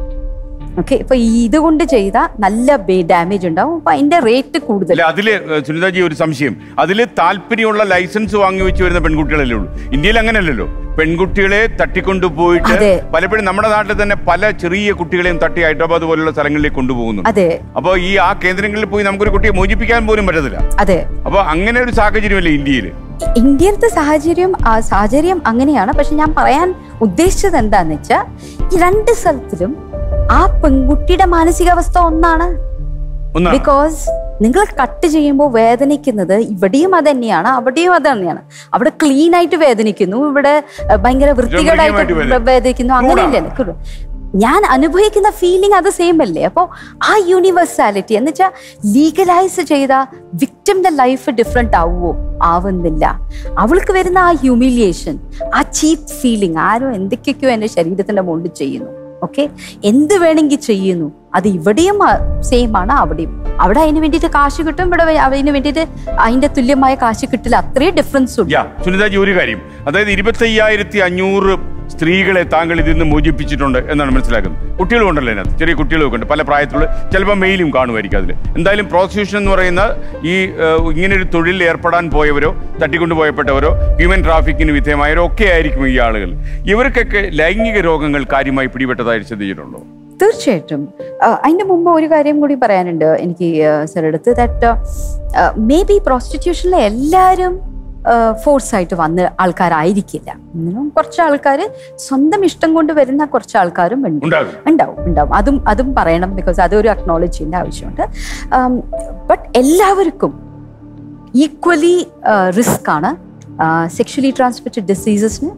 ഓക്കെ ഇപ്പൊ ഇതുകൊണ്ട് ചെയ്ത നല്ല ഡാമേജ് ഉണ്ടാവും അപ്പൊ അതിന്റെ റേറ്റ് കൂടുതൽ അല്ല അതില് ഏഹ്, സുനിതാജി ഒരു സംശയം അതില് താല്പര്യമുള്ള ലൈസൻസ് വാങ്ങി വെച്ച് വരുന്ന പെൺകുട്ടികളല്ലേ ഉള്ളൂ ഇന്ത്യയിൽ അങ്ങനെയല്ലല്ലോ പെൺകുട്ടികളെ തട്ടിക്കൊണ്ടുപോയിട്ട് അതെ. പലപ്പോഴും നമ്മുടെ നാട്ടിൽ തന്നെ പല ചെറിയ കുട്ടികളെയും തട്ടി ഹൈദരാബാദ് പോലുള്ള സ്ഥലങ്ങളിലേക്ക് കൊണ്ടുപോകുന്നു അതെ അപ്പോൾ ഈ ആ കേന്ദ്രങ്ങളിൽ പോയി നമുക്കൊരു കുട്ടിയെ മോചിപ്പിക്കാൻ പോലും പറ്റത്തില്ല അതെ അപ്പൊ അങ്ങനെ ഒരു സാഹചര്യമല്ലേ ഇന്ത്യയിൽ ഇന്ത്യയിലത്തെ സാഹചര്യം ആ സാഹചര്യം അങ്ങനെയാണ് പക്ഷെ ഞാൻ പറയാൻ ഉദ്ദേശിച്ചത് എന്താന്ന് വെച്ചാൽ ഈ രണ്ട് സ്ഥലത്തിലും ആ പെൺകുട്ടിയുടെ മാനസികാവസ്ഥ ഒന്നാണ് ഒന്നാണ് ബിക്കോസ് നിങ്ങൾ കട്ട് ചെയ്യുമ്പോൾ വേദനിക്കുന്നത് ഇവിടെയും അത് തന്നെയാണ് അവിടെയും അത് തന്നെയാണ് അവിടെ ക്ലീൻ ആയിട്ട് വേദനിക്കുന്നു ഇവിടെ അഹ്, ഭയങ്കര വൃത്തികേടായിട്ട് മൃഗീയമായിട്ട് വേദന- വേദനിക്കുന്നു അങ്ങനെയില്ലല്ലോ ക്രൂ- ഞാൻ അനുഭവിക്കുന്ന ഫീലിംഗ് അത് സെയിം അല്ലേ അപ്പോൾ ആ യൂണിവേഴ്സാലിറ്റി എന്ന് വെച്ചാൽ ലീഗലൈസ് ചെയ്ത വിക്ടിമിന്റെ ലൈഫ് ഡിഫറെന്റ് ആവുമോ ആവുന്നില്ല അവൾക്ക് വരുന്ന ആ ഹ്യൂമിലിയേഷൻ ആ ചീപ്പ് ഫീലിംഗ് ആരോ എന്തൊക്കെയൊക്കെയോ എൻ്റെ ശരീരത്തിന്റെ മുകളിൽ ചെയ്യുന്നു ഓക്കെ എന്ത് വേണമെങ്കിൽ ചെയ്യുന്നു അത് ഇവിടെയും സെയിം ആണ് അവിടെയും അവിടെ അതിന് വേണ്ടിയിട്ട് കാശ് കിട്ടും ഇവിടെ വേ- അതിന് വേണ്ടിയിട്ട് അതിന്റെ തുല്യമായ കാശ് കിട്ടില്ല അത്രയും ഡിഫറൻസ് ഉണ്ട് യാ സുനിതാജി ഒരു കാര്യം അതായത് ഇരുപത്തി അയ്യായിരത്തി അഞ്ഞൂറ് സ്ത്രീകളെ താങ്കൾ ഇതിൽ നിന്ന് മോചിപ്പിച്ചിട്ടുണ്ട് എന്നാണ് മനസ്സിലാക്കുന്നത് കുട്ടികളും ഉണ്ടല്ലോ അതിനകത്ത് ചെറിയ കുട്ടികളൊക്കെ ഉണ്ട് പല പ്രായത്തിലുള്ള ചിലപ്പോൾ മെയിലും കാണുമായിരിക്കും അതിൽ എന്തായാലും പ്രോസിക്യൂഷൻ എന്ന് പറയുന്ന ഈ ഏഹ്, ഇങ്ങനെ ഒരു തൊഴിലിൽ ഏർപ്പെടാൻ പോയവരോ തട്ടിക്കൊണ്ടുപോയപ്പെട്ടവരോ ഹ്യൂമൻ ട്രാഫിക്കിന് വിധേയമായവരോ ഒക്കെ ആയിരിക്കും ഈ ആളുകൾ ഇവർക്കൊക്കെ ലൈംഗിക രോഗങ്ങൾ കാര്യമായി പിടിപെട്ടതായി ശ്രദ്ധിച്ചിട്ടുണ്ടോ തീർച്ചയായിട്ടും അഹ് അതിന്റെ മുമ്പ് ഒരു കാര്യം കൂടി പറയാനുണ്ട് എനിക്ക് സാറെടുത്ത് ദാറ്റ് മേ ബി പ്രോസ്റ്റിറ്റ്യൂഷനിലെ എല്ലാവരും ഫോഴ്സ് ആയിട്ട് വന്ന ആൾക്കാരായിരിക്കില്ല ഉം, കുറച്ച് ആൾക്കാർ സ്വന്തം ഇഷ്ടം കൊണ്ട് വരുന്ന കുറച്ച് ആൾക്കാരും ഉണ്ട് ഉണ്ടാകും ഉണ്ടാവും ഉണ്ടാവും അതും അതും പറയണം ബിക്കോസ് അതൊരു അക്നോളജ് ചെയ്യേണ്ട ആവശ്യമുണ്ട് ബട്ട് എല്ലാവർക്കും ഈക്വലി റിസ്ക് ആണ് സെക്ഷലി ട്രാൻസ്മിറ്റഡ് ഡിസീസസിന്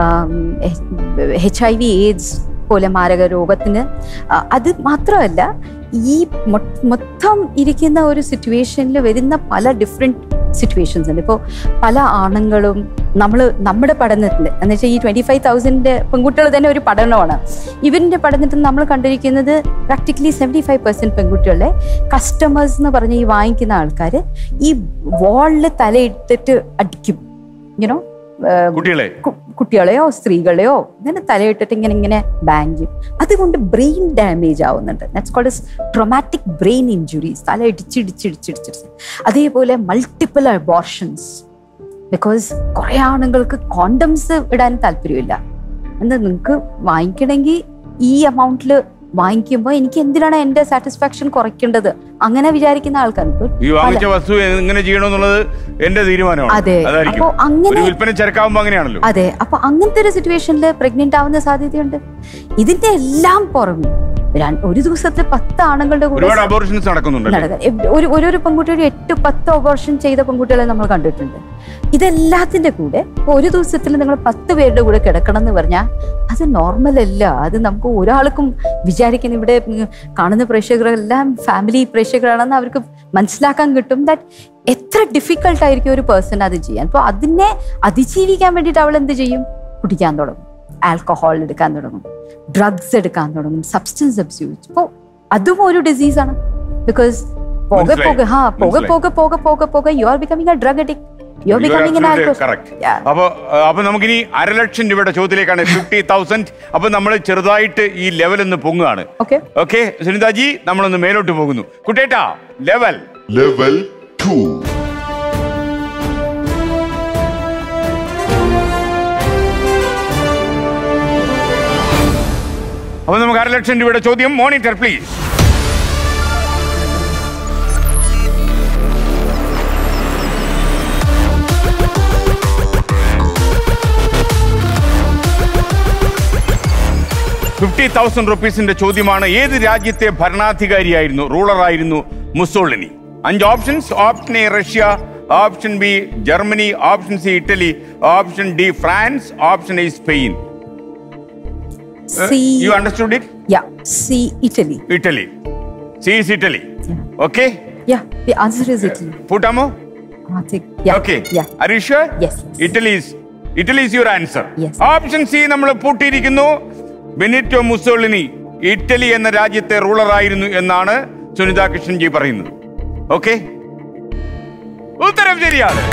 എച്ച് ഐ വി എയ്ഡ്സ് പോലെ മാരക രോഗത്തിന് ആ, അത് മാത്രമല്ല ഈ മൊ- മൊത്തം ഇരിക്കുന്ന ഒരു സിറ്റുവേഷനിൽ വരുന്ന പല ഡിഫറെൻറ്റ് സിറ്റുവേഷൻസ് ഉണ്ട് ഇപ്പോൾ പല ആണുങ്ങളും നമ്മൾ നമ്മുടെ പഠനത്തിൽ എന്ന് വെച്ചാൽ ഈ ട്വൻറ്റി ഫൈവ് തൗസൻഡ് പെൺകുട്ടികൾ തന്നെ ഒരു പഠനമാണ് ഇവരിൻ്റെ പഠനത്തിൽ നമ്മൾ കണ്ടിരിക്കുന്നത് പ്രാക്ടിക്കലി സെവൻറ്റി ഫൈവ് പെർസെൻറ്റ് പെൺകുട്ടികളെ കസ്റ്റമേഴ്സ് എന്ന് പറഞ്ഞ് ഈ വാങ്ങിക്കുന്ന ആൾക്കാർ ഈ വാളിൽ തലയിട്ടിട്ട് അടിക്കും യുനോ കുട്ടികളെ കുട്ടികളെയോ സ്ത്രീകളെയോ ഇങ്ങനെ തലയിട്ടിട്ട് ഇങ്ങനെ ഇങ്ങനെ ബാങ്ക് ചെയ്യും അതുകൊണ്ട് ബ്രെയിൻ ഡാമേജ് ആവുന്നുണ്ട് that's called traumatic brain injuries തല ഇടിച്ചിടിച്ചിടിച്ചിടിച്ചിടിച്ച് അതേപോലെ മൾട്ടിപ്പിൾ അബോർഷൻസ് ബിക്കോസ് കുറെ ആണുങ്ങൾക്ക് കോണ്ടംസ് ഇടാൻ താല്പര്യമില്ല എന്താ നിങ്ങൾക്ക് വാങ്ങിക്കണമെങ്കിൽ ഈ എമൗണ്ടിൽ വാങ്ങിക്കുമ്പോൾ എനിക്ക് എന്തിനാണ് എന്റെ സാറ്റിസ്ഫാക്ഷൻ കുറയ്ക്കേണ്ടത് അങ്ങനെ വിചാരിക്കുന്ന ആൾക്കാർക്ക് ഈ വാങ്ങിച്ച വസ്തു എങ്ങനെ ചെയ്യണമെന്നുള്ളത് എന്റെ തീരുമാനമാണ് അതെ. അതായിരിക്കും അപ്പോ അങ്ങനെ- ഒരു വിൽപ്പന ചരക്കാവുമ്പോ അങ്ങനെയാണല്ലോ അതെ അപ്പൊ അങ്ങനത്തെ ഒരു സിറ്റുവേഷനിൽ പ്രഗ്നന്റ് ആവുന്ന സാധ്യതയുണ്ട് ഇതിന്റെ എല്ലാം പുറമെ ര- ഒരു ദിവസത്തിൽ പത്ത് ആണുങ്ങളുടെ കൂടെ ഒരുപാട് അബോർഷൻസ് നടക്കുന്നുണ്ടല്ലോ നടക്കാൻ എവ്- ഒരു ഓരോരോ പെൺകുട്ടിയുടെ എട്ട് പത്ത് ഓപ്പറേഷൻ ചെയ്ത പെൺകുട്ടികളെ നമ്മൾ കണ്ടിട്ടുണ്ട് ഇതെല്ലാത്തിന്റെ കൂടെ ഇപ്പൊ ഒരു ദിവസത്തിൽ നിങ്ങൾ പത്ത് പേരുടെ കൂടെ കിടക്കണം എന്ന് പറഞ്ഞാൽ അത് നോർമൽ അല്ല അത് നമുക്ക് ഒരാൾക്കും വിചാരിക്കുന്ന ഇവിടെ ഉം കാണുന്ന പ്രേക്ഷകരെല്ലാം ഫാമിലി പ്രേക്ഷകരാണെന്ന് അവർക്ക് മനസ്സിലാക്കാൻ കിട്ടും ദാറ്റ് എത്ര ഡിഫിക്കൾട്ട് ആയിരിക്കും ഒരു പേഴ്സൺ അത് ചെയ്യാൻ അപ്പോൾ അതിനെ അതിജീവിക്കാൻ വേണ്ടിയിട്ട് അവൾ എന്ത് ചെയ്യും കുടിക്കാൻ തുടങ്ങും ആൽക്കഹോൾ എടുക്കാൻ തുടങ്ങും ഡ്രഗ്സ് എടുക്കാൻ തുടങ്ങും സബ്സ്റ്റൻസ് അബ്യൂസ് ഇപ്പോൾ അതും ഒരു ഡിസീസാണ് ബിക്കോസ് പോകെ മനസ്സിലായി. പോകെ ഹാ പോകെ മനസ്സിലായി. പോകെ പോകെ പോകെ പോകെ you are becoming a drug addict you are becoming an alcohol correct അപ്പൊ അപ്പൊ നമുക്കിനി അരലക്ഷം രൂപയുടെ ചോദ്യത്തിലേക്കാണ് ഫിഫ്റ്റി തൗസൻഡ് അപ്പൊ നമ്മൾ ചെറുതായിട്ട് ഈ ലെവൽ ഒന്ന് പൊങ്ങുകയാണ് ഓക്കെ ഓക്കെ സുനിതാജി നമ്മളൊന്ന് മേലോട്ട് പോകുന്നു കുട്ടേട്ടാ ലെവൽ ലെവൽ ടു അപ്പൊ നമുക്ക് അരലക്ഷം രൂപയുടെ ചോദ്യം മോണിറ്റർ പ്ലീസ് ഫിഫ്റ്റി തൗസൻഡ് റുപ്പീസിന്റെ ചോദ്യമാണ് ഏത് രാജ്യത്തെ ഭരണാധികാരിയായിരുന്നു റൂളറായിരുന്നു മുസോളിനി അഞ്ച് options option A Russia option B Germany option C Italy option D France option A Spain C you understood it yeah C Italy Italy C is Italy okay yeah the answer is Italy പൂട്ടാമോ I think yeah okay yeah are you sure Yes, yes. Italy is Italy is your answer Yes. Option C നമ്മൾ പൂട്ടിയിരിക്കുന്നു Benito Mussolini Italy എന്ന രാജ്യത്തെ ruler ആയിരുന്നു എന്നാണ് സുനിത കൃഷ്ണൻജി പറയുന്നത് okay ഉത്തരം ശരിയാണ്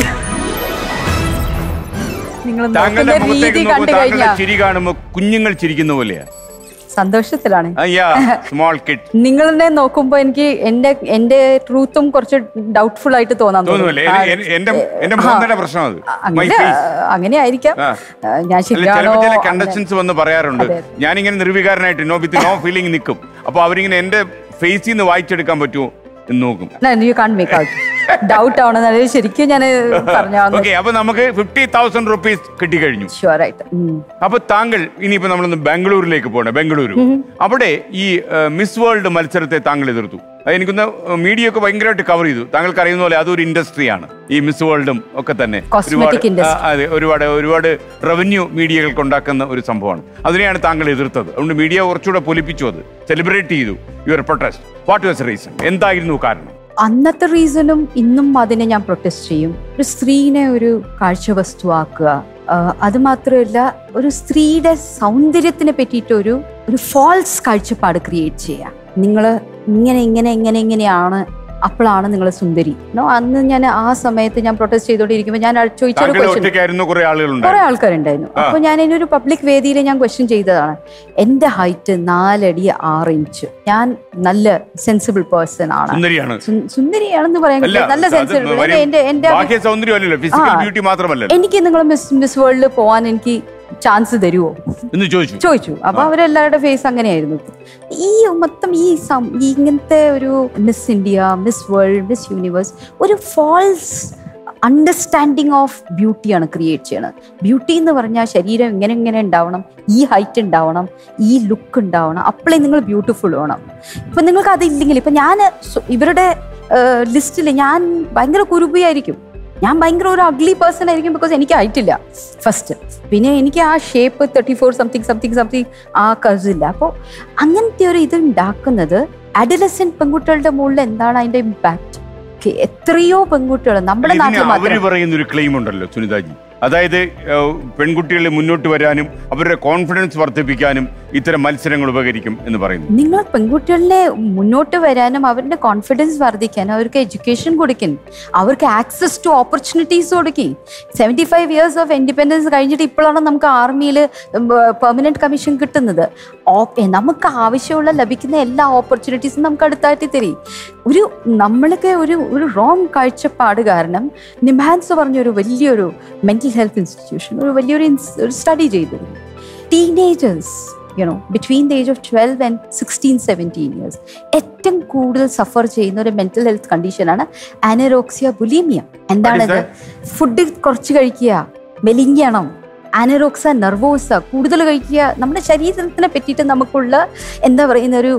നിങ്ങൾ താങ്കളുടെ നോക്കുന്ന മുഖത്തേക്ക് രീതി നോക്കൂ കണ്ടു താങ്കളുടെ കഴിഞ്ഞാൽ ചിരി കാണുമ്പോൾ കുഞ്ഞുങ്ങൾ ചിരിക്കുന്ന പോലെയാ സന്തോഷത്തിലാണ് അയ്യാ സ്മോൾ കിഡ് നിങ്ങളെ നോക്കുമ്പോ എനിക്ക് എന്റെ എന്റെ ട്രൂത്തും കുറച്ച് ഡൗട്ട്ഫുൾ ആയിട്ട് തോന്നാൻ തോന്നുമല്ലേ ആ, എ- എന്റെ എന്റെ ആ, മോന്തയുടെ പ്രശ്നം അത് മൈ അങ്ങനെ ഫേസ് അങ്ങനെ ആയിരിക്കാം ആ. ആ, ഞാൻ അല്ല ശരിയാണോ ചിലപ്പോൾ ചില അങ്ങനെ- കണ്ടസ്റ്റൻസ് വന്ന് പറയാറുണ്ട് അതെ. ഞാനിങ്ങനെ നിർവികാരനായിട്ട് നോ വിത്ത് നോ ഫീലിംഗ് നിൽക്കും അപ്പൊ അവരിങ്ങനെ എന്റെ ഫേസിൽ നിന്ന് വായിച്ചെടുക്കാൻ പറ്റുമോ എന്ന് നോക്കും you can make out doubt ആണെന്ന് ശരിക്കും ഞാൻ പറഞ്ഞു ഓക്കെ അപ്പൊ നമുക്ക് ഫിഫ്റ്റി തൗസൻഡ് റുപ്പീസ് കിട്ടിക്കഴിഞ്ഞു ഷുവർ ആയിട്ട് ഉം. അപ്പൊ താങ്കൾ ഇനിയിപ്പോ നമ്മളൊന്ന് ബാംഗ്ലൂരിലേക്ക് പോകണം ബാംഗ്ലൂരു അവിടെ ഈ മിസ് വേൾഡ് മത്സരത്തെ താങ്കൾ എതിർത്തു അത് എനിക്കൊന്ന് മീഡിയ ഒക്കെ ഭയങ്കരമായിട്ട് കവർ ചെയ്തു താങ്കൾക്ക് അറിയുന്ന പോലെ അതൊരു ഇൻഡസ്ട്രിയാണ് ഈ മിസ് വേൾഡും ഒക്കെ തന്നെ Cosmetic industry. ആ, അതെ ഒരുപാട് ഒരുപാട് റവന്യൂ മീഡിയകൾക്ക് ഉണ്ടാക്കുന്ന ഒരു സംഭവമാണ് അതിനെയാണ് താങ്കൾ എതിർത്തത് അതുകൊണ്ട് മീഡിയ കുറച്ചുകൂടെ പൊലിപ്പിച്ചു അത് സെലിബ്രേറ്റ് ചെയ്തു your protest what was reason എന്തായിരുന്നു കാരണം അന്നത്തെ റീസണും ഇന്നും അതിനെ ഞാൻ പ്രൊട്ടസ്റ്റ് ചെയ്യും ഒരു സ്ത്രീനെ ഒരു കാഴ്ചവസ്തുവാക്കുക ആ, അത് മാത്രമല്ല ഒരു സ്ത്രീയുടെ സൗന്ദര്യത്തിനെ പറ്റിയിട്ട് ഒരു ഒരു ഫാൾസ് കാഴ്ചപ്പാട് ക്രിയേറ്റ് ചെയ്യുക നിങ്ങൾ ഇങ്ങനെ ഇങ്ങനെ ഇങ്ങനെ ഇങ്ങനെയാണ് അപ്പോഴാണ് നിങ്ങൾ സുന്ദരി നോ അന്ന് ഞാൻ ആ സമയത്ത് ഞാൻ പ്രൊട്ടസ്റ്റ് ചെയ്തുകൊണ്ടിരിക്കുമ്പോൾ ഞാൻ ചോദിച്ചൊരു താങ്കൾ ക്വസ്റ്റ്യൻ ഒറ്റയ്ക്കായിരുന്നു കുറെ കുറെ ആളുകളുണ്ടായിരുന്നു ആൾക്കാരുണ്ടായിരുന്നു ആ. അപ്പൊ ഞാൻ ഇതിനൊരു പബ്ലിക് വേദിയിൽ ഞാൻ ക്വസ്റ്റ്യൻ ചെയ്തതാണ് എന്റെ ഹൈറ്റ് നാലടി ആറ് ഇഞ്ച് ഞാൻ നല്ല സെൻസിബിൾ പേഴ്സൺ ആണ് സുന്ദരിയാണ് സു- സുന്ദരിയാണെന്ന് പറയാൻ അല്ല പറ്റില്ല. നല്ല അത് സെൻസിബിൾ വരും. എന്റെ എന്റെ ബാഹ്യ സൗന്ദര്യം അല്ലല്ലോ ഫിസിക്കൽ ആ. ബ്യൂട്ടി മാത്രമല്ലല്ലോ എനിക്ക് നിങ്ങൾ മിസ് മിസ് വേൾഡിൽ പോവാൻ എനിക്ക് ചാൻസ് തരുമോ എന്ന് ചോദിച്ചു ചോദിച്ചു അപ്പൊ അവരെല്ലാവരുടെ ഫേസ് അങ്ങനെയായിരുന്നു ഈ മൊത്തം ഈ സം- ഈ ഇങ്ങനത്തെ ഒരു Miss India Miss World Miss Universe ഒരു ഫാൾസ് അണ്ടർസ്റ്റാൻഡിങ് ഓഫ് ബ്യൂട്ടിയാണ് ക്രിയേറ്റ് ചെയ്യണത് ബ്യൂട്ടി എന്ന് പറഞ്ഞാൽ ശരീരം ഇങ്ങനെ ഇങ്ങനെ ഉണ്ടാവണം ഈ ഹൈറ്റ് ഉണ്ടാവണം ഈ ലുക്ക് ഉണ്ടാവണം അപ്പോഴേ നിങ്ങൾ ബ്യൂട്ടിഫുൾ ആവണം ഇപ്പൊ നിങ്ങൾക്ക് അതില്ലെങ്കിൽ ഇപ്പൊ ഞാൻ ഇവരുടെ ലിസ്റ്റിൽ ഞാൻ ഭയങ്കര കുരുബിയായിരിക്കും ഞാൻ ഭയങ്കര ഒരു അഗ്ലി പേഴ്സൺ ആയിരിക്കും ബിക്കോസ് എനിക്ക് ആയിട്ടില്ല ഫസ്റ്റ് പിന്നെ എനിക്ക് ആ shape thirty four something something something ആ കർസ് ഇല്ല അപ്പോൾ അങ്ങനത്തെ ഒരു ഇത് ഉണ്ടാക്കുന്നത് അഡലസെന്റ് പെൺകുട്ടികളുടെ മുകളിൽ എന്താണ് അതിന്റെ ഇമ്പാക്ട് എത്രയോ പെൺകുട്ടികൾ നമ്മുടെ ഇതിന് നാട്ടിൽ അവര് മാത്രം പറയുന്ന ഒരു ക്ലെയിം ഉണ്ടല്ലോ സുനിതാജി അതായത് ഏഹ്, പെൺകുട്ടികൾ മുന്നോട്ട് വരാനും അവരുടെ കോൺഫിഡൻസ് വർദ്ധിപ്പിക്കാനും ഇത്തരം മത്സരങ്ങൾ ഉപകരിക്കും എന്ന് പറയുന്നു നിങ്ങൾ പെൺകുട്ടികളെ മുന്നോട്ട് വരാനും അവരുടെ കോൺഫിഡൻസ് വർദ്ധിക്കാനും അവർക്ക് എഡ്യൂക്കേഷൻ കൊടുക്കും അവർക്ക് ആക്സസ് ടു ഓപ്പർച്യൂണിറ്റീസ് കൊടുക്കും seventy five years of independence കഴിഞ്ഞിട്ട് ഇപ്പോഴാണ് നമുക്ക് ആർമിയിൽ പെർമനന്റ് കമ്മീഷൻ കിട്ടുന്നത് ഓപ്പ് നമുക്ക് ആവശ്യമുള്ള ലഭിക്കുന്ന എല്ലാ ഓപ്പർച്യൂണിറ്റീസും നമുക്ക് അടുത്തായിട്ട് തരും ഒരു നമ്മൾക്ക് ഒരു ഒരു റോങ് കാഴ്ചപ്പാട് കാരണം നിമാൻസ് പറഞ്ഞൊരു വലിയൊരു മെന്റൽ ഹെൽത്ത് ഇൻസ്റ്റിറ്റ്യൂഷൻ ഒരു വലിയൊരു ഇൻസ്- ഒരു സ്റ്റഡി ചെയ്തിരുന്നു teenagers you know between the age of twelve and sixteen seventeen years ഏറ്റവും കൂടുതൽ സഫർ ചെയ്യുന്ന ഒരു മെന്റൽ ഹെൽത്ത് കണ്ടീഷനാണ് അനറോക്സിയ ബുലീമിയ എന്താണത് ഫുഡ് കുറച്ച് കഴിക്കുക മെലിഞ്ഞണം അനറോക്സ നെർവോസ കൂടുതൽ കഴിക്കുക നമ്മുടെ ശരീരത്തിനെ പറ്റിയിട്ട് നമുക്കുള്ള എന്താ പറയുന്ന ഒരു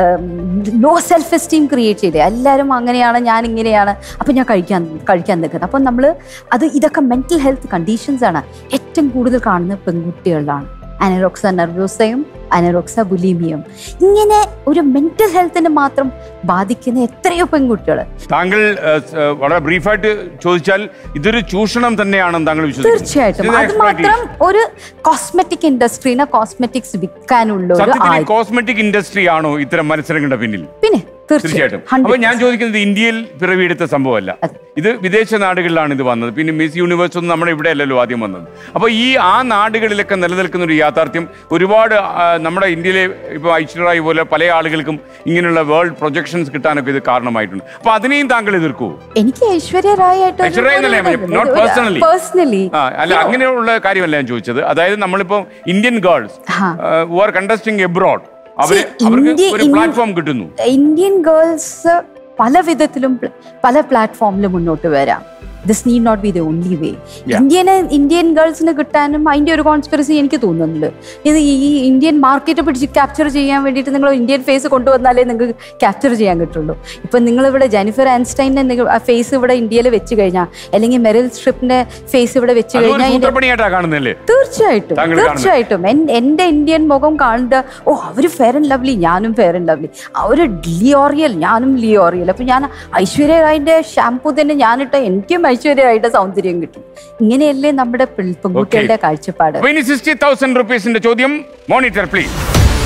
ലോ സെൽഫ് എസ്റ്റീം ക്രിയേറ്റ് ചെയ്തേ എല്ലാവരും അങ്ങനെയാണ് ഞാൻ ഇങ്ങനെയാണ് അപ്പം ഞാൻ കഴിക്കാൻ കഴിക്കാൻ നിൽക്കുന്നത് അപ്പം നമ്മൾ അത് ഇതൊക്കെ മെന്റൽ ഹെൽത്ത് കണ്ടീഷൻസ് ആണ് ഏറ്റവും കൂടുതൽ കാണുന്നത് പെൺകുട്ടികളിലാണ് അനറോക്സ നെർവോസയും അനറോക്സ ബുലീമിയും ഇങ്ങനെ ഒരു മെന്റൽ ഹെൽത്തിനെ മാത്രം ബാധിക്കുന്ന എത്രയോ പെൺകുട്ടികൾ താങ്കൾ ഏഹ്, സ്- ഏഹ്, വളരെ ബ്രീഫായിട്ട് ചോദിച്ചാൽ ഇതൊരു ചൂഷണം തന്നെയാണെന്ന് താങ്കൾ വിശ്വസിക്കുന്നു തീർച്ചയായിട്ടും ഇത് അത് exploitation. മാത്രം ഒരു കോസ്മെറ്റിക് ഇൻഡസ്ട്രീനെ കോസ്മെറ്റിക്സ് വിൽക്കാനുള്ള ഒരു സത്യത്തിൽ ആയി കോസ്മെറ്റിക് ഇൻഡസ്ട്രി ആണോ ഇത്തരം മത്സരങ്ങളുടെ പിന്നിൽ പിന്നെ തീർച്ചയായിട്ടും അപ്പൊ ഞാൻ ചോദിക്കുന്നത് ഇന്ത്യയിൽ പിറവിയെടുത്ത സംഭവമല്ല അതെ. ഇത് വിദേശ നാടുകളിലാണ് ഇത് വന്നത് പിന്നെ മിസ് യൂണിവേഴ്സ് ഒന്നും നമ്മുടെ ഇവിടെ അല്ലല്ലോ ആദ്യം വന്നത് അപ്പൊ ഈ ആ നാടുകളിലൊക്കെ നിലനിൽക്കുന്ന ഒരു യാഥാർത്ഥ്യം ഒരുപാട് ആ, നമ്മുടെ ഇന്ത്യയിലെ ഇപ്പൊ ഐശ്വര്യ റായ് പോലെ പല ആളുകൾക്കും ഇങ്ങനെയുള്ള വേൾഡ് പ്രൊജക്ഷൻസ് കിട്ടാനൊക്കെ ഇത് കാരണമായിട്ടുണ്ട് അപ്പൊ അതിനെയും താങ്കൾ എതിർക്കൂ എനിക്ക് ഐശ്വര്യ റായ് ഐശ്വര്യ റായ് എന്നല്ല ഞാൻ പറഞ്ഞത്, not personally. പേഴ്സണലി ആ അല്ല അങ്ങനെയുള്ള കാര്യമല്ല ഞാൻ ചോദിച്ചത് അതായത് നമ്മളിപ്പോ ഇന്ത്യൻ ഗേൾസ് ആ. ഹു ആർ കണ്ടസ്റ്റിംഗ് എബ്രോഡ് അവര് See, അവർക്ക് ഇന്ത്യ- ഒരു ഇന്ത്യ- പ്ലാറ്റ്ഫോം കിട്ടുന്നു ഇന്ത്യൻ ഗേൾസ് പല വിധത്തിലും പ്ല- പല പ്ലാറ്റ്ഫോമിൽ മുന്നോട്ട് വരാം this need not be the only way Yeah. ഇന്ത്യനെ ഇന്ത്യൻ ഗേൾസിന് കിട്ടാനും അതിന്റെ ഒരു കോൺസ്പിറസി എനിക്ക് തോന്നുന്നുണ്ട് ഇത് ഈ ഇന്ത്യൻ മാർക്കറ്റ് പിടിച്ച് ക്യാപ്ചർ ചെയ്യാൻ വേണ്ടിയിട്ട് നിങ്ങൾ ഇന്ത്യൻ ഫേസ് കൊണ്ടുവന്നാലേ നിങ്ങൾക്ക് ക്യാപ്ചർ ചെയ്യാൻ കിട്ടുള്ളൂ ഇപ്പൊ നിങ്ങൾ ഇവിടെ ജെനിഫർ ആൻസ്റ്റൈനെ ഫേസ് ഇവിടെ ഇന്ത്യയിൽ വെച്ച് കഴിഞ്ഞാൽ അല്ലെങ്കിൽ മെറിൽ സ്ട്രിപ്പിന്റെ ഫേസ് ഇവിടെ വെച്ച് അതൊരു കഴിഞ്ഞാൽ ഇതിന്റെ സൂത്രപ്പണിയായിട്ടാ കാണുന്നല്ലേ തീർച്ചയായിട്ടും താങ്കൾ കാണുന്നത്. തീർച്ചയായിട്ടും എൻ- എന്റെ ഇന്ത്യൻ മുഖം കാണുക ഓ അവര് ഫെയർ ആൻഡ് ലവ്ലി ഞാനും ഫെയർ ആൻഡ് ലവ്ലി അവര് ലിയോറിയൽ ഞാനും ലിയോറിയൽ അപ്പൊ ഞാൻ ഐശ്വര്യ റായിന്റെ ഷാംപൂ തന്നെ ഞാനിട്ട എനിക്കും ഐശ്വര്യ റായിയുടെ സൗന്ദര്യം കിട്ടും ഇങ്ങനെയല്ലേ നമ്മുടെ പിൾ- പെൺകുട്ടികളുടെ കാഴ്ചപ്പാട് അപ്പൊ ഇനി സിക്സ്റ്റി തൗസൻഡ് റുപ്പീസിന്റെ ചോദ്യം മോണിറ്റർ പ്ലീസ്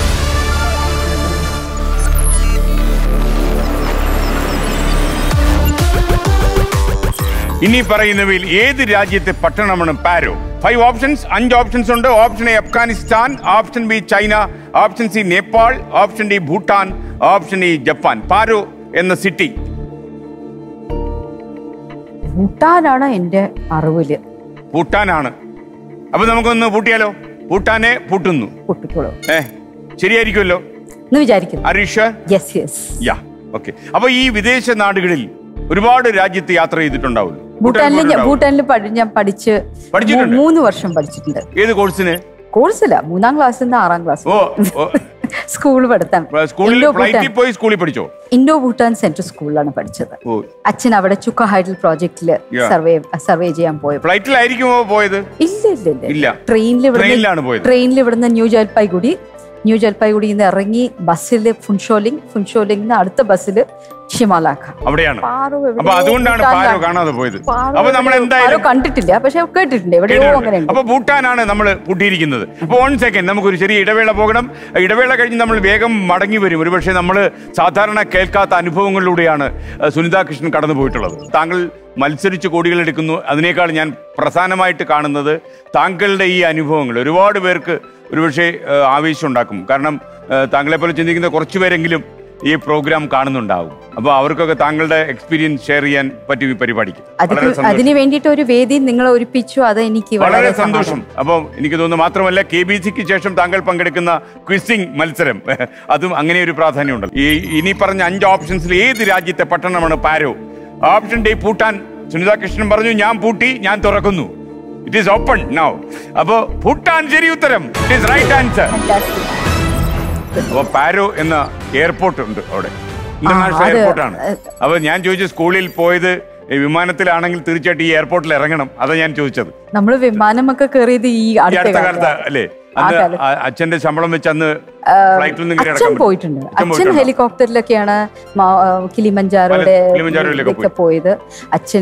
ഇനി പറയുന്നവയിൽ ഏത് രാജ്യത്തെ പട്ടണമാണ് പാരോ ഫൈവ് ഓപ്ഷൻസ് അഞ്ച് ഓപ്ഷൻസ് ഉണ്ട് option A Afghanistan option B China option C Nepal option D Bhutan option E Japan Paro എന്ന സിറ്റി ഭൂട്ടാനാണ് എന്റെ അറിവില് ഭൂട്ടാനാണ് അപ്പൊ നമുക്കൊന്ന് പൂട്ടിയാലോ ഭൂട്ടാനെ പൂട്ടുന്നു പൊട്ടിക്കോളൂ ഏ ശരിയായിരിക്കുമല്ലോ എന്ന് വിചാരിക്കുന്നു Arisha yes yes yeah okay അപ്പൊ ഈ വിദേശ നാടുകളിൽ ഒരുപാട് രാജ്യത്ത് യാത്ര ചെയ്തിട്ടുണ്ടാവുമല്ലോ ഭൂട്ടാനിൽ ഞാൻ പോയിട്ടുണ്ടാവും. ഭൂട്ടാനിൽ പഠി- ഞാൻ പഠിച്ച് പഠിച്ചിട്ടുണ്ട്? മൂ- മൂന്ന് വർഷം പഠിച്ചിട്ടുണ്ട് ഏത് കോഴ്സിന് കോഴ്സില്ല മൂന്നാം ക്ലാസ്സിൽ നിന്ന് ആറാം ക്ലാസ് ഓ ഓ, സ്കൂൾ പഠിത്തം സ്കൂളിൽ ഇൻഡോ ഫ്ലൈറ്റിൽ ഭൂട്ടാൻ പോയി സ്കൂളിൽ പഠിച്ചോ ഇൻഡോ ഭൂട്ടാൻ സെൻട്രൽ സ്കൂളിലാണ് പഠിച്ചത് ഓ അച്ഛൻ അവിടെ ചുക്ക ഹൈഡൽ പ്രോജക്റ്റില് Yeah. സർവേ സർവേ ചെയ്യാൻ പോയപ്പോ ഫ്ലൈറ്റിലായിരിക്കുമോ പോയത് ഇല്ല ഇല്ല ഇല്ല. ഇല്ല ട്രെയിനിൽ ട്രെയിനിലാണ് പോയത്. ട്രെയിനിൽ ഇവിടുന്ന് ന്യൂ ജൽപായ്ഗുഡി ന്യൂ ജൽപായ്ഗുഡിയിൽ നിന്ന് ഇറങ്ങി ബസ്സിൽ ഫുൻഷോലിംഗ് ഫുൻഷോലിംഗ് നിന്ന് അടുത്ത ബസ്സിൽ ഷിമാലാഖ അവിടെയാണ് പാറു എവിടെയോ അപ്പൊ അതുകൊണ്ടാണ് പാരോ ഭൂട്ടാനിലാണ്. കാണാതെ പോയത് പാറു അപ്പൊ നമ്മൾ എവിടെയോ- എന്തായാലും പാറു കണ്ടിട്ടില്ല പക്ഷെ കേട്ടിട്ടുണ്ട് എവിടെയോ അങ്ങനെ ഉണ്ട് അപ്പൊ ഭൂട്ടാനാണ് നമ്മൾ പൂട്ടിയിരിക്കുന്നത് അപ്പൊ വൺ സെക്കൻഡ് നമുക്കൊരു ചെറിയ ഇടവേള പോകണം ഇടവേള കഴിഞ്ഞ് നമ്മൾ വേഗം മടങ്ങി വരും ഒരുപക്ഷെ നമ്മൾ സാധാരണ കേൾക്കാത്ത അനുഭവങ്ങളിലൂടെയാണ് അഹ്, സുനിതാ കൃഷ്ണൻ കടന്നു പോയിട്ടുള്ളത് താങ്കൾ മത്സരിച്ച് കോടികൾ എടുക്കുന്നു അതിനേക്കാൾ ഞാൻ പ്രധാനമായിട്ട് കാണുന്നത് താങ്കളുടെ ഈ അനുഭവങ്ങൾ ഒരുപാട് പേർക്ക് ഒരുപക്ഷെ അഹ്, ആവേശം ഉണ്ടാക്കും കാരണം അഹ്, താങ്കളെപ്പോലെ ചിന്തിക്കുന്ന കുറച്ച് പേരെങ്കിലും ഈ പ്രോഗ്രാം കാണുന്നുണ്ടാവും അപ്പോൾ അവർക്കൊക്കെ താങ്കളുടെ എക്സ്പീരിയൻസ് ഷെയർ ചെയ്യാൻ പറ്റും ഈ പരിപാടിക്ക് അതിന് വളരെ സന്തോഷം. അതിന് വേണ്ടിയിട്ട് ഒരു വേദി നിങ്ങൾ ഒരുപ്പിച്ചു അത് എനിക്ക് വളരെ സന്തോഷം സന്തോഷം അപ്പം എനിക്ക് തോന്നുന്നു മാത്രമല്ല കെ ബി സിക്ക് ശേഷം താങ്കൾ പങ്കെടുക്കുന്ന ക്വിസിംഗ് മത്സരം അതും അങ്ങനെ ഒരു പ്രാധാന്യമുണ്ട് ഈ ഇനി പറഞ്ഞ അഞ്ച് ഓപ്ഷൻസിൽ ഏത് രാജ്യത്തെ പട്ടണമാണ് പാരോ ഓപ്ഷൻ ഡി പൂട്ടാൻ സുനിതാ കൃഷ്ണൻ പറഞ്ഞു ഞാൻ പൂട്ടി ഞാൻ തുറക്കുന്നു ഇറ്റ് ഈസ് ഓപ്പൺ നൗ അപ്പോ ഭൂട്ടാൻ ശരി ഉത്തരം ഇറ്റ് ഈസ് റൈറ്റ് ആൻസർ അപ്പൊ പാരോ എന്ന എയർപോർട്ട് ഉണ്ട് അവിടെ ഇന്റർനാഷണൽ അത് എയർപോർട്ടാണ് അപ്പൊ ഞാൻ ചോദിച്ചു സ്കൂളിൽ പോയത് ഈ വിമാനത്തിലാണെങ്കിൽ തീർച്ചയായിട്ടും ഈ എയർപോർട്ടിൽ ഇറങ്ങണം അതാ ഞാൻ ചോദിച്ചത് നമ്മൾ വിമാനമൊക്കെ കയറിയത് ഈ ഈ അടുത്ത അടുത്ത കാലത്ത് കാലത്ത് അല്ലേ ആ അന്ന് കാലത്ത് അ- അച്ഛന്റെ ശമ്പളം വെച്ച് അന്ന് ഫ്ലൈറ്റിൽ നിന്ന് ഇങ്ങനെ അച്ഛൻ ഇറക്കാൻ പോയിട്ടുണ്ട് അച്ഛൻ അച്ഛൻ പോയിട്ടുണ്ടോ? ഹെലികോപ്റ്ററിലൊക്കെയാണ് മാ- ആ, കിളിമഞ്ചാരോടെ പല- കിളിമഞ്ചാരോയിലൊക്കെ ഒക്കെ പോയത് അച്ഛൻ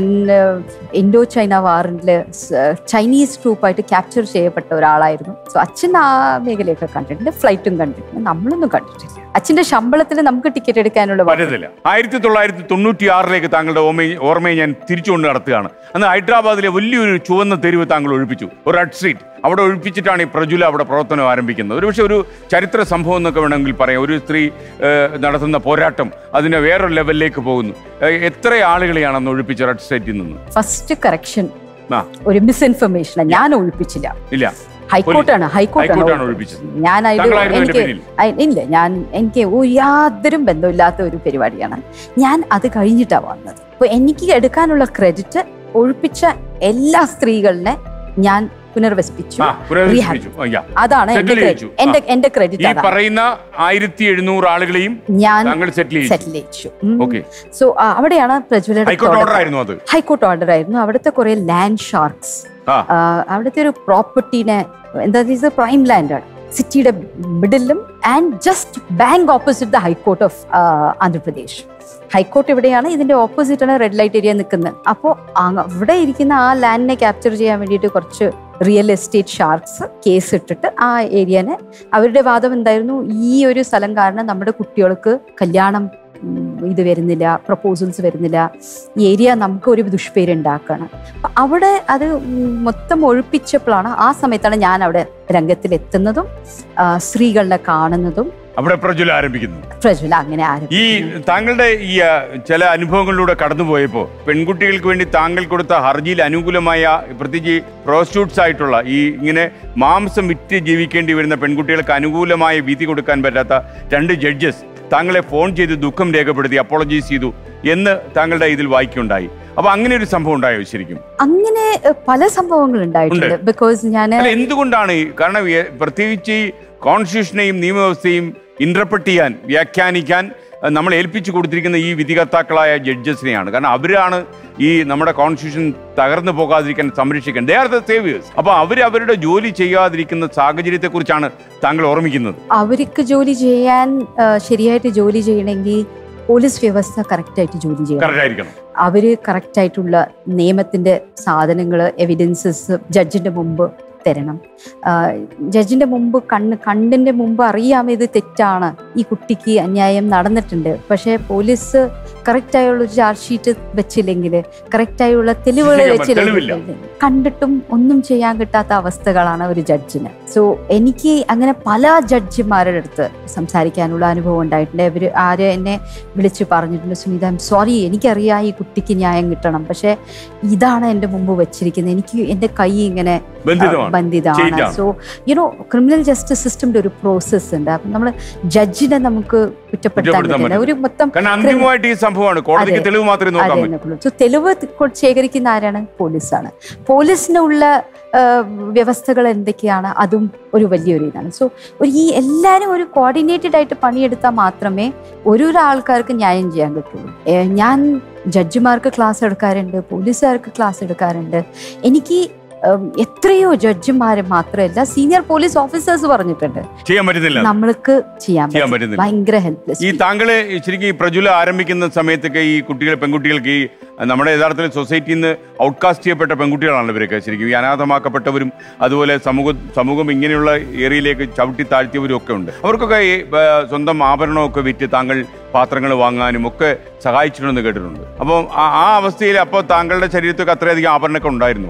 ഇൻഡോ ചൈന വാറില് ചൈനീസ് ട്രൂപ്പായിട്ട് ക്യാപ്ചർ ചെയ്യപ്പെട്ട ഒരാളായിരുന്നു സോ അച്ഛൻ ആ മേഖലയൊക്കെ കണ്ടിട്ടുണ്ട് ഫ്ലൈറ്റും കണ്ടിട്ടുണ്ട് നമ്മളൊന്നും കണ്ടിട്ടില്ല അച്ഛന്റെ ശമ്പളത്തിൽ നമുക്ക് ടിക്കറ്റ് എടുക്കാനുള്ള വക- പറ്റത്തില്ല ആയിരത്തി തൊള്ളായിരത്തി തൊണ്ണൂറ്റി ആറിലേക്ക് താങ്കളുടെ ഓർമ്മ ഓർമ്മയെ ഞാൻ തിരിച്ചുകൊണ്ട് നടത്തുകയാണ് അന്ന് ഹൈദരാബാദിലെ വലിയൊരു ചുവന്ന തെരുവ് താങ്കൾ ഒഴിപ്പിച്ചു ഒരു റെഡ് സ്ട്രീറ്റ് അവിടെ ഒഴിപ്പിച്ചിട്ടാണ് ഈ പ്രജുല അവിടെ പ്രവർത്തനം ആരംഭിക്കുന്നത് ഒരുപക്ഷെ ഒരു ചരിത്ര സംഭവം എന്നൊക്കെ വേണമെങ്കിൽ പറയാം ഒരു സ്ത്രീ ഏഹ്, നടത്തുന്ന പോരാട്ടം അതിനെ വേറൊരു ലെവലിലേക്ക് പോകുന്നു ഏഹ്, എത്ര ആളുകളെയാണ് അന്ന് ഒഴിപ്പിച്ച റെഡ് സ്ട്രീറ്റിൽ നിന്ന് ഫസ്റ്റ് കറക്ഷൻ ആ ഒരു മിസ്ഇൻഫർമേഷൻ ഞാൻ ഒഴിപ്പിച്ചില്ല ഇല്ല ഹൈക്കോർട്ടാണ് ഹൈക്കോർട്ടാണ് ഹൈക്കോട്ടാണ് ഒഴിപ്പിച്ചത്. ഞാൻ അതിൽ താങ്കളായിരുന്നു അതിന്റെ എനിക്ക് പിന്നിൽ. അയ്- ഇല്ല ഞാൻ എനിക്ക് ഒരു യാതൊരു ബന്ധമില്ലാത്ത ഒരു പരിപാടിയാണ് ഞാൻ അത് കഴിഞ്ഞിട്ടാണ് വന്നത് അപ്പൊ എനിക്ക് എടുക്കാനുള്ള ക്രെഡിറ്റ് ഒഴിപ്പിച്ച എല്ലാ സ്ത്രീകളിനെ ഞാൻ പുനർവസിപ്പിച്ചു ആ പുനരുദ്ധരിച്ചു ആ, yeah. അതാണ് എന്റെ Settle credit. ചെയ്യിച്ചു. ആ. എന്റെ എന്റെ ഈ ക്രെഡിറ്റ് അതാണ് പറയുന്ന ആയിരത്തി എഴുന്നൂറ് ആളുകളെയും ഞാൻ താങ്കൾ സെറ്റിൽ ചെയ്തു സെറ്റിൽ ചെയ്യിച്ചു ഉം. ഓക്കെ സോ ആ, അവിടെയാണ് പ്രജ്വലയുടെ ഹൈക്കോടതി ഓർഡർ തുടക്കം. ആയിരുന്നു അത് ഹൈക്കോർട്ട് ഓർഡർ ആയിരുന്നു അവിടുത്തെ കുറെ ലാൻഡ് ഷാർക്സ് ആ അവിടുത്തെ ഒരു പ്രോപ്പർട്ടീനെ എന്താ ഇത് പ്രൈം ലാൻഡാണ് സിറ്റിയുടെ മിഡിലും and just bank opposite the high court of Andhra Pradesh high court ഇവിടെയാണ് ഇതിന്റെ ഓപ്പോസിറ്റ് ആണ് റെഡ് ലൈറ്റ് ഏരിയ നിൽക്കുന്നത് അപ്പോൾ അവിടെ ഇരിക്കുന്ന ആ ലാൻഡിനെ ക്യാപ്ചർ ചെയ്യാൻ വേണ്ടിയിട്ട് കുറച്ച് റിയൽ എസ്റ്റേറ്റ് ഷാർക്സ് കേസ് ഇട്ടിട്ട് ആ ഏരിയനെ അവരുടെ വാദം എന്തായിരുന്നു ഈ ഒരു സ്ഥലം കാരണം നമ്മുടെ കുട്ടികൾക്ക് കല്യാണം ഉം, ഇത് വരുന്നില്ല പ്രപ്പോസൽസ് വരുന്നില്ല ഈ ഏരിയ നമുക്ക് ഒരു ദുഷ്പേരുണ്ടാക്കണം അപ്പൊ അവിടെ അത് ഉം മൊത്തം ഒഴിപ്പിച്ചപ്പോഴാണ് ആ സമയത്താണ് ഞാൻ അവിടെ രംഗത്തിൽ എത്തുന്നതും ആ, സ്ത്രീകളെ കാണുന്നതും അവിടെ പ്രജ്വല ആരംഭിക്കുന്നു പ്രജ്വല അങ്ങനെ ഈ ആരംഭിക്കുന്നു താങ്കളുടെ ഈ ആ, ചില അനുഭവങ്ങളിലൂടെ കടന്നുപോയപ്പോ പെൺകുട്ടികൾക്ക് വേണ്ടി താങ്കൾ കൊടുത്ത ഹർജിയിൽ അനുകൂലമായ പ്രത്യേകിച്ച് പ്രോസ്റ്റിറ്റ്യൂട്ട്സ് ആയിട്ടുള്ള ഈ ഇങ്ങനെ മാംസം വിറ്റ് ജീവിക്കേണ്ടി വരുന്ന പെൺകുട്ടികൾക്ക് അനുകൂലമായ വിധി കൊടുക്കാൻ പറ്റാത്ത രണ്ട് ജഡ്ജസ് താങ്കളെ ഫോൺ ചെയ്ത് ദുഃഖം രേഖപ്പെടുത്തി അപ്പോളജൈസ് ചെയ്തു എന്ന് താങ്കളുടെ ഇതിൽ വായിക്കുണ്ടായി അപ്പൊ അങ്ങനെ ഒരു സംഭവം ഉണ്ടായോ ശരിക്കും അങ്ങനെ എ, പല സംഭവങ്ങൾ ഉണ്ടായിട്ടുണ്ട് ഉണ്ട്. ബിക്കോസ് ഞാൻ അല്ല എന്തുകൊണ്ടാണ് ഈ കാരണം ഈ- പ്രത്യേകിച്ച് ഈ കോൺസ്റ്റിറ്റ്യൂഷനെയും നിയമവ്യവസ്ഥയും ഇന്റർപ്രറ്റ് ചെയ്യാൻ വ്യാഖ്യാനിക്കാൻ അഹ് നമ്മൾ ഏൽപ്പിച്ചു കൊടുത്തിരിക്കുന്ന ഈ വിധികർത്താക്കളായ ജഡ്ജസിനെയാണ് കാരണം അവരാണ് ഈ നമ്മുടെ കോൺസ്റ്റിറ്റ്യൂഷൻ തകർന്നു പോകാതിരിക്കാൻ സംരക്ഷിക്കാൻ ദേ ആർ ദ സേവിയേഴ്സ് അപ്പൊ അവർ അവരുടെ ജോലി ചെയ്യാതിരിക്കുന്ന സാഹചര്യത്തെ കുറിച്ചാണ് താങ്കൾ ഓർമ്മിക്കുന്നത് അവർക്ക് ജോലി ചെയ്യാൻ ആ, ശരിയായിട്ട് ജോലി ചെയ്യണമെങ്കിൽ പോലീസ് വ്യവസ്ഥ കറക്റ്റായിട്ട് ജോലി ചെയ്യണം കറക്റ്റ് ആയിരിക്കണം അവര് കറക്റ്റ് ആയിട്ടുള്ള നിയമത്തിന്റെ സാധനങ്ങൾ എവിഡൻസസ് ജഡ്ജിന്റെ മുമ്പ് തരണം ജഡ്ജിന്റെ മുമ്പ് കണ്ണ് കണ്ണിന്റെ മുമ്പ് അറിയാം ഇത് തെറ്റാണ് ഈ കുട്ടിക്ക് അന്യായം നടന്നിട്ടുണ്ട് പക്ഷേ പോലീസ് കറക്റ്റ് ആയുള്ള ഒരു ചാർജ് ഷീറ്റ് വെച്ചില്ലെങ്കിൽ കറക്റ്റ് ആയുള്ള തെളിവുകൾ ശരിയാ, തെളിവില്ല. വെച്ചില്ലെങ്കിൽ കണ്ടിട്ടും ഒന്നും ചെയ്യാൻ കിട്ടാത്ത അവസ്ഥകളാണ് ഒരു ജഡ്ജിന് സോ എനിക്ക് അങ്ങനെ പല ജഡ്ജിമാരുടെ അടുത്ത് സംസാരിക്കാനുള്ള അനുഭവം ഉണ്ടായിട്ടുണ്ട് ഇവര് ആര് എന്നെ വിളിച്ച് പറഞ്ഞിട്ടുണ്ട് സുനിത സോറി എനിക്കറിയാം ഈ കുട്ടിക്ക് ന്യായം കിട്ടണം പക്ഷെ ഇതാണ് എൻ്റെ മുമ്പ് വെച്ചിരിക്കുന്നത് എനിക്ക് എൻ്റെ കൈ ഇങ്ങനെ ആ, ബന്ധിതമാണ് ബന്ധിതമാണ് ചെയ്താണ്. സോ യുനോ ക്രിമിനൽ ജസ്റ്റിസ് സിസ്റ്റമിന്റെ ഒരു പ്രോസസ്സ് ഉണ്ട് അപ്പം നമ്മൾ ജഡ്ജിനെ നമുക്ക് കുറ്റപ്പെടുത്താൻ കുറ്റപ്പെടുത്താൻ പറ്റില്ല ഒരു മൊത്തം കാരണം അന്തിമമായിട്ട് ഈ സംഭവമാണ് കോടതിക്ക് അതെ. തെളിവ് മാത്രമേ നോക്കാൻ പറ്റൂ സോ തെളിവ് കൊ- ശേഖരിക്കുന്ന ആരാണ് പോലീസാണ് പോലീസിനുള്ള ആ, വ്യവസ്ഥകൾ എന്തൊക്കെയാണ് അതും ഒരു വലിയൊരു ഇതാണ് സോ ഒരു ഈ എല്ലാവരും ഒരു കോർഡിനേറ്റഡ് ആയിട്ട് പണിയെടുത്താൽ മാത്രമേ ഓരോരോ ആൾക്കാർക്ക് ന്യായം ചെയ്യാൻ പറ്റുള്ളൂ ഏ, ഞാൻ ജഡ്ജിമാർക്ക് ക്ലാസ് എടുക്കാറുണ്ട് പോലീസുകാർക്ക് ക്ലാസ് എടുക്കാറുണ്ട് എനിക്ക് ഉം, എത്രയോ ജഡ്ജിമാരെ മാത്രമല്ല സീനിയർ പോലീസ് ഓഫീസേഴ്സ് പറഞ്ഞിട്ടുണ്ട് ചെയ്യാൻ പറ്റുന്നില്ല നമ്മൾക്ക് ചെയ്യാൻ ചെയ്യാൻ പറ്റും പറ്റുന്നില്ല. ഭയങ്കര ഈ ഹെൽപ്ലെസ് താങ്കള് ഈ ശരിക്കും ഈ പ്രജുല ആരംഭിക്കുന്ന സമയത്തൊക്കെ ഈ കുട്ടികൾ പെൺകുട്ടികൾക്ക് ഈ നമ്മുടെ യഥാർത്ഥത്തിൽ സൊസൈറ്റിയിൽ നിന്ന് ഔട്ട്കാസ്റ്റ് ചെയ്യപ്പെട്ട പെൺകുട്ടികളാണ് ഇവരൊക്കെ ശരിക്കും ഈ അനാഥമാക്കപ്പെട്ടവരും അതുപോലെ സമൂഹ സമൂഹം ഇങ്ങനെയുള്ള ഏരിയയിലേക്ക് ചവിട്ടി താഴ്ത്തിയവരും ഒക്കെ ഉണ്ട് അവർക്കൊക്കെ ഈ ആ, സ്വന്തം ആഭരണമൊക്കെ വിറ്റ് താങ്കൾ പാത്രങ്ങൾ വാങ്ങാനും ഒക്കെ സഹായിച്ചിട്ടുണ്ടെന്ന് കേട്ടിട്ടുണ്ട് അപ്പോൾ ആ ആ അവസ്ഥയിൽ അപ്പോൾ താങ്കളുടെ ശരീരത്തൊക്കെ അത്രയധികം ആഭരണമൊക്കെ ഉണ്ടായിരുന്നു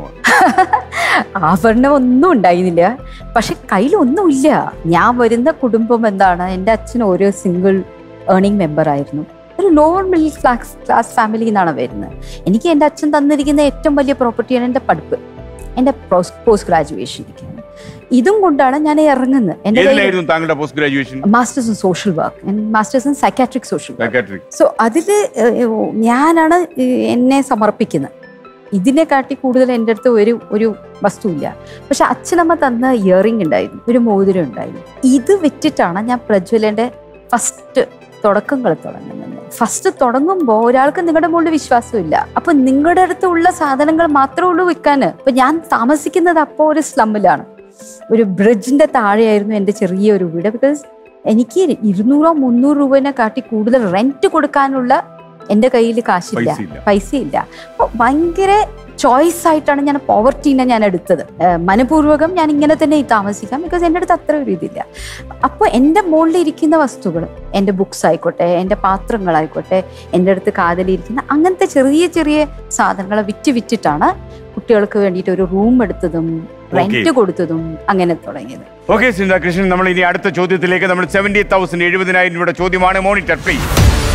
ആഭരണം ഒന്നും ഉണ്ടായിരുന്നില്ല പക്ഷെ കയ്യിലൊന്നുമില്ല ഞാൻ വരുന്ന കുടുംബം എന്താണ് എൻ്റെ അച്ഛൻ ഒരു സിംഗിൾ ഏർണിംഗ് മെമ്പർ ആയിരുന്നു ഒരു ലോവർ മിഡിൽ ക്ലാസ് ക്ലാസ് ഫാമിലിയിൽ നിന്നാണ് വരുന്നത് എനിക്ക് എൻ്റെ അച്ഛൻ തന്നിരിക്കുന്ന ഏറ്റവും വലിയ പ്രോപ്പർട്ടിയാണ് എൻ്റെ പഠിപ്പ് എൻ്റെ പോസ്റ്റ് ഗ്രാജുവേഷനിലേക്കാണ് ഇതും കൊണ്ടാണ് ഞാൻ ഇറങ്ങുന്നത് എൻ്റെ ഏതിലായിരുന്നു താങ്കളുടെ post graduation masters in social work masters in psychiatric social work psychiatric so അതിൽ ഞാനാണ് ഏഹ്, എന്നെ സമർപ്പിക്കുന്നത് ഇതിനെ കാട്ടി കൂടുതൽ എൻ്റെ അടുത്ത് ഒരു ഒരു വസ്തുവില്ല പക്ഷെ അച്ഛനമ്മ തന്ന ഇയറിംഗ് ഉണ്ടായിരുന്നു ഒരു മോതിരം ഉണ്ടായിരുന്നു ഇത് വിറ്റിട്ടാണ് ഞാൻ പ്രജ്വലന്റെ ഫസ്റ്റ് തുടക്കങ്ങൾ തുടങ്ങുന്നത് ഫസ്റ്റ് തുടങ്ങുമ്പോൾ ഒരാൾക്ക് നിങ്ങളുടെ മുകളിൽ വിശ്വാസമില്ല അപ്പൊ നിങ്ങളുടെ അടുത്തുള്ള സാധനങ്ങൾ മാത്രമേ ഉള്ളൂ വിൽക്കാന് ഇപ്പൊ ഞാൻ താമസിക്കുന്നത് അപ്പോൾ ഒരു സ്ലമ്മിലാണ് ഒരു ബ്രിഡ്ജിന്റെ താഴെയായിരുന്നു എൻ്റെ ചെറിയൊരു വീട് ബിക്കോസ് എനിക്ക് ഇരുന്നൂറോ മുന്നൂറ് രൂപനെ കാട്ടി കൂടുതൽ റെന്റ് കൊടുക്കാനുള്ള എൻ്റെ കയ്യിൽ കാശില്ല പൈസയില്ല. പൈസ ഇല്ല അപ്പോൾ ഭയങ്കര ചോയ്സ് ആയിട്ടാണ് ഞാൻ പോവർട്ടീനെ ഞാൻ എടുത്തത് ഏഹ് മനഃപൂർവ്വകം ഞാൻ ഇങ്ങനെ തന്നെ താമസിക്കാം ബിക്കോസ് എൻ്റെ അടുത്ത് അത്ര ഒരു ഇതില്ല അപ്പോൾ എൻ്റെ മുകളിൽ ഇരിക്കുന്ന വസ്തുക്കൾ എൻ്റെ ബുക്സ് ആയിക്കോട്ടെ എൻ്റെ പാത്രങ്ങളായിക്കോട്ടെ എൻ്റെ അടുത്ത് കാതലിരിക്കുന്ന അങ്ങനത്തെ ചെറിയ ചെറിയ സാധനങ്ങളെ വിറ്റ് വിറ്റിട്ടാണ് കുട്ടികൾക്ക് വേണ്ടിയിട്ട് ഒരു റൂം എടുത്തതും റെന്റ് കൊടുത്തതും അങ്ങനെ തുടങ്ങിയത് ഓക്കെ സുനിത കൃഷ്ണൻ നമ്മൾ ഇനി അടുത്ത ചോദ്യത്തിലേക്ക് നമ്മൾ സെവന്റി തൗസൻഡ് എഴുപതിനായിരം രൂപയുടെ ചോദ്യമാണ് മോണിറ്റർ പ്ലീസ്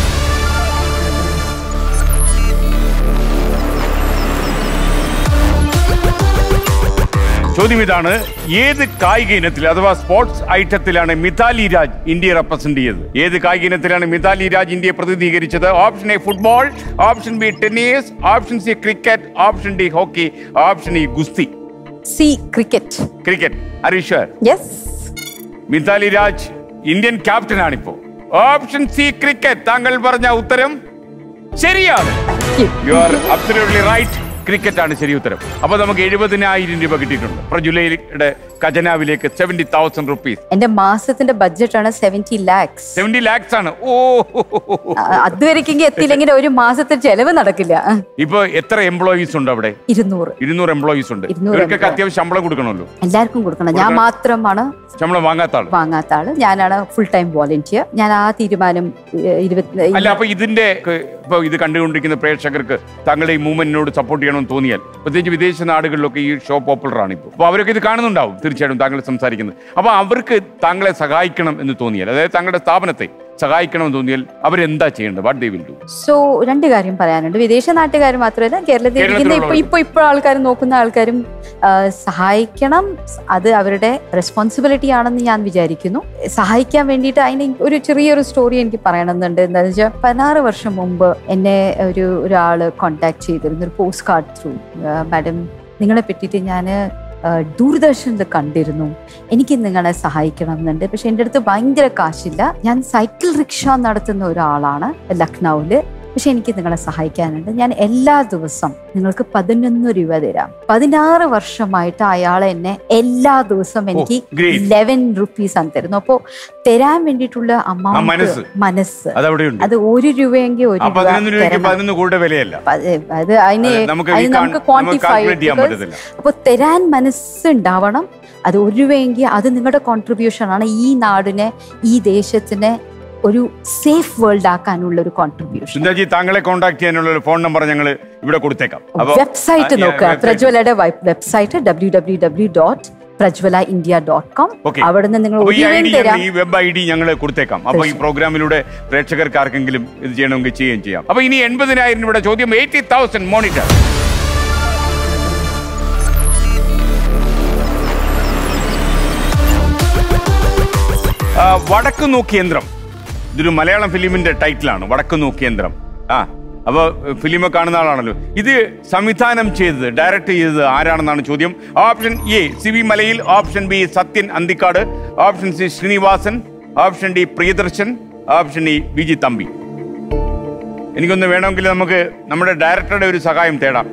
ചോദ്യം ഇതാണ് ഏത് കായിക ഇനത്തിൽ അഥവാ സ്പോർട്സ് ഐറ്റത്തിലാണ് മിതാലി രാജ് ഇന്ത്യയെ റെപ്രസെന്റ് ചെയ്തത് ഏത് കായിക ഇനത്തിലാണ് മിതാലി രാജ് ഇന്ത്യയെ പ്രതിനിധീകരിച്ചത് option A football option B tennis option C cricket option D hockey option E ഗുസ്തി സി ക്രിക്കറ്റ് ക്രിക്കറ്റ് അരീഷർ yes Mithali Raj Indian captain ആണിപ്പോ ഓപ്ഷൻ സി ക്രിക്കറ്റ് താങ്കൾ പറഞ്ഞ ഉത്തരം ശരിയാണ് you are absolutely right cricket ആണ് ശരി ഉത്തരം അപ്പൊ നമുക്ക് എഴുപതിനായിരം രൂപ കിട്ടിയിട്ടുണ്ട് പ്രജുലയുടെ ഖജനാവിലേക്ക് സെവന്റി തൗസൻഡ് റുപ്പീസ് എന്റെ മാസത്തിന്റെ ബഡ്ജറ്റ് ആണ് സെവന്റി ലാക്സ് സെവന്റി ലാക്സ് ആണ് ഓ അതുവരെക്കെങ്കിൽ എത്തിയില്ലെങ്കിൽ ഒരു മാസത്തെ ചെലവ് നടക്കില്ല ആ, ഇപ്പൊ എത്ര എംപ്ലോയീസ് ഉണ്ട് അവിടെ ഇരുന്നൂറ് ഇരുന്നൂറ് എംപ്ലോയീസ് ഉണ്ട് ഇരുന്നൂറ് ഇവർക്കൊക്കെ employee. അത്യാവശ്യം ശമ്പളം കൊടുക്കണമല്ലോ എല്ലാവർക്കും കൊടുക്കണം ഞാൻ മാത്രമാണ് ശമ്പളം വാങ്ങാത്ത ആള് വാങ്ങാത്ത ആള് ഞാനാണ് ഫുൾ ടൈം വോളണ്ടിയർ ഞാൻ ആ തീരുമാനം ഏഹ്, ഇരുപത്തി അല്ല അപ്പൊ ഇതിന്റെ ക- ഇപ്പൊ ഇത് കണ്ടുകൊണ്ടിരിക്കുന്ന പ്രേക്ഷകർക്ക് താങ്കളുടെ ഈ മൂവ്മെന്റിനോട് സപ്പോർട്ട് ചെയ്യണമെന്ന് തോന്നിയാൽ പ്രത്യേകിച്ച് വിദേശ നാടുകളിലൊക്കെ ഈ ഷോ പോപ്പുലർ ആണ് ഇപ്പോൾ അപ്പൊ അവരൊക്കെ ഇത് കാണുന്നുണ്ടാവും തീർച്ചയായിട്ടും താങ്കൾ സംസാരിക്കുന്നത് അപ്പൊ അവർക്ക് താങ്കളെ സഹായിക്കണം എന്ന് തോന്നിയാൽ അതായത് താങ്കളുടെ സ്ഥാപനത്തെ സഹായിക്കണം എന്ന് തോന്നിയാൽ അവരെന്താ ചെയ്യേണ്ടത് what they will do so രണ്ട് കാര്യം പറയാനുണ്ട് വിദേശ നാട്ടുകാർ മാത്രമല്ല കേരളത്തിൽ ഇരിക്കുന്ന ഇപ്പൊ ഇപ്പൊ ഇപ്പൊ ആൾക്കാർ നോക്കുന്ന ആൾക്കാരും ആ, സഹായിക്കണം അത് അവരുടെ റെസ്പോൺസിബിലിറ്റി ആണെന്ന് ഞാൻ വിചാരിക്കുന്നു സഹായിക്കാൻ വേണ്ടിയിട്ട് അതിന് ഒരു ചെറിയൊരു സ്റ്റോറി എനിക്ക് പറയണമെന്നുണ്ട് എന്താണെന്ന് വെച്ചാൽ പതിനാറ് വർഷം മുമ്പ് എന്നെ ഒരു ഒരാൾ കോണ്ടാക്ട് ചെയ്തിരുന്നു ഒരു പോസ്റ്റ് കാർഡ് ത്രൂ മാഡം നിങ്ങളെ പറ്റിയിട്ട് ഞാൻ ദൂരദർശനിൽ കണ്ടിരുന്നു എനിക്ക് നിങ്ങളെ സഹായിക്കണം എന്നുണ്ട് പക്ഷെ എൻ്റെ അടുത്ത് ഭയങ്കര കാശില്ല ഞാൻ സൈക്കിൾ റിക്ഷ നടത്തുന്ന ഒരാളാണ് ലക്നൌവില് പക്ഷെ എനിക്ക് നിങ്ങളെ സഹായിക്കാനുണ്ട് ഞാൻ എല്ലാ ദിവസം നിങ്ങൾക്ക് പതിനൊന്ന് രൂപ തരാം പതിനാറ് വർഷമായിട്ട് അയാൾ എന്നെ എല്ലാ ദിവസവും എനിക്ക് great. ലെവൻ റുപ്പീസ് ആണ് തരുന്നു അപ്പോ തരാൻ വേണ്ടിയിട്ടുള്ള അമൗണ്ട് മനസ്സ്. മനസ്സ് അതവിടെയുണ്ട് അത് ഒരു രൂപയെങ്കിൽ ഒരു ആ രൂപ പതിനൊന്ന് രൂപയ്ക്ക് തരണം. പതിനൊന്ന് കൂടെ വിലയല്ല അത് അത് അതിന് അതെ, നമുക്ക് അതിന് ഈ കാൺ- നമുക്ക് നമുക്ക് ക്വാണ്ടിഫൈ calculate ചെയ്യാൻ പറ്റത്തില്ല. അപ്പൊ തരാൻ മനസ്സുണ്ടാവണം അത് ഒരു രൂപയെങ്കിൽ അത് നിങ്ങളുടെ കോൺട്രിബ്യൂഷൻ ആണ് ഈ നാടിനെ ഈ ദേശത്തിനെ ഒരു സേഫ് വേൾഡ് ആക്കാനുള്ള ഒരു കോൺട്രിബ്യൂഷൻ സുന്ദർജി താങ്കളെ കോൺടാക്ട് ചെയ്യാനുള്ള ഒരു ഫോൺ നമ്പർ ഞങ്ങൾ ഇവിടെ കൊടുത്തേക്കാം അപ്പൊ വെബ്സൈറ്റ് ആ, yeah, നോക്കുക website. പ്രജ്വലയുടെ website W W W dot Prajwala India dot com Okay. അവിടെ നിന്ന് നിങ്ങൾ അപ്പൊ ഈ ഒരു ഐ രൂപയും ഡി തരാം ഈ വെബ് ഐ ഡി ഞങ്ങൾ കൊടുത്തേക്കാം അപ്പൊ ഈ പ്രോഗ്രാമിലൂടെ പ്രേക്ഷകർക്ക് ആർക്കെങ്കിലും ഇത് ചെയ്യണമെങ്കിൽ ചെയ്യുകയും ചെയ്യാം അപ്പൊ ഇനി എൺപതിനായിരം രൂപയുടെ ചോദ്യം എയ്റ്റി തൗസൻഡ് മോണിറ്റർ വടക്ക് നോക്കിയന്ത്രം ഇതൊരു മലയാളം ഫിലിമിന്റെ ടൈറ്റിലാണ് വടക്ക് നോക്കിയന്ത്രം ആ അപ്പൊ ഫിലിം കാണുന്ന ആളാണല്ലോ ഇത് സംവിധാനം ചെയ്തത് ഡയറക്ട് ചെയ്തത് ആരാണെന്നാണ് ചോദ്യം option A Sibi Malayil option B Sathyan Anthikad option C Sreenivasan option D Priyadarshan option E Viji Thampi എനിക്കൊന്ന് വേണമെങ്കിൽ നമുക്ക് നമ്മുടെ ഡയറക്ടറുടെ ഒരു സഹായം തേടാം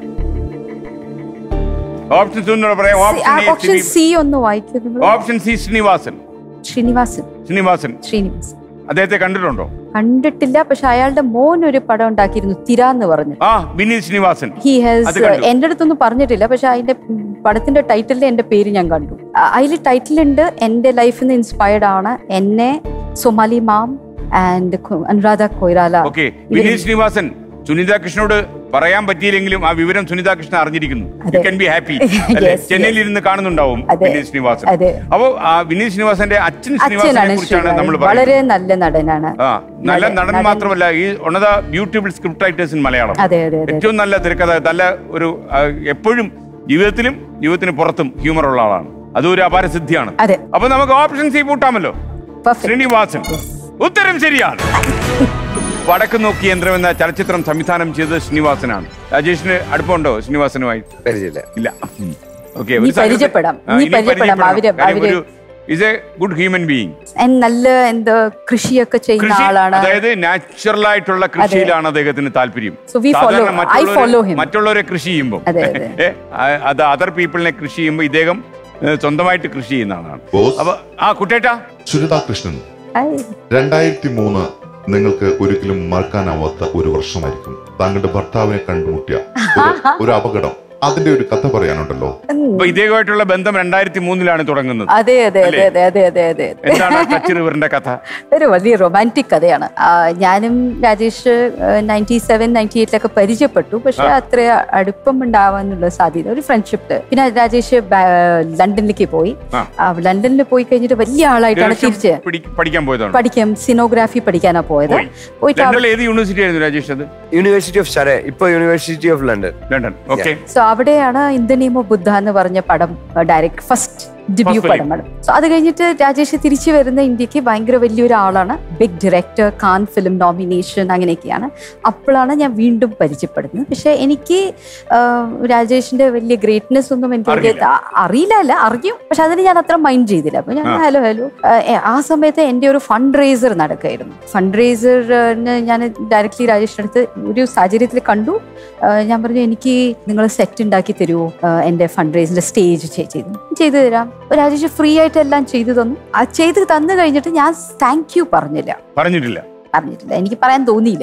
ഓപ്ഷൻസ് ഒന്നുകൂടെ പറയാം ഓപ്ഷൻ എ ഓപ്ഷൻ സി ഒന്ന് വായിക്കുന്നത് ഓപ്ഷൻ സി ശ്രീനിവാസൻ ശ്രീനിവാസൻ ശ്രീനിവാസൻ ശ്രീനിവാസൻ അദ്ദേഹത്തെ കണ്ടിട്ടുണ്ടോ കണ്ടിട്ടില്ല പക്ഷെ അയാളുടെ മോൻ ഒരു പടം ഉണ്ടാക്കിയിരുന്നു തിര എന്ന് പറഞ്ഞു ആ വിനീത് ശ്രീനിവാസൻ ഹി അത് ഹാസ് കണ്ടു. എന്റെ അടുത്തൊന്നും പറഞ്ഞിട്ടില്ല പക്ഷെ അതിന്റെ ഉം, പടത്തിന്റെ ടൈറ്റിലിൽ എന്റെ പേര് ഞാൻ കണ്ടു അതിൽ ടൈറ്റിലുണ്ട് എന്റെ ലൈഫിൽ നിന്ന് ഇൻസ്പയർഡ് ആണ് എന്നെ Somaly Mam and Anuradha Koirala okay Vineeth Sreenivasan Sunitha കൃഷ്ണനോട് പറയാൻ പറ്റിയില്ലെങ്കിലും ആ വിവരം സുനിത കൃഷ്ണൻ അറിഞ്ഞിരിക്കുന്നു യു അതെ. കൻ ബി ഹാപ്പി Yes, ചെന്നൈയിൽ ഇരുന്ന് കാണുന്നുണ്ടാവും അതെ. വിനീത് ശ്രീനിവാസൻ അതെ. അപ്പോ ആ വിനീത് ശ്രീനിവാസന്റെ അച്ഛൻ ശ്രീനിവാസനെ അച്ഛനാണ് കുറിച്ചാണ് നമ്മൾ ശ്രീ- വളരെ പറയുന്നത് നല്ല നടനാണ് ആ നല്ല നടൻ- നടൻ നടൻ- മാത്രമല്ല ഈ ഒണത beautiful script writers in Malayalam അതെ അതെ അതെ ഏറ്റവും നല്ല തിരക്കഥ നല്ല ഒരു ആ, എപ്പോഴും ജീവിതത്തിലും ജീവിതത്തിന് പുറത്തും ഹ്യൂമർ ഉള്ള ആളാണ് അതും ഒരു അപാര സിദ്ധിയാണ് അതെ. അപ്പൊ നമുക്ക് ഓപ്ഷൻ സി പൂട്ടാമല്ലോ Perfect. ശ്രീനിവാസൻ ഉത്തരം ശരിയാണ് വടക്ക് നോക്കി യന്ത്രം എന്ന ചലച്ചിത്രം സംവിധാനം ചെയ്തത് ശ്രീനിവാസനാണ് രാജേഷിന് അടുപ്പമുണ്ടോ ശ്രീനിവാസനുമായി പരിചയമില്ല ഇല്ല ഓക്കെ ഇനി പരിചയപ്പെടാം. ഇനി പരിചയപ്പെടാം. അവര്- അവര് is a good human being And നല്ല എന്താ കൃഷിയൊക്കെ ചെയ്യുന്ന കൃഷി ആളാണ് അതായത് നാച്ചുറൽ ആയിട്ടുള്ള കൃഷിയിലാണ് അദ്ദേഹത്തിന് താല്പര്യം So we follow- സാധാരണ I മറ്റുള്ളവരെ- follow him. മറ്റുള്ളവരെ കൃഷി ചെയ്യുമ്പോൾ അതെ, അതെ. അത് അതർ പീപ്പിളിനെ കൃഷി ചെയ്യുമ്പോൾ ഇദ്ദേഹം ഏ, സ്വന്തമായിട്ട് കൃഷി ചെയ്യുന്ന ആളാണ് ബോസ് അപ്പൊ ആ കുട്ടേട്ടാ സുനിത കൃഷ്ണൻ ഹായ്. രണ്ടായിരത്തി മൂന്ന് നിങ്ങൾക്ക് ഒരിക്കലും മറക്കാനാവാത്ത ഒരു വർഷമായിരിക്കും താങ്കളുടെ ഭർത്താവിനെ കണ്ടുമുട്ടിയ ഒരു- ഒരു അപകടം അതിന്റെ ഒരു കഥ പറയാനുണ്ടല്ലോ അപ്പൊ ഇദ്ദേഹമായിട്ടുള്ള ബന്ധം രണ്ടായിരത്തി മൂന്നിലാണ് തുടങ്ങുന്നത് അതെ അതെ അതെ അതെ അതെ അതെ അതെ എന്താണ് ആ ടച്ച് റിവറിന്റെ കഥ ഒരു വലിയ റൊമാൻറ്റിക് കഥയാണ് ആ, ഞാനും രാജേഷ് നയൻറ്റി സെവൻ നയൻറ്റി എയ്റ്റിലൊക്കെ പരിചയപ്പെട്ടു പക്ഷെ അത്ര അടുപ്പം ഉണ്ടാവാനുള്ള സാധ്യത ഒരു ഫ്രണ്ട്ഷിപ്പ് പിന്നെ രാജേഷ് ബാ- ലണ്ടനിലേക്ക് പോയി ആ. ആ, ലണ്ടനിൽ പോയി കഴിഞ്ഞിട്ട് വലിയ ആളായിട്ടാണ് ഗവേഷണം തിരിച്ച് പിടി- പഠിക്കാൻ പോയതാണ് പഠിക്കാം സിനോഗ്രാഫി പഠിക്കാനാ പോയത് പോയി. പോയിട്ട് അവിടെ ലണ്ടനിൽ ഏത് യൂണിവേഴ്സിറ്റി ആയിരുന്നു രാജേഷ് അത് യൂണിവേഴ്സിറ്റി ഓഫ് ഷറേ ഇപ്പൊ university of London London okay so അവിടെയാണ് ഇന്ത്യ നിയമ ബുദ്ധ എന്ന് പറഞ്ഞ പടം direct first debut First film. പടമാണ് സോ അത് കഴിഞ്ഞിട്ട് രാജേഷ് തിരിച്ചു വരുന്ന ഇന്ത്യക്ക് ഭയങ്കര വലിയൊരു ആളാണ് big director Cannes film nomination അങ്ങനെയൊക്കെയാണ് അപ്പോഴാണ് ഞാൻ വീണ്ടും പരിചയപ്പെടുന്നത് പക്ഷെ എനിക്ക് ആ, രാജേഷിന്റെ വലിയ ഗ്രേറ്റ്നെസ് ഒന്നും എനിക്ക് അറിയില്ല. ആ- അറിയില്ല അല്ല അറിയും പക്ഷെ അതിന് ഞാൻ അത്ര മൈൻഡ് ചെയ്തില്ല അപ്പൊ ഞാൻ ആ. ഹലോ ഹലോ ആ സമയത്ത് എൻ്റെ ഒരു ഫണ്ട് റേസർ നടക്കായിരുന്നു ഫണ്ട് റേസറിന് ഞാൻ ഡയറക്ട്ലി രാജേഷിന്റെ അടുത്ത് ഒരു സാഹചര്യത്തിൽ കണ്ടു ആ, ഞാൻ പറഞ്ഞു എനിക്ക് നിങ്ങൾ സെറ്റ് ഉണ്ടാക്കി തരുമോ എൻ്റെ ഫണ്ട് റേസിന്റെ സ്റ്റേജ് ചെയ്തു ചെയ്തു തരാം അപ്പൊ രാജേഷ് ഫ്രീ ആയിട്ട് എല്ലാം ചെയ്തു തന്നു ആ ചെയ്ത് തന്നു കഴിഞ്ഞിട്ട് ഞാൻ താങ്ക് യു പറഞ്ഞില്ല പറഞ്ഞിട്ടില്ല അറിഞ്ഞിട്ടില്ല എനിക്ക് പറയാൻ തോന്നിയില്ല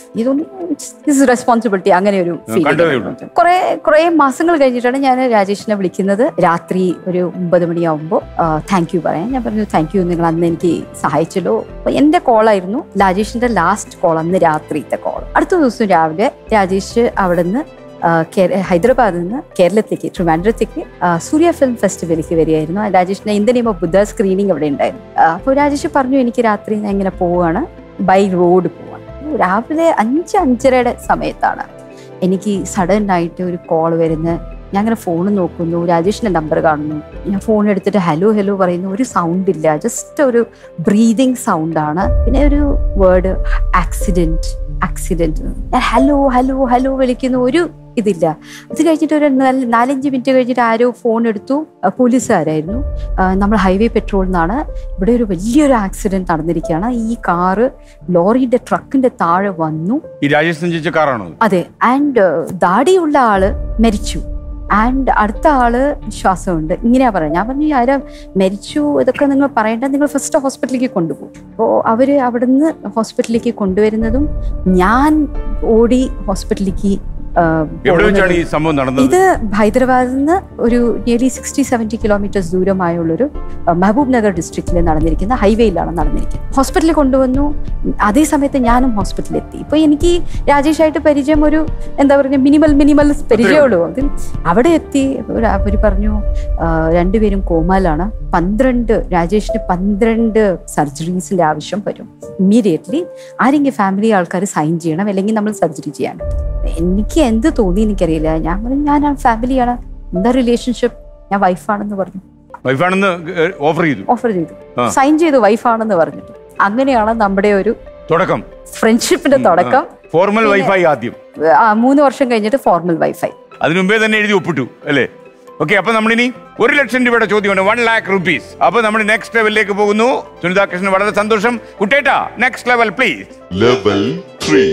ഇത് റെസ്പോൺസിബിലിറ്റി അങ്ങനെ ഒരു കണ്ടതേ ഫീൽ ഉള്ളൂ. കുറെ കുറെ മാസങ്ങൾ കഴിഞ്ഞിട്ടാണ് ഞാൻ രാജേഷിനെ വിളിക്കുന്നത് രാത്രി ഒരു ഒമ്പത് മണിയാവുമ്പോൾ താങ്ക് യു പറയാൻ ഞാൻ പറഞ്ഞു താങ്ക് യു നിങ്ങൾ അന്ന് എനിക്ക് സഹായിച്ചല്ലോ അപ്പൊ എന്റെ കോളായിരുന്നു രാജേഷിന്റെ ലാസ്റ്റ് കോൾ അന്ന് രാത്രിത്തെ കോൾ അടുത്ത ദിവസം രാവിലെ രാജേഷ് അവിടുന്ന് ആ, കേ- ഹൈദരാബാദിൽ നിന്ന് കേരളത്തിലേക്ക് ട്രിവാൻഡ്രത്തേക്ക് ആ, സൂര്യ ഫിലിം ഫെസ്റ്റിവലിലേക്ക് വരികയായിരുന്നു ആ രാജേഷിന്റെ ഇന്ത്യൻ നിയമ ബുദ്ധ സ്ക്രീനിങ് അവിടെ ഉണ്ടായിരുന്നു അപ്പോൾ രാജേഷ് പറഞ്ഞു എനിക്ക് രാത്രി ഞാൻ ഇങ്ങനെ പോവുകയാണ് ബൈ റോഡ് പോവാണ് രാവിലെ അഞ്ച് അഞ്ചരയുടെ സമയത്താണ് എനിക്ക് സഡൻ ആയിട്ട് ഒരു കോൾ വരുന്ന ഞാൻ അങ്ങനെ ഫോൺ നോക്കുന്നു രാജേഷിന്റെ നമ്പർ കാണുന്നു ഞാൻ ഫോൺ എടുത്തിട്ട് ഹലോ ഹലോ പറയുന്നു ഒരു സൗണ്ട് ഇല്ല ജസ്റ്റ് ഒരു ബ്രീതിങ് സൗണ്ടാണ് പിന്നെ ഒരു വേർഡ് ആക്സിഡന്റ് ആക്സിഡന്റ് ഞാൻ ഹലോ ഹലോ ഹലോ വിളിക്കുന്നു ഒരു ഇതില്ല അത് കഴിഞ്ഞിട്ട് ഒരു നാല് നാലഞ്ച് മിനിറ്റ് കഴിഞ്ഞിട്ട് ആരോ ഫോൺ എടുത്തു ആ, പോലീസുകാരായിരുന്നു ആ, നമ്മൾ ഹൈവേ പെട്രോൾ നിന്നാണ് ഇവിടെ ഒരു വലിയൊരു ആക്സിഡന്റ് നടന്നിരിക്കുകയാണ് ഈ കാറ് ലോറിയുടെ ട്രക്കിന്റെ താഴെ വന്നു ഈ രാജേഷ് സഞ്ചരിച്ച കാറാണോ അത്? അതെ ആൻഡ് ദാടിയുള്ള ആള് മരിച്ചു ആൻഡ് അടുത്ത ആള് ശ്വാസമുണ്ട് ഇങ്ങനെയാ പറയാം ഞാൻ പറഞ്ഞു ആരാ മരിച്ചു ഇതൊക്കെ നിങ്ങൾ പറയേണ്ട നിങ്ങൾ ഫസ്റ്റ് ഹോസ്പിറ്റലിലേക്ക് കൊണ്ടുപോകും അപ്പോൾ അവര് അവിടുന്ന് ഹോസ്പിറ്റലിലേക്ക് കൊണ്ടുവരുന്നതും ഞാൻ ഓടി ഹോസ്പിറ്റലിലേക്ക് ആ, എവിടെ പോകുന്നത്. വെച്ചാണ് ഈ സംഭവം നടന്നത് ഇത് ഹൈദരാബാദിൽ നിന്ന് ഒരു നിയർലി സിക്സ്റ്റി സെവൻറ്റി കിലോമീറ്റേഴ്സ് ദൂരമായുള്ളൊരു അഹ്, മഹബൂബ് നഗർ ഡിസ്ട്രിക്റ്റിൽ നടന്നിരിക്കുന്ന ഹൈവേയിലാണ് നടന്നിരിക്കുന്നത് ഹോസ്പിറ്റലിൽ കൊണ്ടുവന്നു അതേ സമയത്ത് ഞാനും ഹോസ്പിറ്റലിൽ എത്തി ഇപ്പൊ എനിക്ക് രാജേഷായിട്ട് പരിചയം ഒരു എന്താ പറയുക മിനിമൽ മിനിമൽ പരിചയമുള്ളൂ അതിൽ അവിടെ എത്തി ഒരു- അവര് പറഞ്ഞു ആ, രണ്ടുപേരും കോമാലാണ് പന്ത്രണ്ട് രാജേഷിന് പന്ത്രണ്ട് സർജറീസിന്റെ ആവശ്യം വരും ഇമ്മീഡിയറ്റ്ലി ആരെങ്കിലും ഫാമിലി ആൾക്കാർ സൈൻ ചെയ്യണം അല്ലെങ്കിൽ നമ്മൾ സർജറി ചെയ്യാൻ എനിക്ക് എന്ത് തോന്നി എനിക്കറിയില്ല ഞാൻ പറഞ്ഞു ഞാൻ ഫാമിലിയാണ് എന്താ റിലേഷൻഷിപ്പ് ഞാൻ വൈഫാണെന്ന് പറഞ്ഞു വൈഫാണെന്ന് ഓഫർ ചെയ്തു ഓഫർ ചെയ്തു ആ. സൈൻ ചെയ്തു വൈഫാണെന്ന് പറഞ്ഞിട്ട് അങ്ങനെയാണ് നമ്മുടെ ഒരു തുടക്കം ഫ്രണ്ട്ഷിപ്പിന്റെ തുടക്കം ഫോർമൽ പിന്നെ- വൈഫായി ആദ്യം ആ, മൂന്ന് വർഷം കഴിഞ്ഞിട്ട് ഫോർമൽ വൈഫൈ അതിനു മുമ്പേ തന്നെ എഴുതി ഒപ്പിട്ടു അല്ലേ ഓക്കെ അപ്പൊ നമ്മളിനി ഒരു ലക്ഷം രൂപയുടെ ചോദ്യമുണ്ട് വൺ ലാക്ക് റുപ്പീസ് അപ്പൊ നമ്മൾ നെക്സ്റ്റ് ലെവലിലേക്ക് പോകുന്നു സുനിതാ കൃഷ്ണൻ വളരെ സന്തോഷം കുട്ടേട്ടാ next level please level three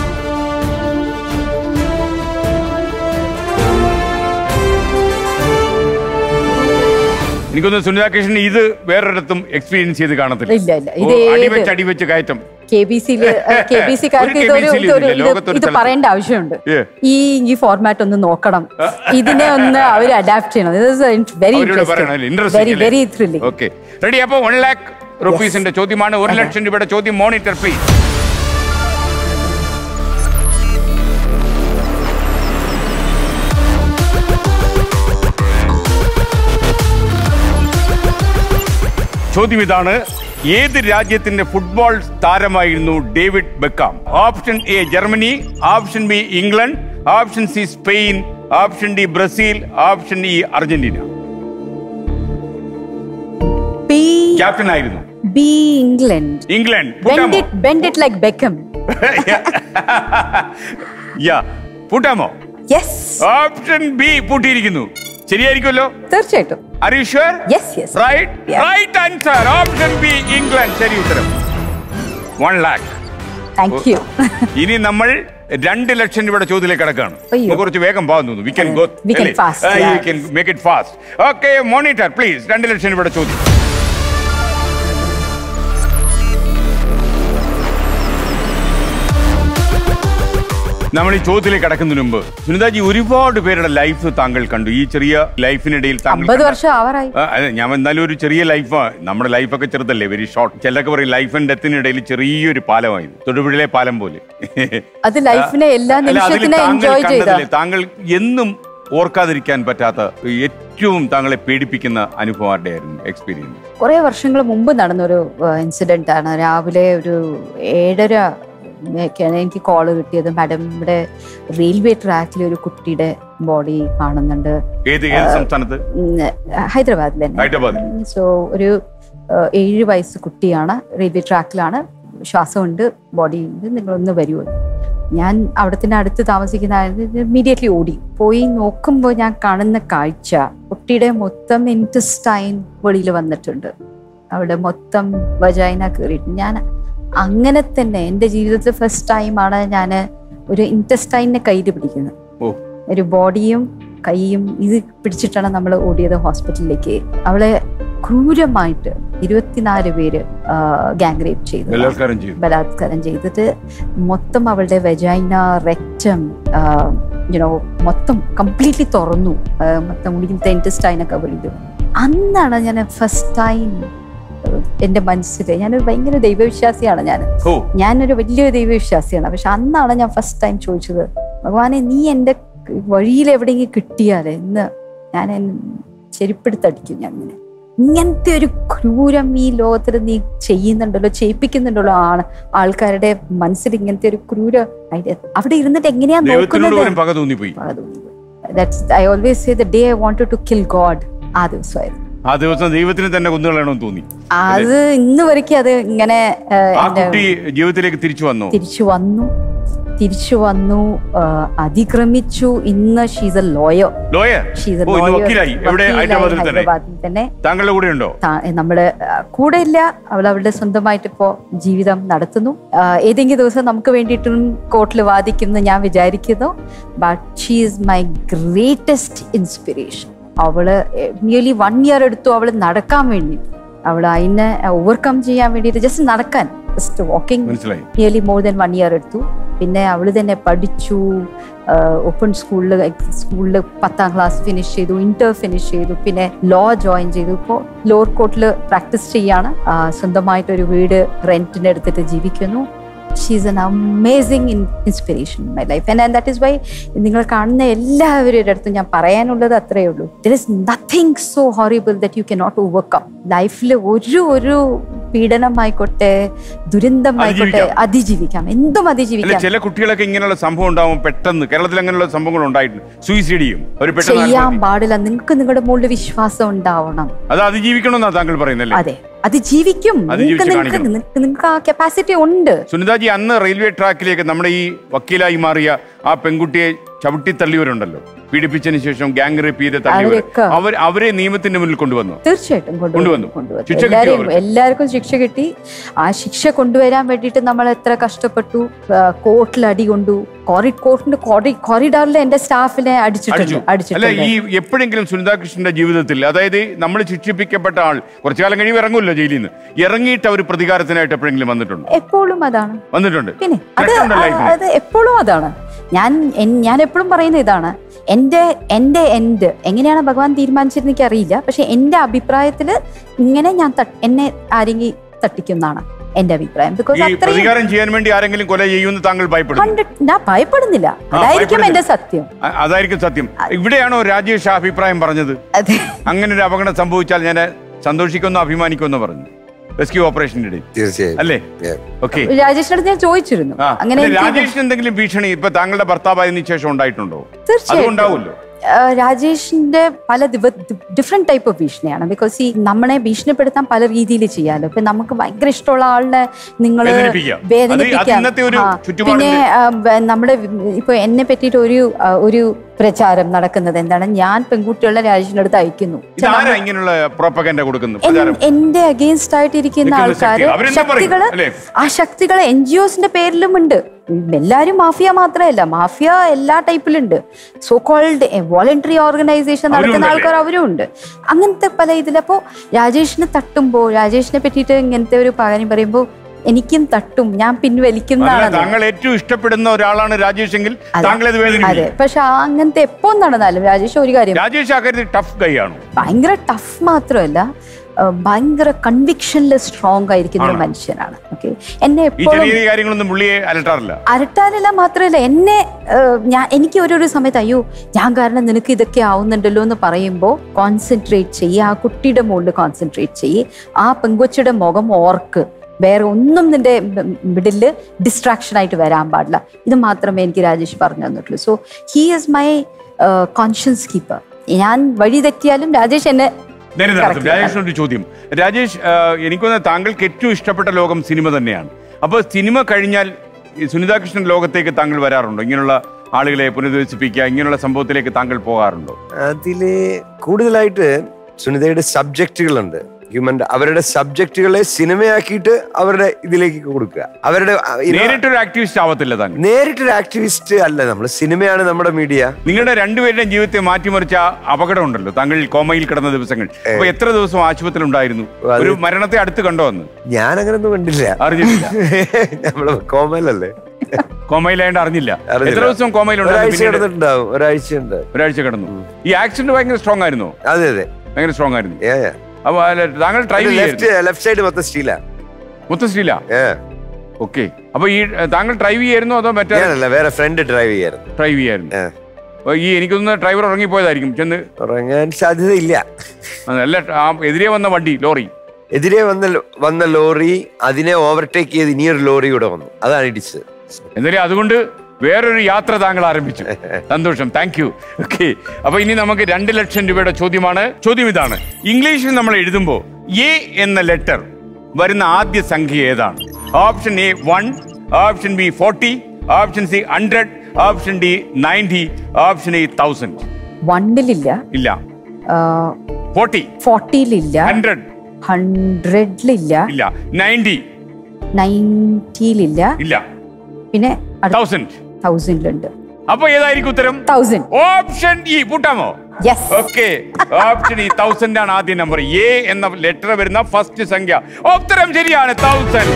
എനിക്കൊന്ന് സുനിതാ കൃഷ്ണൻ ഇത് വേറൊരിടത്തും എക്സ്പീരിയൻസ് ചെയ്ത് കാണത്തില്ല ഇല്ല ഇല്ല ഓ, ഇത് അടിവെച്ച് അടിവെച്ച് കയറ്റം കെ ബി സിയില് കെ ബി സിക്കാർക്ക് ഒരു ഇതൊരു KBC യിലും ഇതൊരു ഇല്ല, ഇത് ലോകത്തൊരു ഇത് സ്ഥലത്തും. പറയേണ്ട ആവശ്യമുണ്ട് Yeah. ഈ ഈ ഫോർമാറ്റ് ഒന്ന് നോക്കണം ഇതിനെ ഒന്ന് അവർ അഡാപ്റ്റ് ചെയ്യണം വെരി അവരോട് പറയണം very interesting very thrilling okay ready അപ്പൊ വൺ ലാക്ക് റുപ്പീസിന്റെ ചോദ്യമാണ് ഒരു ലക്ഷം രൂപയുടെ ചോദ്യം മോണിറ്റർ പ്ലീസ് ചോദ്യം ഇതാണ് ഏത് രാജ്യത്തിന്റെ ഫുട്ബോൾ താരമായിരുന്നു David Beckham option A Germany option B England option C Spain option D Brazil option E Argentina B captain ആയിരുന്നു ബി ഇംഗ്ലണ്ട് ഇംഗ്ലണ്ട് ബെൻഡ് പൂട്ടാമോ it bend it like Beckham yeah പൂട്ടാമോ yes option B പൂട്ടിയിരിക്കുന്നു ശരിയായിരിക്കുമല്ലോ തീർച്ചയായിട്ടും are you sure yes yes right Yeah. Right answer option B England ശരി ഉത്തരം one lakh thank you ഇനി നമ്മൾ രണ്ട് ലക്ഷം രൂപയുടെ ചോദ്യത്തിലേക്ക് കിടക്കാണ് അയ്യോ. നമുക്ക് കുറച്ച് വേഗം പോകാൻ തോന്നുന്നു we can go We can fast, yeah. Make it fast okay monitor please രണ്ട് ലക്ഷം രൂപയുടെ ചോദ്യം നമ്മൾ ഈ ചോദ്യത്തിലേക്ക് കടക്കുന്നതിന് മുമ്പ് സുനിതാജി ഒരുപാട് പേരുടെ ലൈഫ് താങ്കൾ കണ്ടു ഈ ചെറിയ ലൈഫിനിടയിൽ താങ്കൾ അമ്പത് കണ്ട- വർഷം ആവാറായി ആ, അതെ ഞാൻ എന്നാലും ഒരു ചെറിയ ലൈഫാ നമ്മുടെ ലൈഫൊക്കെ ചെറുതല്ലേ വെരി ഷോർട്ട് ചിലരൊക്കെ പറയും ലൈഫ് ആൻഡ് ഡെത്തിനിടയിൽ ചെറിയൊരു പാലമായത് തൊടുപുഴയിലെ പാലം പോലെ അത് ലൈഫിനെ എല്ലാ അല്ല, അതിൽ നിമിഷത്തിനെ താങ്കൾ എൻജോയ് ചെയ്ത കണ്ടതിലെ താങ്കൾ എന്നും ഓർക്കാതിരിക്കാൻ പറ്റാത്ത ഏറ്റവും താങ്കളെ പേടിപ്പിക്കുന്ന അനുഭവം ആരുടെയായിരുന്നു എക്സ്പീരിയൻസ് കുറെ വർഷങ്ങൾ മുമ്പ് നടന്നൊരു ഇൻസിഡന്റ് ആണ് രാവിലെ ഒരു ഏഴര ഒക്കെയാണ് എനിക്ക് കോള് കിട്ടിയത് മാഡം ഇവിടെ റെയിൽവേ ട്രാക്കിൽ ഒരു കുട്ടിയുടെ ബോഡി കാണുന്നുണ്ട് ഏത് ഏത് സംസ്ഥാനത്ത് ഉം, ഹൈദരാബാദിൽ തന്നെ ഹൈദരാബാദിൽ സോ ഒരു ഏഹ്, ഏഴ് വയസ്സ് കുട്ടിയാണ് റെയിൽവേ ട്രാക്കിലാണ് ശ്വാസമുണ്ട് ബോഡി ഉണ്ട് നിങ്ങളൊന്ന് വരുമോ ഞാൻ അവിടത്തിന് അടുത്ത് താമസിക്കുന്ന ഇമ്മീഡിയറ്റ്ലി ഓടി പോയി നോക്കുമ്പോൾ ഞാൻ കാണുന്ന കാഴ്ച കുട്ടിയുടെ മൊത്തം ഇൻറ്റസ്റ്റൈൻ വെളിയിൽ വന്നിട്ടുണ്ട് അവിടെ മൊത്തം വജൈന കയറിയിട്ട് ഞാൻ അങ്ങനെ തന്നെ എൻ്റെ ജീവിതത്തിൽ ഫസ്റ്റ് ടൈമാണ് ഞാൻ ഒരു ഇൻറ്റസ്റ്റൈനെ കയ്യിൽ പിടിക്കുന്നത് ഓ ഒരു ബോഡിയും കൈയും ഇത് പിടിച്ചിട്ടാണ് നമ്മൾ ഓടിയത് ഹോസ്പിറ്റലിലേക്ക് അവളെ ക്രൂരമായിട്ട് ഇരുപത്തിനാല് പേര് ഗാങ് റേപ്പ് ചെയ്തു ബലാത്കാരം ചെയ്തു ബലാത്കാരം ചെയ്തിട്ട് മൊത്തം അവളുടെ വെജൈന റെക്റ്റം യുനോ മൊത്തം കംപ്ലീറ്റ്ലി തുറന്നു ആ, മൊത്തം ഉള്ളിലത്തെ ഇൻറ്റസ്റ്റൈനൊക്കെ വെളിയിൽ വന്നു. അന്നാണ് ഞാൻ ഫസ്റ്റ് ടൈം എൻ്റെ മനസ്സിൽ ഞാനൊരു ഭയങ്കര ദൈവവിശ്വാസിയാണ് ഞാൻ ഓ ഞാനൊരു വലിയ ദൈവവിശ്വാസിയാണ് പക്ഷെ അന്നാണ് ഞാൻ ഫസ്റ്റ് ടൈം ചോദിച്ചത് ഭഗവാനെ നീ എൻ്റെ വഴിയിൽ എവിടെയെങ്കിലും കിട്ടിയാലേ ഇന്ന് ഞാൻ എൻ- ചെരുപ്പെടുത്തടിക്കും ഞാൻ ഇങ്ങനെ ഇങ്ങനത്തെ ഒരു ക്രൂരം ഈ ലോകത്തിൽ നീ ചെയ്യുന്നുണ്ടല്ലോ ചെയ്യിപ്പിക്കുന്നുണ്ടല്ലോ ആണ് ആൾക്കാരുടെ മനസ്സിൽ ഇങ്ങനത്തെ ഒരു ക്രൂര idea. അവിടെ ഇരുന്നിട്ട് എങ്ങനെയാ ദൈവത്തിനോട് നോക്കുന്നത് പോലും പക തോന്നിപ്പോയി that's I always say the day I wanted to kill God ആ ദിവസമായിരുന്നു ആ ദിവസം ദൈവത്തിന് തന്നെ കൊന്നുകളയണമെന്ന് തോന്നി അത് ഇന്ന് വരയ്ക്കും അത് ഇങ്ങനെ ഏഹ്, ആ എൻ്റെ കുട്ടി ജീവിതത്തിലേക്ക് തിരിച്ചു വന്നു തിരിച്ചു വന്നു തിരിച്ചു വന്നു ആ, അതിക്രമിച്ചു ഇന്ന് she's a lawyer lawyer she's ഓ ഇന്ന് വക്കീലായി എവിടെ ഹൈദരാബാദിൽ തന്നെ ഹൈദരാബാദിൽ തന്നെ താങ്കളുടെ കൂടെ ഉണ്ടോ താ- നമ്മുടെ ആ, കൂടെ ഇല്ല അവൾ അവളുടെ സ്വന്തമായിട്ട് ഇപ്പോ ജീവിതം നടത്തുന്നു ആ, ഏതെങ്കിലും ദിവസം നമുക്ക് വേണ്ടിയിട്ടും കോർട്ടിൽ വാദിക്കും എന്ന് ഞാൻ വിചാരിക്കുന്നു but she is my greatest inspiration അവള് നിയർലി വൺ ഇയർ എടുത്തു അവള് നടക്കാൻ വേണ്ടി അവൾ അതിനെ ഓവർകം ചെയ്യാൻ വേണ്ടിയിട്ട് ജസ്റ്റ് നടക്കാൻ ജസ്റ്റ് വാക്കിംഗ് മനസ്സിലായി nearly more than one year എടുത്തു പിന്നെ അവൾ തന്നെ പഠിച്ചു ഓപ്പൺ സ്കൂളിൽ സ്കൂളിൽ പത്താം ക്ലാസ് ഫിനിഷ് ചെയ്തു ഇന്റർ ഫിനിഷ് ചെയ്തു പിന്നെ ലോ ജോയിൻ ചെയ്തു ഇപ്പോൾ ലോവർ കോർട്ടിൽ പ്രാക്ടീസ് ചെയ്യാണ് ആ, സ്വന്തമായിട്ടൊരു വീട് റെന്റിന് എടുത്തിട്ട് ജീവിക്കുന്നു she's an amazing inspiration my life and that is why നിങ്ങൾ കാണുന്ന എല്ലാവരുടെ അടുത്തും ഞാൻ പറയാനുള്ളത് അത്രയേ ഉള്ളൂ there is nothing so horrible that you can not overcome ലൈഫിൽ ഒരു ഒരു പീഡനമായിക്കോട്ടെ ദുരന്തമായിക്കോട്ടെ അതിജീവിക്കാം. അതിജീവിക്കാം എന്തും അല്ല അതിജീവിക്കാം ചില കുട്ടികളൊക്കെ ഇങ്ങനെയുള്ള സംഭവം ഉണ്ടാവും പെട്ടെന്ന് കേരളത്തിൽ അങ്ങനെയുള്ള സംഭവങ്ങൾ ഉണ്ടായിട്ടുണ്ട് സൂയിസൈഡ് ചെയ്യും അവർ പെട്ടെന്ന് ചെയ്യാൻ ആത്മഹത്യ ചെയ്യും. പാടില്ല നിങ്ങൾക്ക് നിങ്ങളുടെ മുകളിൽ വിശ്വാസം ഉണ്ടാവണം അത് അതിജീവിക്കണമെന്നാണ് താങ്കൾ പറയുന്നല്ലേ അതെ അത് ജീവിക്കും അതിജീവിച്ച് നിങ്ങൾക്ക് നിങ്ങൾക്ക് കാണിക്കണം. നിങ്ങൾക്ക് നിങ്ങൾക്ക് ആ കപ്പാസിറ്റി ഉണ്ട് സുനിതാജി അന്ന് റെയിൽവേ ട്രാക്കിലേക്ക് നമ്മുടെ ഈ വക്കീലായി മാറിയ ആ പെൺകുട്ടിയെ ചവിട്ടി തള്ളിയവരുണ്ടല്ലോ പീഡിപ്പിച്ചതിന് ശേഷം ഗ്യാങ് റേപ്പ് ചെയ്ത് തള്ളിയവർ അവരൊക്കെ- അവർ അവരെ നിയമത്തിന്റെ മുന്നിൽ കൊണ്ടുവന്നു തീർച്ചയായിട്ടും കൊണ്ടുവന്നു. കൊണ്ടുവന്നു ശിക്ഷ കിട്ടിയോ എല്ലാരെയും അവർക്ക്? എല്ലാവർക്കും ശിക്ഷ കിട്ടി ആ ശിക്ഷ കൊണ്ടുവരാൻ വേണ്ടിയിട്ട് നമ്മൾ എത്ര കഷ്ടപ്പെട്ടു കോർട്ടിൽ അടി കൊണ്ടു കോറി കോർട്ടിന്റെ കോറിഡോറിൽ എന്റെ സ്റ്റാഫിനെ അടിച്ചിട്ടുണ്ട് അടിച്ചു അല്ല അടിച്ചിട്ടുണ്ട് ഈ എപ്പോഴെങ്കിലും സുനിതാകൃഷ്ണന്റെ ജീവിതത്തിൽ അതായത് നമ്മൾ ശിക്ഷിപ്പിക്കപ്പെട്ട ആൾ കുറച്ചു കാലം കഴിയുമ്പോൾ ഇറങ്ങുമല്ലോ ജയിലിൽ നിന്ന് ഇറങ്ങിയിട്ട് അവർ പ്രതികാരത്തിനായിട്ട് എപ്പോഴെങ്കിലും വന്നിട്ടുണ്ടോ എപ്പോഴും അതാണ് വന്നിട്ടുണ്ട് പിന്നെ അത് Threat ഉണ്ടോ ലൈഫിൽ? അത് എപ്പോഴും അതാണ് ഞാൻ എൻ- ഞാൻ എപ്പോഴും പറയുന്ന ഇതാണ് എൻ്റെ എൻ്റെ എൻഡ് എങ്ങനെയാണ് ഭഗവാൻ തീരുമാനിച്ചിരുന്ന എനിക്ക് അറിയില്ല പക്ഷെ എൻ്റെ അഭിപ്രായത്തിൽ ഇങ്ങനെ ഞാൻ തട്ട്- എന്നെ ആരെങ്കിലും തട്ടിക്കുന്നതാണ് എൻ്റെ അഭിപ്രായം ഈ ബിക്കോസ് അത്രയും പ്രതികാരം ചെയ്യാൻ വേണ്ടി ആരെങ്കിലും കൊല ചെയ്യുമെന്ന് താങ്കൾ ഭയപ്പെടുന്നു കണ്ടിട്ട് ഞാൻ ഭയപ്പെടുന്നില്ല അതായിരിക്കും ഭയപ്പെടുന്നില്ല. എൻ്റെ സത്യം അ- അതായിരിക്കും സത്യം ഇവിടെയാണോ രാജേഷ് ആ അഭിപ്രായം പറഞ്ഞത് അതെ അങ്ങനെ ഒരു അപകടം സംഭവിച്ചാൽ ഞാൻ സന്തോഷിക്കുമെന്നോ അഭിമാനിക്കുമെന്നോ പറഞ്ഞു റെസ്ക്യൂ ഓപ്പറേഷന്റെ ഇടയിൽ തീർച്ചയായും അല്ലേ Yeah. ഓക്കെ രാജേഷിനടുത്ത് ഞാൻ ചോദിച്ചിരുന്നു ആ അങ്ങനെ അല്ല, എനിക്ക് രാജേഷിന് എന്തെങ്കിലും ഭീഷണി ഇപ്പൊ താങ്കളുടെ ഭർത്താവായതിനു ശേഷം ഉണ്ടായിട്ടുണ്ടോ തീർച്ചയായിട്ടും അതുണ്ടാവുമല്ലോ ആ, രാജേഷിന്റെ പല ഡിഫറെന്റ് ടൈപ്പ് ഓഫ് ഭീഷണിയാണ് ബിക്കോസ് ഈ നമ്മളെ ഭീഷണിപ്പെടുത്താൻ പല രീതിയിൽ ചെയ്യാലോ ഇപ്പൊ നമുക്ക് ഭയങ്കര ഇഷ്ടമുള്ള ആളിനെ നിങ്ങൾ വേദനിപ്പിക്കുക. അത് അത് ഇന്നത്തെ ഒരു ചുറ്റുപാടിന്റെ- പിന്നെ ആ, ബ- നമ്മുടെ ഇപ്പൊ എന്നെ പറ്റിയിട്ട് ഒരു ആ, ഒരു പ്രചാരം നടക്കുന്നത് എന്താണ് ഞാൻ പെൺകുട്ടികളെ രാജേഷിന്റെ അടുത്ത് അയക്കുന്നു ഇതാരാ ഇങ്ങനെയുള്ള പ്രോപ്പഗൻഡ കൊടുക്കുന്നത് എൻ- പ്രചാരം എന്റെ അഗെയിൻസ്റ്റ് ആയിട്ടിരിക്കുന്ന നിൽക്കുന്ന ആൾക്കാര് ശക്തി. അവരെന്താ പറയും, ശക്തികള് അല്ലേ? ആ ശക്തികൾ എൻ ജി ഒസിന്റെ പേരിലും ഉണ്ട് എല്ലാരും മാഫിയ മാത്രമല്ല മാഫിയ എല്ലാ ടൈപ്പിലുണ്ട് സോ കോൾഡ് വോളണ്ടറി ഓർഗനൈസേഷൻ നടത്തുന്ന അവരും ആൾക്കാർ അവരും ഉണ്ട് അങ്ങനത്തെ പല ഇതിലപ്പോ രാജേഷിനെ തട്ടുമ്പോ രാജേഷിനെ പറ്റിയിട്ട് ഇങ്ങനത്തെ ഒരു പകരം പറയുമ്പോ എനിക്കും തട്ടും ഞാൻ അല്ല, പിൻവലിക്കുന്നതാണ് താങ്കൾ ഏറ്റവും ഇഷ്ടപ്പെടുന്ന ഒരാളാണ് രാജേഷ് എങ്കിൽ അതെ. താങ്കൾ ഇത് അതെ വേദനിക്കും പക്ഷെ ആ അങ്ങനത്തെ എപ്പോ നടന്നാലും രാജേഷ് ഒരു കാര്യം രാജേഷ് ആ കാര്യത്തിൽ ടഫ് കൈ ആണ് ഭയങ്കര ടഫ് മാത്രമല്ല ആ, ഭയങ്കര കൺവിക്ഷനിൽ സ്ട്രോങ് ആയിരിക്കുന്ന ഒരു ആണോ? മനുഷ്യനാണ് ഓക്കെ എന്നെ ഈ എപ്പോഴും ചെറിയ ചെറിയ കാര്യങ്ങളൊന്നും പുള്ളിയെ അലട്ടാറില്ല അരട്ടാനില്ല മാത്രമല്ല എന്നെ ആ, ഞാൻ എനിക്ക് ഓരോരോ സമയത്ത് അയ്യോ ഞാൻ കാരണം നിനക്ക് ഇതൊക്കെ ആവുന്നുണ്ടല്ലോ എന്ന് പറയുമ്പോൾ കോൺസെൻട്രേറ്റ് ചെയ്യുക ആ കുട്ടിയുടെ മുകളിൽ കോൺസെൻട്രേറ്റ് ചെയ്യ് ആ പെങ്കൊച്ചിയുടെ മുഖം ഓർക്ക് വേറെ ഒന്നും നിന്റെ മിഡില് ഡിസ്ട്രാക്ഷൻ ആയിട്ട് വരാൻ പാടില്ല ഇത് മാത്രമേ എനിക്ക് രാജേഷ് പറഞ്ഞു തന്നിട്ടുള്ളൂ so he is my conscience keeper ഞാൻ വഴി തെറ്റിയാലും രാജേഷ് എന്നെ നേരെ നടത്തും Correct. രാജേഷിനോട് ഒരു ചോദ്യം രാജേഷ് ആ, എനിക്കൊന്ന് താങ്കൾക്ക് ഏറ്റവും ഇഷ്ടപ്പെട്ട ലോകം സിനിമ തന്നെയാണ് അപ്പോൾ സിനിമ കഴിഞ്ഞാൽ ഈ സുനിതാ കൃഷ്ണൻ ലോകത്തേക്ക് താങ്കൾ വരാറുണ്ടോ ഇങ്ങനെയുള്ള ആളുകളെ പുനരധിവസിപ്പിക്കുക ഇങ്ങനെയുള്ള സംഭവത്തിലേക്ക് താങ്കൾ പോകാറുണ്ടോ അതില് കൂടുതലായിട്ട് സുനിതയുടെ സബ്ജക്റ്റുകളുണ്ട് ഹ്യൂമൻ അവരുടെ സബ്ജക്റ്റുകളെ സിനിമയാക്കിയിട്ട് അവരുടെ ഇതിലേക്ക് കൊടുക്കുക അവരുടെ uh, you know, നേരിട്ടൊരു ആക്ടിവിസ്റ്റ് ആവത്തില്ല താങ്കൾ നേരിട്ടൊരു ആക്ടിവിസ്റ്റ് അല്ല നമ്മൾ സിനിമയാണ് നമ്മുടെ മീഡിയ നിങ്ങളുടെ രണ്ടുപേരുടെയും ജീവിതത്തെ മാറ്റിമറിച്ച ആ അപകടം ഉണ്ടല്ലോ താങ്കൾ കോമയിൽ കിടന്ന ദിവസങ്ങൾ അപ്പൊ എത്ര ദിവസം ആശുപത്രിയിൽ ഉണ്ടായിരുന്നു അത് ഒരു മരണത്തെ അടുത്ത് കണ്ടോ അന്ന് ഞാൻ അങ്ങനൊന്നും കണ്ടില്ല അറിഞ്ഞിട്ടില്ല നമ്മള് കോമയിലല്ലേ കോമയിലായിട്ട് അറിഞ്ഞില്ല അറിഞ്ഞില്ല. എത്ര ദിവസം കോമയിൽ ഒരാഴ്ച കിടന്നിട്ടുണ്ടാവും ഒരാഴ്ച ഉണ്ട് ഒരാഴ്ച കിടന്നു ഈ ആക്സിഡന്റ് ഭയങ്കര സ്ട്രോങ് ആയിരുന്നോ അതെ അതെ ഭയങ്കര സ്ട്രോങ് ആയിരുന്നു ഏ, ഏ. അപ്പൊ അല്ല, താങ്കൾ ഡ്രൈവ് ലെഫ്റ്റ് ചെയ്യായിരുന്നു ലെഫ്റ്റ് സൈഡ് മൊത്തം സ്റ്റീലാ മൊത്തം സ്റ്റില്ല ഏ ഓക്കെ അപ്പൊ ഈ ഏ, താങ്കൾ ഡ്രൈവ് ചെയ്യായിരുന്നോ അതോ മറ്റേ ഞാനല്ല വേറെ ഫ്രണ്ട് ഡ്രൈവ് ചെയ്യായിരുന്നു ഡ്രൈവ് ചെയ്യായിരുന്നു ഏ. അപ്പൊ ഈ എനിക്കൊന്ന് ഡ്രൈവർ ഇറങ്ങിപ്പോയതായിരിക്കും ചെന്ന് ഉറങ്ങാൻ സാധ്യതയില്ല അല്ല ആ എതിരെ വന്ന വണ്ടി ലോറി എതിരെ വന്ന ലോ- വന്ന ലോറി അതിനെ ഓവർടേക്ക് ചെയ്ത് ഇനിയൊരു ലോറി കൂടെ വന്നു അതാണ് ഇടിച്ചത് എന്നാലും അതുകൊണ്ട് വേറൊരു യാത്ര താങ്കൾ ആരംഭിച്ചു സന്തോഷം താങ്ക് യു ഓക്കെ അപ്പൊ ഇനി നമുക്ക് രണ്ട് ലക്ഷം രൂപയുടെ ചോദ്യമാണ് ചോദ്യം ഇതാണ് ഇംഗ്ലീഷിൽ നമ്മൾ എഴുതുമ്പോൾ എ എന്ന ലെറ്റർ വരുന്ന ആദ്യ സംഖ്യ ഏതാണ് option A one option B forty option C hundred option D ninety option E thousand വണ്ണിലില്ല ഇല്ല ഫോർട്ടി ഫോർട്ടിയിലില്ല ഹൺഡ്രഡ് ഹൺഡ്രഡിലില്ല ഇല്ല നയൻറ്റി നയൻറ്റിയിലില്ല ഇല്ല പിന്നെ തൗസൻഡ് തൗസൻഡിലുണ്ട് അപ്പൊ ഏതായിരിക്കും ഉത്തരം തൗസൻഡ് ഓപ്ഷൻ ഇ പൂട്ടാമോ yes okay option E thousand ആണ് ആദ്യ നമ്പർ എ എന്ന ലെറ്റർ വരുന്ന ഫസ്റ്റ് സംഖ്യ ഉത്തരം ശരിയാണ് തൗസൻഡ്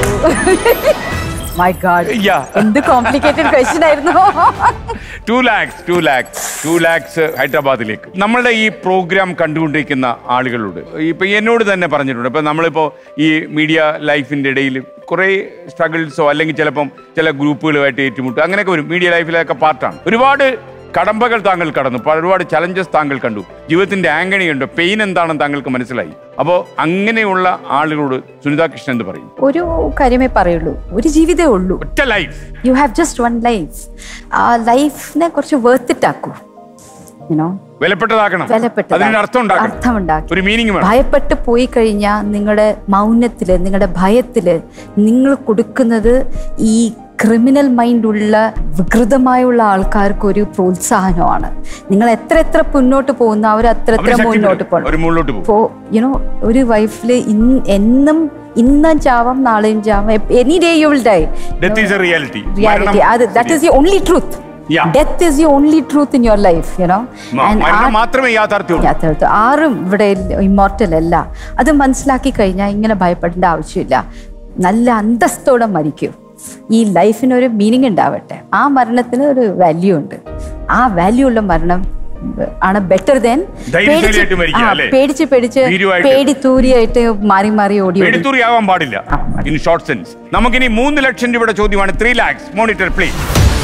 മൈ ഗാഡ് Yeah. എന്ത് കോംപ്ലിക്കേറ്റഡ് ക്വസ്റ്റ്യൻ ആയിരുന്നു two lakhs two lakhs two lakhs ഹൈദരാബാദിലേക്ക് നമ്മളുടെ ഈ പ്രോഗ്രാം കണ്ടുകൊണ്ടിരിക്കുന്ന ആളുകളോട് ഇപ്പൊ എന്നോട് തന്നെ പറഞ്ഞിട്ടുണ്ട് ഇപ്പൊ നമ്മളിപ്പോ ഈ മീഡിയ ലൈഫിന്റെ ഇടയിൽ കുറെ സ്ട്രഗിൾസോ അല്ലെങ്കിൽ ചിലപ്പം ചില ഗ്രൂപ്പുകളുമായിട്ട് ഏറ്റുമുട്ടും അങ്ങനെയൊക്കെ വരും മീഡിയ ലൈഫിലൊക്കെ പാർട്ടാണ് ഒരുപാട് കടമ്പകൾ താങ്കൾ കടന്നു പ- ഒരുപാട് ചലഞ്ചസ് താങ്കൾ കണ്ടു ജീവിതത്തിന്റെ ആംഗണിയുണ്ട് പെയിൻ എന്താണെന്ന് താങ്കൾക്ക് മനസ്സിലായി അപ്പോൾ അങ്ങനെയുള്ള ആളുകളോട് സുനിതാ കൃഷ്ണൻ എന്ത് പറയും ഒരു കാര്യമേ പറയുള്ളൂ ഒരു ജീവിതമേ ഉള്ളൂ ഒറ്റ life you have just one life ആ ലൈഫിനെ കുറച്ച് വേർത്തിട്ടാക്കൂ യുനോ വിലപ്പെട്ടതാക്കണം വിലപ്പെട്ടത് അതിന് അർത്ഥം ഉണ്ടാക്കണം അർത്ഥമുണ്ടാക്കി ഒരു മീനിങ് വേണം ഭയപ്പെട്ട് പോയി കഴിഞ്ഞാൽ നിങ്ങളുടെ മൗനത്തില് നിങ്ങളുടെ ഭയത്തില് നിങ്ങൾ കൊടുക്കുന്നത് ഈ ക്രിമിനൽ മൈൻഡ് ഉള്ള വികൃതമായുള്ള ആൾക്കാർക്ക് ഒരു പ്രോത്സാഹനമാണ് നിങ്ങൾ എത്ര എത്ര മുന്നോട്ട് പോകുന്ന അവർ അത്ര അവര് എത്ര ശക്തി മുന്നോട്ട് വരും. അവര് മുകളിലോട്ട് പോകും. പോ യുനോ ഒരു വൈഫില് എന്നും ഇന്നും ചാവാം നാളെയും ചാവാം any day you will die death is a reality reality അത് that is the only truth Yeah. Death is the only truth in your life you know മരണം മാത്രമേ യാഥാർത്ഥ്യമുള്ളൂ യാഥാർത്ഥ്യം ആരും ഇവിടെ ഇമ്മോർട്ടൽ അല്ല അത് മനസ്സിലാക്കി കഴിഞ്ഞാൽ ഇങ്ങനെ ഭയപ്പെടേണ്ട ആവശ്യമില്ല നല്ല അന്തസ്തോടെ മരിക്കൂ ഈ ലൈഫിന് ഒരു മീനിങ് ഉണ്ടാവട്ടെ ആ മരണത്തിന് ഒരു വാല്യൂ ഉണ്ട് ആ വാല്യൂ ഉള്ള മരണം ആണ് ബെറ്റർ ദാൻ ധൈര്യശാലിയായിട്ട് മരിക്കുക, അല്ലേ? പേടിച്ച് പേടിച്ച് ഭീരുവായിട്ട്. പേടി തൂരിയായിട്ട് മാറി മാറി ഓടി ഓടി എടുത്തൂറി ആവാൻ പാടില്ല ഇൻ ഷോർട്ട് സെൻസ് നമുക്കിനി മൂന്ന് ലക്ഷം രൂപയുടെ ചോദ്യമാണ് ത്രീ ലാക്സ് മോണിറ്റർ പ്ലീസ്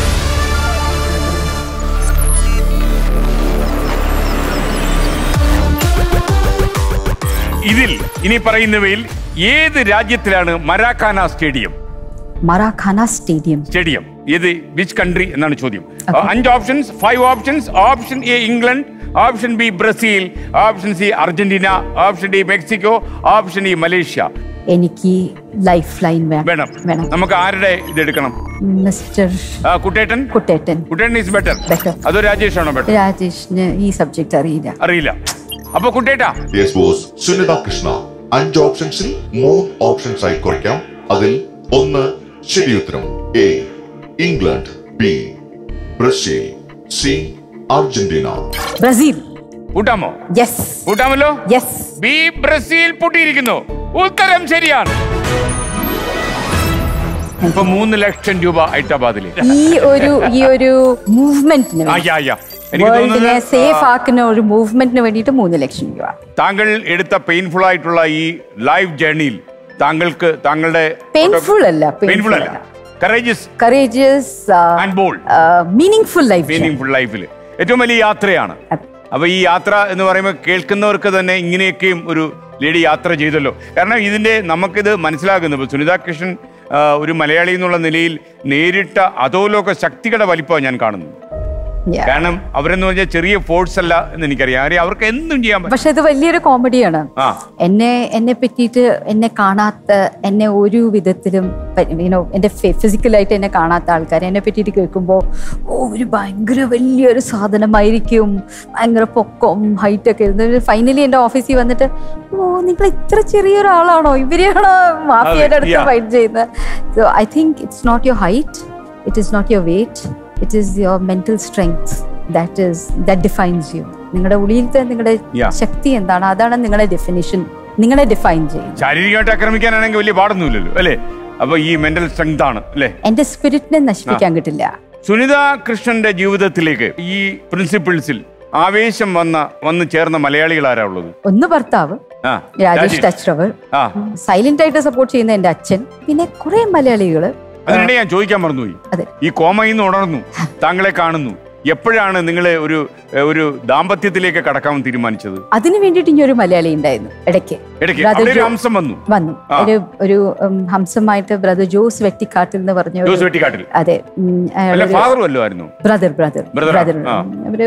ഇതിൽ ഇനി പറയുന്നവയിൽ ഏത് രാജ്യത്തിലാണ് Maracana stadium Maracana stadium stadium ഏത് വിച്ച് കൺട്രി എന്നാണ് ചോദ്യം അഞ്ച് options five options option A England option B Brazil option C Argentina option D Mexico option E Malaysia എനിക്ക് ലൈഫ് ലൈൻ വേണം വേണം വേണം നമുക്ക് ആരുടെ ഇത് എടുക്കണം മിസ്റ്റർ ആ, കുട്ടേട്ടൻ കുട്ടേട്ടൻ കുട്ടേട്ടൻ ഈസ് ബെറ്റർ Better. അതോ രാജേഷ് ആണോ ബെറ്റർ രാജേഷിന് ഈ സബ്ജക്റ്റ് അറിയില്ല അറിയില്ല അപ്പൊ കുട്ടേട്ടാ യെസ് ബോസ് സുനിത കൃഷ്ണ അഞ്ച് ഓപ്ഷൻസിൽ മൂന്ന് ഓപ്ഷൻസ് ആയി കുറയ്ക്കാം അതിൽ ഒന്ന് ശരി ഉത്തരം A England B Brazil C Argentina Brazil കൂട്ടാമോ യെസ് കൂട്ടാമല്ലോ യെസ് ബി ബ്രസീൽ പൊട്ടിയിരിക്കുന്നു ഉത്തരം ശരിയാണ് ഇപ്പൊ മൂന്ന് ലക്ഷം രൂപ ഹൈദരാബാദില് ഈ ഒരു ഈ ഒരു മൂവ്മെന്റിന് ആ, യാ, യാ. എനിക്ക് വേൾഡിനെ തോന്നുന്നത് സേഫ് ആക്കുന്ന ഒരു മൂവ്മെന്റിന് വേണ്ടിയിട്ട് മൂന്ന് ലക്ഷം രൂപ താങ്കൾ എടുത്ത പെയിൻഫുൾ ആയിട്ടുള്ള ഈ ലൈഫ് ജേർണിയിൽ താങ്കൾക്ക് താങ്കളുടെ പെയിൻഫുൾ അല്ല പെയിൻഫുൾ അല്ല courageous courageous and bold meaning full life meaning full ലൈഫിൽ ഏറ്റവും വലിയ യാത്രയാണ് അതെ. അപ്പൊ ഈ യാത്ര എന്ന് പറയുമ്പോൾ കേൾക്കുന്നവർക്ക് തന്നെ ഇങ്ങനെയൊക്കെയും ഒരു ലേഡി യാത്ര ചെയ്തല്ലോ കാരണം ഇതിന്റെ നമുക്കിത് മനസ്സിലാകുന്നു ഇപ്പൊ സുനിത കൃഷ്ണൻ ആ, ഒരു മലയാളി എന്നുള്ള നിലയിൽ നേരിട്ട അധോലോക ശക്തികളുടെ വലിപ്പമാണ് ഞാൻ കാണുന്നത് കാരണം അവരെന്ന് പറഞ്ഞാൽ ചെറിയ ഫോഴ്സ് അല്ല എന്ന് എനിക്കറിയാം കാര്യം അവർക്ക് എന്തും ചെയ്യാൻ പറ്റും പക്ഷെ ഇത് വലിയൊരു കോമഡിയാണ് ആ എന്നെ എന്നെ പറ്റിയിട്ട് എന്നെ കാണാത്ത എന്നെ ഒരു വിധത്തിലും യുനോ എൻ്റെ ഫിസിക്കലായിട്ട് എന്നെ കാണാത്ത ആൾക്കാർ എന്നെ പറ്റിയിട്ട് കേൾക്കുമ്പോൾ ഓ ഒരു ഭയങ്കര വലിയൊരു സാധനമായിരിക്കും ഭയങ്കര പൊക്കം ഹൈറ്റ് ഒക്കെ ഇരുന്ന് ഫൈനലി എൻ്റെ ഓഫീസിൽ വന്നിട്ട് ഓ നിങ്ങൾ ഇത്ര ചെറിയൊരാളാണോ ഇവരെയാണോ മാഫിയയുടെ അടുത്ത് yeah. ഫൈറ്റ് ചെയ്യുന്നത് so I think it's not your height it is not your weight it is your mental strength that is that defines you നിങ്ങളുടെ ഉള്ളിലത്തെ നിങ്ങളുടെ Yeah. ശക്തി എന്താണ് അതാണ് നിങ്ങളുടെ ഡെഫിനിഷൻ നിങ്ങളെ ഡിഫൈൻ ചെയ്യുന്നത് ശാരീരികമായിട്ട് ആക്രമിക്കാനാണെങ്കിൽ വലിയ പാടൊന്നുമില്ലല്ലോ അല്ലേ അപ്പൊ ഈ മെന്റൽ സ്ട്രെങ്ത് ആണ് അല്ലേ എന്റെ സ്പിരിറ്റിനെ നശിപ്പിക്കാൻ കിട്ടില്ല സുനിത കൃഷ്ണന്റെ ജീവിതത്തിലേക്ക് ഈ പ്രിൻസിപ്പിൾസിൽ ആവേശം വന്ന വന്ന് ചേർന്ന മലയാളികൾ ആരാ ഉള്ളത് ഒന്ന് ഭർത്താവ് ആ രാജേഷ് രാജേഷ്. ടച്ച്റവർ ആ സൈലന്റ് ആയിട്ട് സപ്പോർട്ട് ചെയ്യുന്ന എന്റെ അച്ഛൻ പിന്നെ കുറെ മലയാളികള് അതിനിടെ ഞാൻ ചോദിക്കാൻ മറന്നുപോയി അതെ. ഈ കോമയിൽ നിന്ന് ഉണർന്നു താങ്കളെ കാണുന്നു എപ്പോഴാണ് നിങ്ങൾ ഒരു ഒരു ദാമ്പത്യത്തിലേക്ക് കടക്കാൻ തീരുമാനിച്ചത് അതിനു വേണ്ടിയിട്ട് ഇനി ഒരു മലയാളി ഉണ്ടായിരുന്നു ഇടയ്ക്ക് ഇടയ്ക്ക് Brother അവിടെ ഒരു Jo- അംശം വന്നു വന്നു ആ. ഒരു ഒരു ഉം, ഹംസമായിട്ട് ബ്രദർ ജോസ് വെട്ടിക്കാട്ടിൽ എന്ന് പറഞ്ഞ ഒരു- ജോസ് വെട്ടിക്കാട്ടിൽ അതെ ഉം, അല്ല അയാളൊരു- ഫാദർ വല്ലതും ആയിരുന്നു ബ്രദർ ബ്രദർ Brother ബ്രദർ ആ. അവര്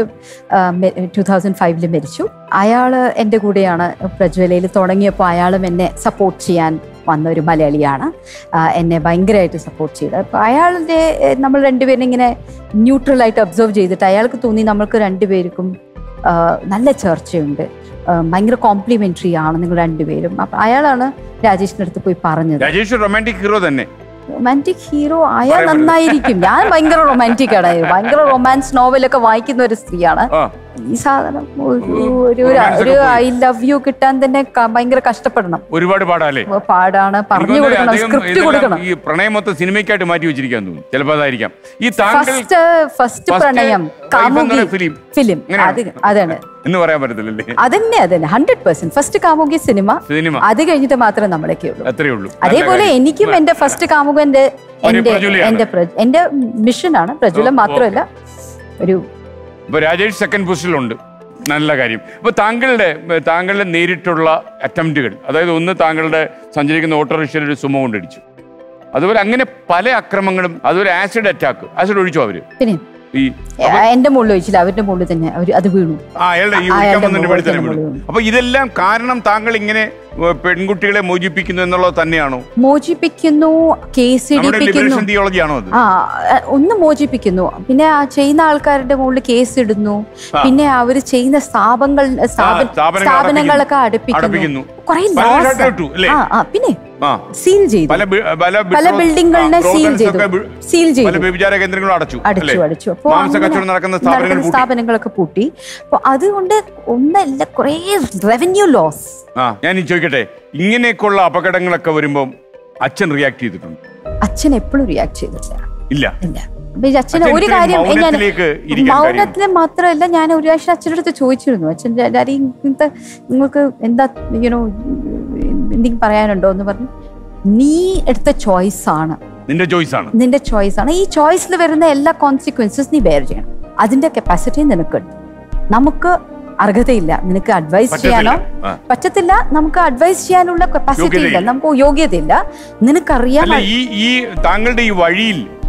ടൂ തൗസൻഡ് ഫൈവില് മരിച്ചു അയാള് എൻ്റെ കൂടെയാണ് പ്രജ്വലയിൽ തുടങ്ങിയപ്പോൾ അയാളും എന്നെ സപ്പോർട്ട് ചെയ്യാൻ വന്ന ഒരു മലയാളിയാണ് ആ, എന്നെ ഭയങ്കരമായിട്ട് സപ്പോർട്ട് ചെയ്തത് അപ്പോൾ അയാളുടെ ഏഹ്, നമ്മൾ രണ്ടുപേരും ഇങ്ങനെ ന്യൂട്രലായിട്ട് ഒബ്സർവ് ചെയ്തിട്ട് അയാൾക്ക് തോന്നി നമ്മൾക്ക് രണ്ടുപേർക്കും ആ, നല്ല ചർച്ചയുണ്ട് ആ, ഭയങ്കര കോംപ്ലിമെന്ററി ആണ് നിങ്ങൾ രണ്ടുപേരും അപ്പം അയാളാണ് രാജേഷിൻ്റെ അടുത്ത് പോയി പറഞ്ഞത് രാജേഷ് റൊമാൻറ്റിക് ഹീറോ തന്നെ റൊമാൻറ്റിക് ഹീറോ ആയാൽ പറയാൻ പറ്റില്ല. നന്നായിരിക്കും ഞാൻ ഭയങ്കര റൊമാൻറ്റിക് ആണ് ഭയങ്കര റൊമാൻസ് നോവലൊക്കെ വായിക്കുന്ന ഒരു സ്ത്രീയാണ് ആ ഈ സാധനം ഒരു ഒരു romance ഒരു ഒക്കെ പോയി. ഐ ലവ് യു കിട്ടാൻ തന്നെ ക- ഭയങ്കര കഷ്ടപ്പെടണം ഒരുപാട് പാടാല്ലേ പാടാണ് പറഞ്ഞു എനിക്ക് കൊടുക്കണം തോന്നുന്നു സ്ക്രിപ്റ്റ് ഇതെല്ലാം കൊടുക്കണം ഈ പ്രണയം മൊത്തം സിനിമയ്ക്കായിട്ട് മാറ്റി വെച്ചിരിക്കാൻ തോന്നുന്നു ചിലപ്പോൾ അതായിരിക്കാം ഈ താങ്കൾ ഫസ്റ്റ് ഫസ്റ്റ് First പ്രണയം wife എന്ന് കാമുകി പറയുന്ന film. ഫിലിം അങ്ങനെയാണോ? അത് അതാണ് എന്ന് പറയാൻ പറ്റത്തില്ലല്ലേ അതന്നെ അതന്നെ ഹൺഡ്രഡ് പെർസെന്റ് ഫസ്റ്റ് കാമുകി സിനിമ സിനിമ അത് കഴിഞ്ഞിട്ട് മാത്രമേ നമ്മളൊക്കെ ഉള്ളൂ അത്രേ ഉള്ളൂ അതേപോലെ നല്ല കാര്യം. എനിക്കും എന്റെ ഫസ്റ്റ് കാമുകന്റെ ഒരു എന്റെ പ്രജ്വലയാണ്. എന്റെ പ്ര- എന്റെ മിഷനാണ് പ്രജ്വലം ഓ, മാത്രമല്ല ഒരു ഇപ്പൊ രാജേഷ് സെക്കൻഡ് പൊസിഷനിലുണ്ട് നല്ല കാര്യം ഇപ്പൊ താങ്കളുടെ താങ്കളുടെ നേരിട്ടുള്ള അറ്റംപ്റ്റുകൾ അതായത് ഒന്ന് താങ്കളുടെ സഞ്ചരിക്കുന്ന ഓട്ടോറിക്ഷയിൽ ഒരു സുമ കൊണ്ടിടിച്ചു അതുപോലെ അങ്ങനെ പല അക്രമങ്ങളും അതുപോലെ ആസിഡ് അറ്റാക്ക് ആസിഡ് ഒഴിച്ചു അവര് പിന്നെ ഈ ഏ, എന്റെ മുകളിൽ ഒഴിച്ചില്ല അവരുടെ മുകളിൽ തന്നെ അവര് അത് വീണു ആ അയാളുടെ ഈ ആ, ഒഴിക്കാൻ അയാളുടെ വന്നതിന്റെ മുകളിൽ വെളിയിൽ തന്നെ തന്നെ വീണു. വീണു. അപ്പൊ ഇതെല്ലാം കാരണം താങ്കൾ ഇങ്ങനെ ഏ, പെൺകുട്ടികളെ മോചിപ്പിക്കുന്നു എന്നുള്ളത് തന്നെയാണോ മോചിപ്പിക്കുന്നു കേസ് നമ്മുടെ ഇടിപ്പിക്കുന്നു ലിബറേഷൻ തിയോളജി ആണോ അത് ആ അ- ഒന്ന് മോചിപ്പിക്കുന്നു പിന്നെ ആ ചെയ്യുന്ന ആൾക്കാരുടെ മുകളിൽ കേസ് ഇടുന്നു ആ. പിന്നെ അവര് ചെയ്യുന്ന സ്ഥാപനങ്ങൾ സ്ഥാപന- സ്ഥാപനങ്ങൾ സ്ഥാപനങ്ങളൊക്കെ അടപ്പിക്കുന്നു. അടുപ്പിക്കുന്നു കുറെ പല loss ഷട്ടർ ഇട്ടു, അല്ലേ? ആ ആ പിന്നെ ആ സീൽ ചെയ്തു പല ബി- പല പല ബിഷോപ്പ്- ബിൽഡിങ്ങുകളെ ആ, സീൽ brothels ചെയ്തു ഒക്കെ ബി- സീൽ പല ചെയ്തു വ്യഭിചാര കേന്ദ്രങ്ങളും അടച്ചു അടിച്ചു അല്ലേ? അടിച്ചു അപ്പൊ മാംസ അങ്ങനെ കച്ചവടം നടക്കുന്ന സ്ഥാപനങ്ങൾ നടക്കുന്ന പൂട്ടി. സ്ഥാപനങ്ങളൊക്കെ പൂട്ടി അപ്പൊ അതുകൊണ്ട് ഒന്നല്ല കുറെ റവന്യൂ ലോസ് ആ ഞാൻ ഈ ചോദിക്കട്ടെ ഇങ്ങനെയൊക്കെയുള്ള അപകടങ്ങളൊക്കെ വരുമ്പോൾ അച്ഛൻ റിയാക്ട് ചെയ്തിട്ടുണ്ട് അച്ഛൻ എപ്പോഴും റിയാക്ട് ചെയ്തിട്ടില്ല ഇല്ല ഇല്ല അപ്പൊ ഈ അച്ഛന് അച്ഛൻ ഒരു ഇത്രയും കാര്യം ഞാൻ മൗനത്തിലേക്ക് ഇരിക്കാൻ കാര്യം? മൗനത്തിന് മാത്രമല്ല ഞാൻ ഒരു പ്രാവശ്യം അച്ഛൻ്റെ അടുത്ത് ചോദിച്ചിരുന്നു അച്ഛൻ ഡാഡി ഇങ്ങനത്തെ നിങ്ങൾക്ക് എന്താ യുനോ എന്തെങ്കിലും പറയാനുണ്ടോ എന്ന് പറഞ്ഞു നീ എടുത്ത ചോയ്സ് ആണ് നിന്റെ ചോയ്സ് ആണ് നിന്റെ ചോയ്സ് ആണ് ഈ ചോയ്സിൽ വരുന്ന എല്ലാ കോൺസിക്വൻസസ് നീ ബെയർ ചെയ്യണം അതിന്റെ കപ്പാസിറ്റി നിനക്കുണ്ട് നമുക്ക് അർഹതയില്ല നിനക്ക് അഡ്വൈസ് പറ്റത്തില്ല. ചെയ്യാനോ ആ. പറ്റത്തില്ല നമുക്ക് അഡ്വൈസ് ചെയ്യാനുള്ള കപ്പാസിറ്റി ഇല്ല യോഗ്യതയില്ല. നമുക്ക് യോഗ്യതയില്ല നിനക്കറിയാം അല്ല ഈ ഈ താങ്കളുടെ ഈ വഴിയിൽ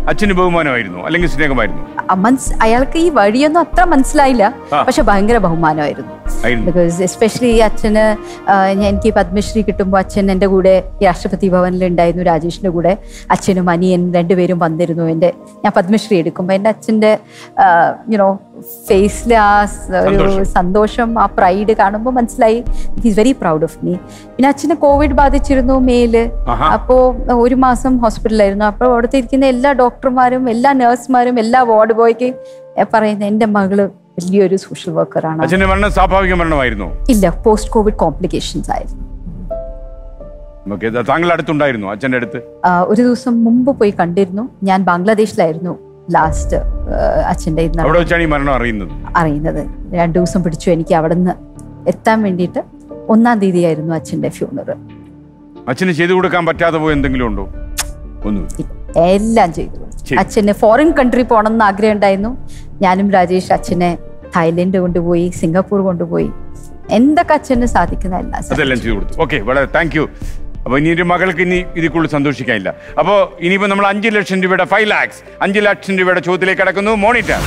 അച്ഛന് ബഹുമാനമായിരുന്നു അല്ലെങ്കിൽ സ്നേഹമായിരുന്നു അ- മനസ് അയാൾക്ക് ഈ വഴിയൊന്നും അത്ര മനസ്സിലായില്ല ആ. പക്ഷെ ഭയങ്കര ബഹുമാനമായിരുന്നു ആയിരുന്നു ബിക്കോസ് എസ്പെഷ്യലി ഈ അച്ഛന് ആ, ഞാൻ എനിക്ക് പത്മശ്രീ കിട്ടുമ്പോൾ അച്ഛൻ എൻ്റെ കൂടെ ഈ രാഷ്ട്രപതി ഭവനിൽ ഉണ്ടായിരുന്നു രാജേഷിൻ്റെ കൂടെ അച്ഛനും അനിയൻ രണ്ടുപേരും വന്നിരുന്നു എൻ്റെ ഞാൻ പത്മശ്രീ എടുക്കുമ്പോൾ എൻ്റെ അച്ഛൻ്റെ യുനോ ഫേസിൽ ആ സ് ഒരു സന്തോഷം. സന്തോഷം ആ പ്രൈഡ് കാണുമ്പോൾ മനസ്സിലായി is very proud of me പിന്നെ അച്ഛന് കോവിഡ് ബാധിച്ചിരുന്നു മേല് ആഹാ. അപ്പോൾ ഒരു മാസം ഹോസ്പിറ്റലായിരുന്നു അപ്പോൾ അവിടുത്തെ ഇരിക്കുന്ന എല്ലാ ഡോക്ടർമാരും എല്ലാ നഴ്സുമാരും എല്ലാ വാർഡ് ബോയ്ക്ക് പറയുന്ന എൻ്റെ മകള് വലിയൊരു സോഷ്യൽ വർക്കറാണ് അച്ഛന്റെ മരണം സ്വാഭാവിക മരണമായിരുന്നു ഇല്ല പോസ്റ്റ് കോവിഡ് കോംപ്ലിക്കേഷൻസ് ആയിരുന്നു ഓക്കെ താങ്കൾ അടുത്തുണ്ടായിരുന്നു അച്ഛന്റെ അടുത്ത് ആ, ഒരു ദിവസം മുമ്പ് പോയി കണ്ടിരുന്നു ഞാൻ ബാംഗ്ലാദേശിലായിരുന്നു ലാസ്റ്റ് അച്ഛൻ്റെ ഇന്ന് അവിടെ വെച്ചാണ് ഈ മരണം അറിയുന്നത് അറിയുന്നത് രണ്ടു ദിവസം പിടിച്ചു എനിക്ക് അവിടെ നിന്ന് എത്താൻ വേണ്ടിയിട്ട് ഒന്നാം തീയതി ആയിരുന്നു അച്ഛൻ്റെ ഫ്യൂണറൽ അച്ഛന് ചെയ്തു കൊടുക്കാൻ പറ്റാതെ പോയി എന്തെങ്കിലും ഉണ്ടോ ഒന്നുമില്ല എല്ലാം ചെയ്തു ശരി. അച്ഛന് ഫോറിൻ കൺട്രി പോകണം എന്ന് ആഗ്രഹം ഉണ്ടായിരുന്നു ഞാനും രാജേഷ് അച്ഛനെ തായ്ലൻഡ് കൊണ്ടുപോയി സിംഗപ്പൂർ കൊണ്ടുപോയി എന്തൊക്കെ അച്ഛന് സാധിക്കുന്ന എല്ലാം സാധിച്ചു. അതെല്ലാം ചെയ്തു കൊടുത്തു ഓക്കെ വളരെ താങ്ക് യു അപ്പൊ ഇനി ഒരു മകൾക്ക് ഇനി ഇതിൽ കൂടുതൽ സന്തോഷിക്കാനില്ല അപ്പോ ഇനിയിപ്പോ നമ്മൾ അഞ്ച് ലക്ഷം രൂപയുടെ ഫൈവ് ലാക്സ് അഞ്ച് ലക്ഷം രൂപയുടെ ചോദ്യത്തിലേക്ക് കടക്കുന്നു മോണിറ്റർ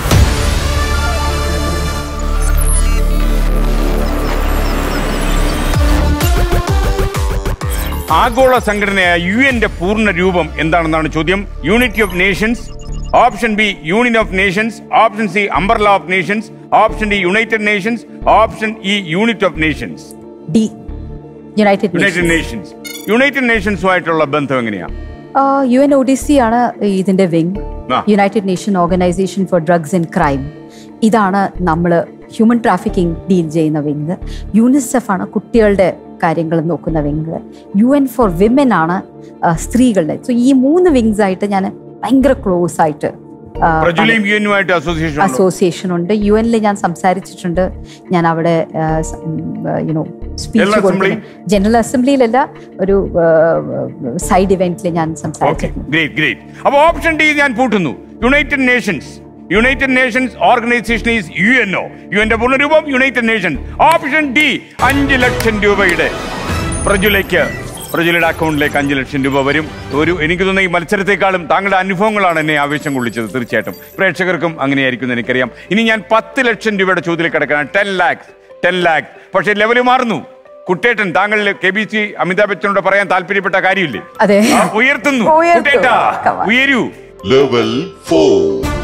ആഗോള സംഘടനയായ യു എന്റെ പൂർണ്ണ രൂപം എന്താണെന്നാണ് ചോദ്യം unity of nations option B union of nations option C umbrella of nations option D united nations option E unit of nations D united united nations united നേഷൻസുമായിട്ടുള്ള ബന്ധം എങ്ങനെയാ U N O D C ആണ് ഇതിന്റെ wing ആ. United nation organisation for drugs and crime ഇതാണ് നമ്മൾ human trafficking deal ചെയ്യുന്ന wing UNICEF ആണ് കുട്ടികളുടെ കാര്യങ്ങൾ നോക്കുന്ന wing U N for women ആണ് ആ, സ്ത്രീകളുടെ സോ ഈ മൂന്ന് വിങ്സ് ആയിട്ട് ഞാൻ ഭയങ്കര ക്ലോസ് ആയിട്ട് ആ, പ്രജുലയും യു എന്നുമായിട്ട് അസോസിയേഷൻ ഉണ്ടോ അസോസിയേഷൻ ഉണ്ട് യു എനിൽ ഞാൻ സംസാരിച്ചിട്ടുണ്ട് ഞാൻ അവിടെ you know General speech Assembly? General അസംബ്ലിയിലല്ല ഒരു സൈഡ് ഇവന്റിൽ ഞാൻ ഓക്കെ സംസാരിച്ചിട്ടുണ്ട് ഗ്രേറ്റ് ഗ്രേറ്റ് അപ്പൊ ഓപ്ഷൻ ഡി ഞാൻ പൂട്ടുന്നു united nations united nations organisation is U N O U എന്റെ പൂർണ്ണരൂപം യുണൈറ്റഡ് നേഷൻസ് ഓപ്ഷൻ ഡി അഞ്ച് ലക്ഷം രൂപയുടെ പ്രജുലയ്ക്ക് പ്രജുലയുടെ അക്കൗണ്ടിലേക്ക് അഞ്ച് ലക്ഷം രൂപ വരും ഒരു എനിക്ക് തോന്നുന്ന ഈ മത്സരത്തെക്കാളും താങ്കളുടെ അനുഭവങ്ങളാണ് എന്നെ ആവേശം കൊള്ളിച്ചത് തീർച്ചയായിട്ടും പ്രേക്ഷകർക്കും അങ്ങനെയായിരിക്കും എന്ന് എനിക്കറിയാം ഇനി ഞാൻ പത്ത് ലക്ഷം രൂപയുടെ ചോദ്യത്തിലേക്ക് കിടക്കണം ടെൻ ലാക്സ് ടെൻ ലാക്സ് പക്ഷേ ലെവൽ മാറുന്നു കുട്ടേട്ടൻ താങ്കൾ കെ ബി സി അമിതാഭ് ബച്ചനോട് പറയാൻ താല്പര്യപ്പെട്ട കാര്യമില്ലേ അതെ ആ, ഉയർത്തുന്നു ഉയർത്തു. കുട്ടേട്ടാ, Come on. ഉയരൂ Level 4.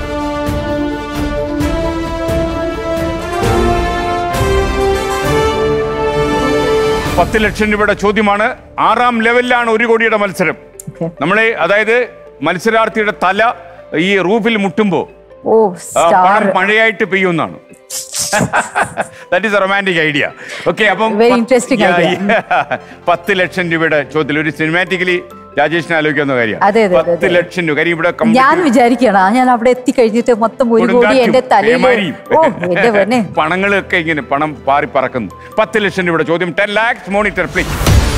പത്ത് ലക്ഷം രൂപയുടെ ചോദ്യമാണ് ആറാം ലെവലിലാണ് ഒരു കോടിയുടെ മത്സരം Okay. നമ്മളെ അതായത് മത്സരാർത്ഥിയുടെ തല ഈ റൂഫിൽ മുട്ടുമ്പോ ഓ ആ, സ്റ്റാർ പണം മഴയായിട്ട് പെയ്യുമെന്നാണ് that is a romantic idea okay അപ്പം Very പത്ത്- interesting Yeah, idea. yeah. പത്ത് ലക്ഷം രൂപയുടെ ചോദ്യത്തിൽ ഒരു സിനിമാറ്റിക്കലി രാജേഷിനെ ആലോചിക്കാവുന്ന അതെ, കാര്യമാണ് അതെ, അതെ, പത്ത് അതെ. ലക്ഷം രൂപ കാര്യം ഇവിടെ ഞാൻ complete- വിചാരിക്കണം ഞാൻ അവിടെ എത്തിക്കഴിഞ്ഞിട്ട് മൊത്തം ഒരു കോടി കൊടുങ്കാറ്റും, എന്റെ തലയിൽ പേമാരിയും. ഓ എന്റെ പൊന്നെ പണങ്ങളൊക്കെ ഇങ്ങനെ പണം പാറി പറക്കുന്നു പത്ത് ലക്ഷം രൂപയുടെ ചോദ്യം ടെൻ ലാക്സ് മോണിറ്റർ പ്ലീസ്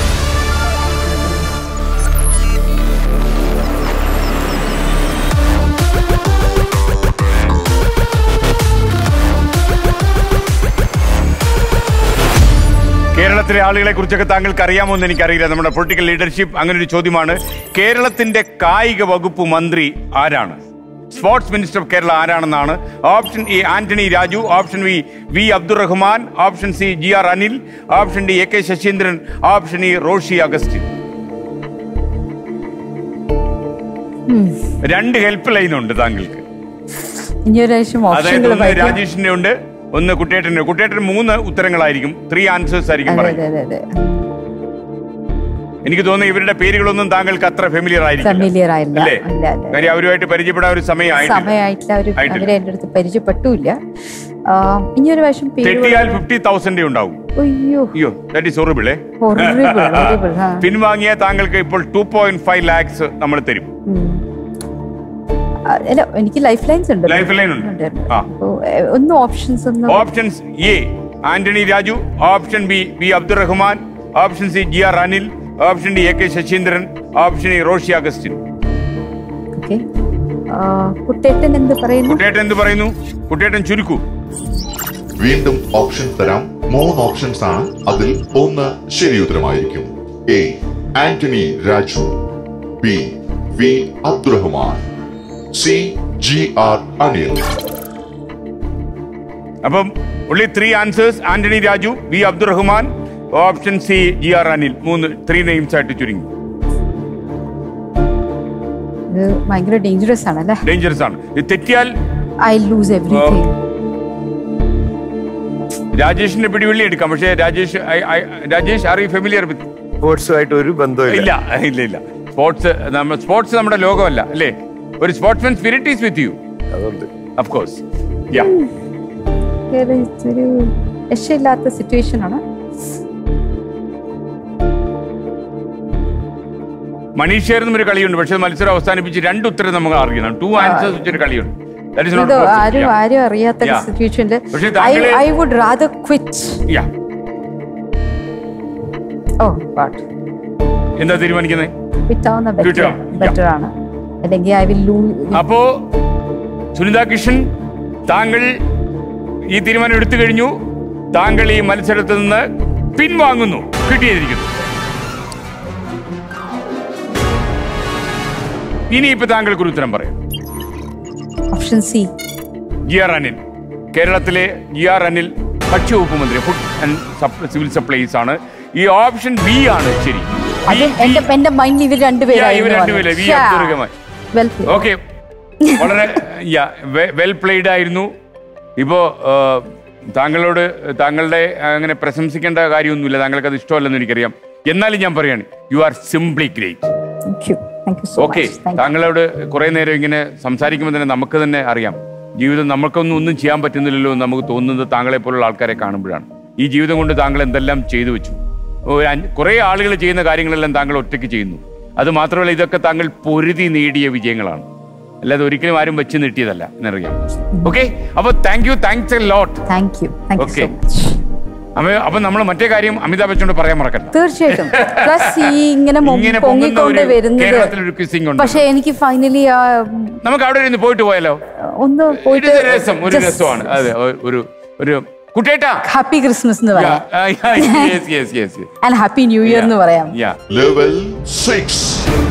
കേരളത്തിലെ ആളുകളെ കുറിച്ചൊക്കെ താങ്കൾക്ക് അറിയാമോ എന്ന് എനിക്കറിയില്ല നമ്മുടെ പൊളിറ്റിക്കൽ ലീഡർഷിപ്പ് അങ്ങനെ ഒരു ചോദ്യമാണ് കേരളത്തിന്റെ കായിക വകുപ്പ് മന്ത്രി ആരാണ് സ്പോർട്സ് മിനിസ്റ്റർ ഓഫ് കേരള ആരാണെന്നാണ് option A Antony Raju option B V Abdurahman option C G R Anil option D A K Saseendran option E Roshy Augustine രണ്ട് ഹെൽപ്പ് ലൈൻ ഉണ്ട് താങ്കൾക്ക് ഇനി ഒരു പ്രാവശ്യം അതായത് ഓപ്ഷനുകൾ ഒന്ന് രാജേഷിന്റെ ഉണ്ട് ഒന്ന് കുട്ടേട്ടന്റെ കുട്ടേട്ടൻ മൂന്ന് ഉത്തരങ്ങളായിരിക്കും ത്രീ ആൻസേഴ്സ് ആയിരിക്കും അതെ പറയുന്നത് അതെ അതെ അതെ എനിക്ക് തോന്നുന്നു ഇവരുടെ പേരുകളൊന്നും താങ്കൾക്ക് അത്ര ഫെമിലിയർ ആയിരിക്കും ഫെമിലിയർ ആയില്ല അല്ലേ അല്ല അല്ല കാര്യം അവരുമായിട്ട് പരിചയപ്പെടാൻ ഒരു സമയമായിട്ടില്ല സമയമായിട്ടില്ല അവര് ആയിട്ടില്ല. അവരെ എൻ്റെ അടുത്ത് പരിചയപ്പെട്ടില്ല ഇനി ഒരു പ്രാവശ്യം പേര് തെറ്റിയാൽ ഫിഫ്റ്റി തൗസൻഡേ ഉണ്ടാവും അയ്യോ അയ്യോ that is horrible horrible, horrible, ആ. പിൻവാങ്ങിയ താങ്കൾക്ക് ഇപ്പോൾ ടു പോയിന്റ് ഫൈവ് ലാക്സ് നമ്മൾ തരും ഉം. ആ, അല്ല എനിക്ക് ലൈഫ് ലൈൻസ് ഉണ്ട് ലൈഫ് ലൈൻ ഉണ്ട് ആ ഒന്നും ഓപ്ഷൻസ് ഒന്നും options A Antony Raju option B B Abdurahman option C G R Anil option D A K Saseendran option E Roshy Augustine okay കുട്ടേട്ടൻ എന്ത് പറയുന്നു കുട്ടേട്ടൻ എന്ത് പറയുന്നു കുട്ടേട്ടൻ ചുരുക്കൂ വീണ്ടും ഓപ്ഷൻ തരാം മൂന്ന് ഓപ്ഷൻസ് ആണ് അതിൽ ഒന്ന് ശരി ഉത്തരമായിരിക്കും A Antony Raju B V Abdurahiman C G R Anil അപ്പം ഉള്ളി three answers Antony Raju V Abdurahman option C G R Anil മൂന്ന് ത്രീ നെയിംസ് ആയിട്ട് ചുരുങ്ങി ഇത് ഭയങ്കര ഡേഞ്ചറസ് ആണ് അല്ലേ ഡേഞ്ചറസ് ആണ് ഇത് തെറ്റിയാൽ ഐ ലൂസ് എവറിഥിങ് രാജേഷിന്റെ പിടിവള്ളി എടുക്കാം പക്ഷേ Rajesh I- I- Rajesh are you familiar with സ്പോർട്സുമായിട്ട് ഒരു ബന്ധമില്ല ഇല്ല ഇല്ല ഇല്ല സ്പോർട്സ് നമ്മ സ്പോർട്സ് നമ്മുടെ ലോകമല്ല അല്ലേ ഒരു sportsman spirit is with you അതുകൊണ്ട് ഓഫ് കോഴ്സ് യാ ഒരു രക്ഷയില്ലാത്ത സിറ്റുവേഷൻ ആണ് മണീഷേർന്നും ഒരു കളിയുണ്ട് പക്ഷേ മത്സരം അവസാനിപ്പിച്ച് രണ്ട് ഉത്തരം നമുക്ക് അറിയണം ടു ആൻസേഴ്സ് വെച്ചൊരു കളിയുണ്ട് That is not ഇത് possible. ആരും Yeah. ആരും അറിയാത്ത Yeah. സിറ്റുവേഷനിൽ പക്ഷേ ഐ താങ്കള് I would rather quit Yeah. Oh God എന്താ തീരുമാനിക്കുന്നത് ക്വിറ്റ് ആവുന്ന Quit ബെറ്റർ ആവും. Yeah. ബെറ്റർ ആണ് അല്ലെങ്കിൽ ഐ വിൽ ലൂസ് അപ്പോ സുനിത കിഷൻ താങ്കൾ ഈ തീരുമാനം എടുത്തു കഴിഞ്ഞു താങ്കൾ ഈ മത്സരത്തിൽ നിന്ന് പിൻവാങ്ങുന്നു കിട്ടിയിരിക്കുന്നു ഇനി ഇപ്പൊ താങ്കൾക്ക് ഒരു ഉത്തരം പറയാം option C G R Anil കേരളത്തിലെ ജി ആർ അനിൽ ഭക്ഷ്യവകുപ്പ് മന്ത്രി ഫുഡ് ആൻഡ് സിവിൽ സപ്ലൈസ് ആണ് ഈ ഓപ്ഷൻ ബി ആണ് ശരി അത് എന്റെ എന്റെ മൈൻഡിൽ ഇവർ Yeah, ഇവർ രണ്ടുപേരെ, വി. അബ്ദുറഹ്മാൻ. വെൽ ഓക്കെ വളരെ വെൽ പ്ലേഡ് ആയിരുന്നു ഇപ്പോ ആ, താങ്കളോട് താങ്കളുടെ അങ്ങനെ പ്രശംസിക്കേണ്ട കാര്യമൊന്നുമില്ല താങ്കൾക്ക് അത് ഇഷ്ടമല്ലെന്ന് എനിക്കറിയാം എന്നാലും ഞാൻ പറയാണ് you are simply great thank you thank you so okay much thank you താങ്കളോട് കുറെ നേരം ഇങ്ങനെ സംസാരിക്കുമ്പോൾ തന്നെ നമുക്ക് തന്നെ അറിയാം ജീവിതം നമുക്കൊന്നും ഒന്നും ചെയ്യാൻ പറ്റുന്നില്ലല്ലോ എന്ന് നമുക്ക് തോന്നുന്നത് താങ്കളെ പോലുള്ള ആൾക്കാരെ കാണുമ്പോഴാണ് ഈ ജീവിതം കൊണ്ട് താങ്കൾ എന്തെല്ലാം ചെയ്തു വെച്ചു ഒരു അഞ്ച്- കുറെ ആളുകൾ ചെയ്യുന്ന കാര്യങ്ങളെല്ലാം താങ്കൾ ഒറ്റയ്ക്ക് ചെയ്യുന്നു അത് മാത്രമല്ല ഇതൊക്കെ താങ്കൾ പൊരുതി നേടിയ വിജയങ്ങളാണ് അല്ലാതെ ഒരിക്കലും ആരും വെച്ച് നീട്ടിയതല്ല എന്നറിയാം ഓക്കെ അപ്പൊ thank you thanks a lot thank you thank you so Okay. Much അപ്പൊ അപ്പൊ നമ്മൾ മറ്റേ കാര്യം അമിതാഭ് ബച്ചനോട് പറയാൻ മറക്കണ്ട തീർച്ചയായിട്ടും പ്ലസ് ഈ ഇങ്ങനെ മൊ- ഇങ്ങനെ പൊങ്ങുന്ന പൊങ്ങിക്കൊണ്ട് ഒരു വരുന്നത് കേരളത്തിലൊരു ക്വിസിംഗ് ഉണ്ട് പക്ഷെ എനിക്ക് ഫൈനലി നമുക്ക് അവിടെ ഇരുന്ന് പോയിട്ട് പോയാലോ ഒന്ന് ഇത് പോയിട്ട് രസം ഒരു രസമാണ് അതെ ഒ- ഒരു ഒരു കുട്ടേട്ടാ ഹാപ്പി ക്രിസ്മസ് എന്ന് പറയാം yes yes yes and happy new year എന്ന് പറയാം യാ ലെവൽ സിക്സ്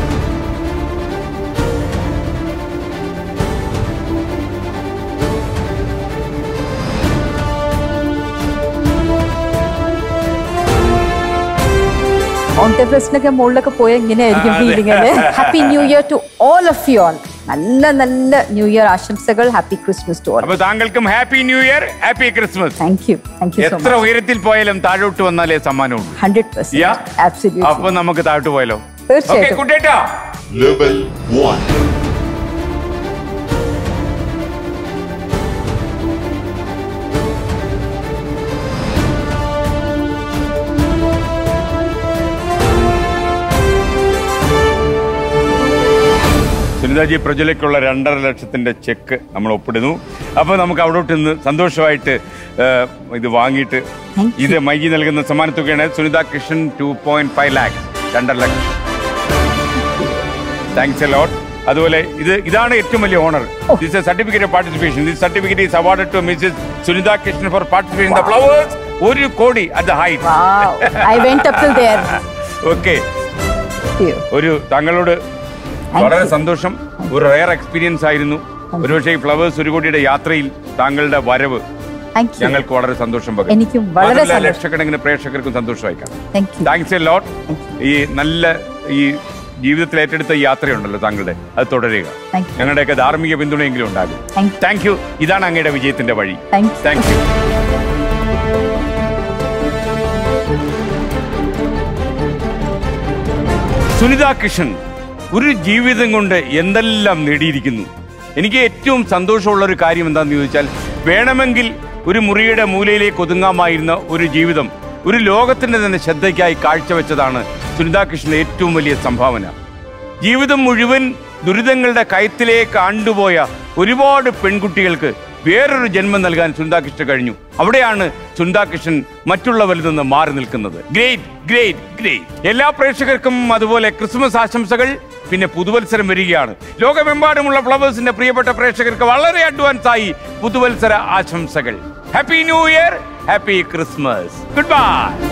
മൗണ്ട് എവറസ്റ്റിനൊക്കെ മുകളിലൊക്കെ പോയാൽ ഇങ്ങനെയായിരിക്കും അതെ. ഫീലിംഗ് അല്ലേ happy new year to all of you all നല്ല നല്ല ന്യൂ ഇയർ ആശംസകൾ ഹാപ്പി ക്രിസ്മസ് ടു ഓൾ അപ്പൊ താങ്കൾക്കും happy new year happy Christmas thank you thank you so എത്ര മച്ച് ഉയരത്തിൽ പോയാലും താഴോട്ട് വന്നാലേ സമ്മാനമുള്ളൂ ഹൺഡ്രഡ് യാ പെർസെന്റ് ആബ്സല്യൂട്ട്ലി അപ്പൊ നമുക്ക് താഴോട്ട് പോയാലോ തീർച്ചയായിട്ടും. Okay, കുട്ടേട്ടാ ലെവൽ വൺ സുനിതാജി പ്രജലയ്ക്കുള്ള രണ്ടര ലക്ഷത്തിന്റെ ചെക്ക് നമ്മൾ ഒപ്പിടുന്നു അപ്പൊ നമുക്ക് അവിടോട്ട് നിന്ന് സന്തോഷമായിട്ട് ആ, ഇത് വാങ്ങിയിട്ട് Thank you. ഇത് മൈജി നൽകുന്ന സമ്മാനത്തുകയാണ് Sunita Krishnan two point five lakhs രണ്ടര ലക്ഷം താങ്ക്സ് എ ലോട്ട് അതുപോലെ ഇത് ഇതാണ് ഏറ്റവും വലിയ honour this certificate of participation this certificate is award to Mrs Sunita Krishnan for participation the Flowers Oru Kodi at the height I went up to there okay you ഒരു താങ്കളോട് വളരെ സന്തോഷം ഒരു റയർ എക്സ്പീരിയൻസ് ആയിരുന്നു ഒരുപക്ഷെ ഈ ഫ്ലവേഴ്സ് ഒരു കോടിയുടെ യാത്രയിൽ താങ്കളുടെ വരവ് താങ്ക് യു ഞങ്ങൾക്ക് വളരെ സന്തോഷം പകരും എനിക്കും വളരെ മാത്രമല്ല, സന്തോഷം. ലക്ഷക്കണക്കിന് പ്രേക്ഷകർക്കും സന്തോഷമായി കാണാം thank you thanks a lot ഈ നല്ല ഈ ജീവിതത്തിൽ ഏറ്റെടുത്ത ഈ യാത്രയുണ്ടല്ലോ താങ്കളുടെ അത് തുടരുക Thank you. ഞങ്ങളുടെയൊക്കെ ധാർമ്മിക പിന്തുണയെങ്കിലും ഉണ്ടാകും Thank you. താങ്ക് യു ഇതാണ് അങ്ങയുടെ വിജയത്തിന്റെ വഴി thank you thank you Sunita Kishan ഒരു ജീവിതം കൊണ്ട് എന്തെല്ലാം നേടിയിരിക്കുന്നു എനിക്ക് ഏറ്റവും സന്തോഷമുള്ള ഒരു കാര്യം എന്താണെന്ന് ചോദിച്ചാൽ വേണമെങ്കിൽ ഒരു മുറിയുടെ മൂലയിലേക്ക് ഒതുങ്ങാമായിരുന്ന ഒരു ജീവിതം ഒരു ലോകത്തിന്റെ തന്നെ ശ്രദ്ധയ്ക്കായി കാഴ്ചവെച്ചതാണ് സുനിത കൃഷ്ണന്റെ ഏറ്റവും വലിയ സംഭാവന ജീവിതം മുഴുവൻ ദുരിതങ്ങളുടെ കയത്തിലേക്ക് ആണ്ടുപോയ ഒരുപാട് പെൺകുട്ടികൾക്ക് വേറൊരു ജന്മം നൽകാൻ സുനിതാകൃഷ്ണ കഴിഞ്ഞു അവിടെയാണ് സുനിതാകൃഷ്ണൻ മറ്റുള്ളവരിൽ നിന്ന് മാറി നിൽക്കുന്നത് ഗ്രേറ്റ് ഗ്രേറ്റ് ഗ്രേറ്റ് എല്ലാ പ്രേക്ഷകർക്കും അതുപോലെ ക്രിസ്മസ് ആശംസകൾ പിന്നെ പുതുവത്സരം വരികയാണ് ലോകമെമ്പാടുമുള്ള ഫ്ലവേഴ്സിന്റെ പ്രിയപ്പെട്ട പ്രേക്ഷകർക്ക് വളരെ അഡ്വാൻസ് ആയി പുതുവത്സര ആശംസകൾ happy new year happy Christmas good by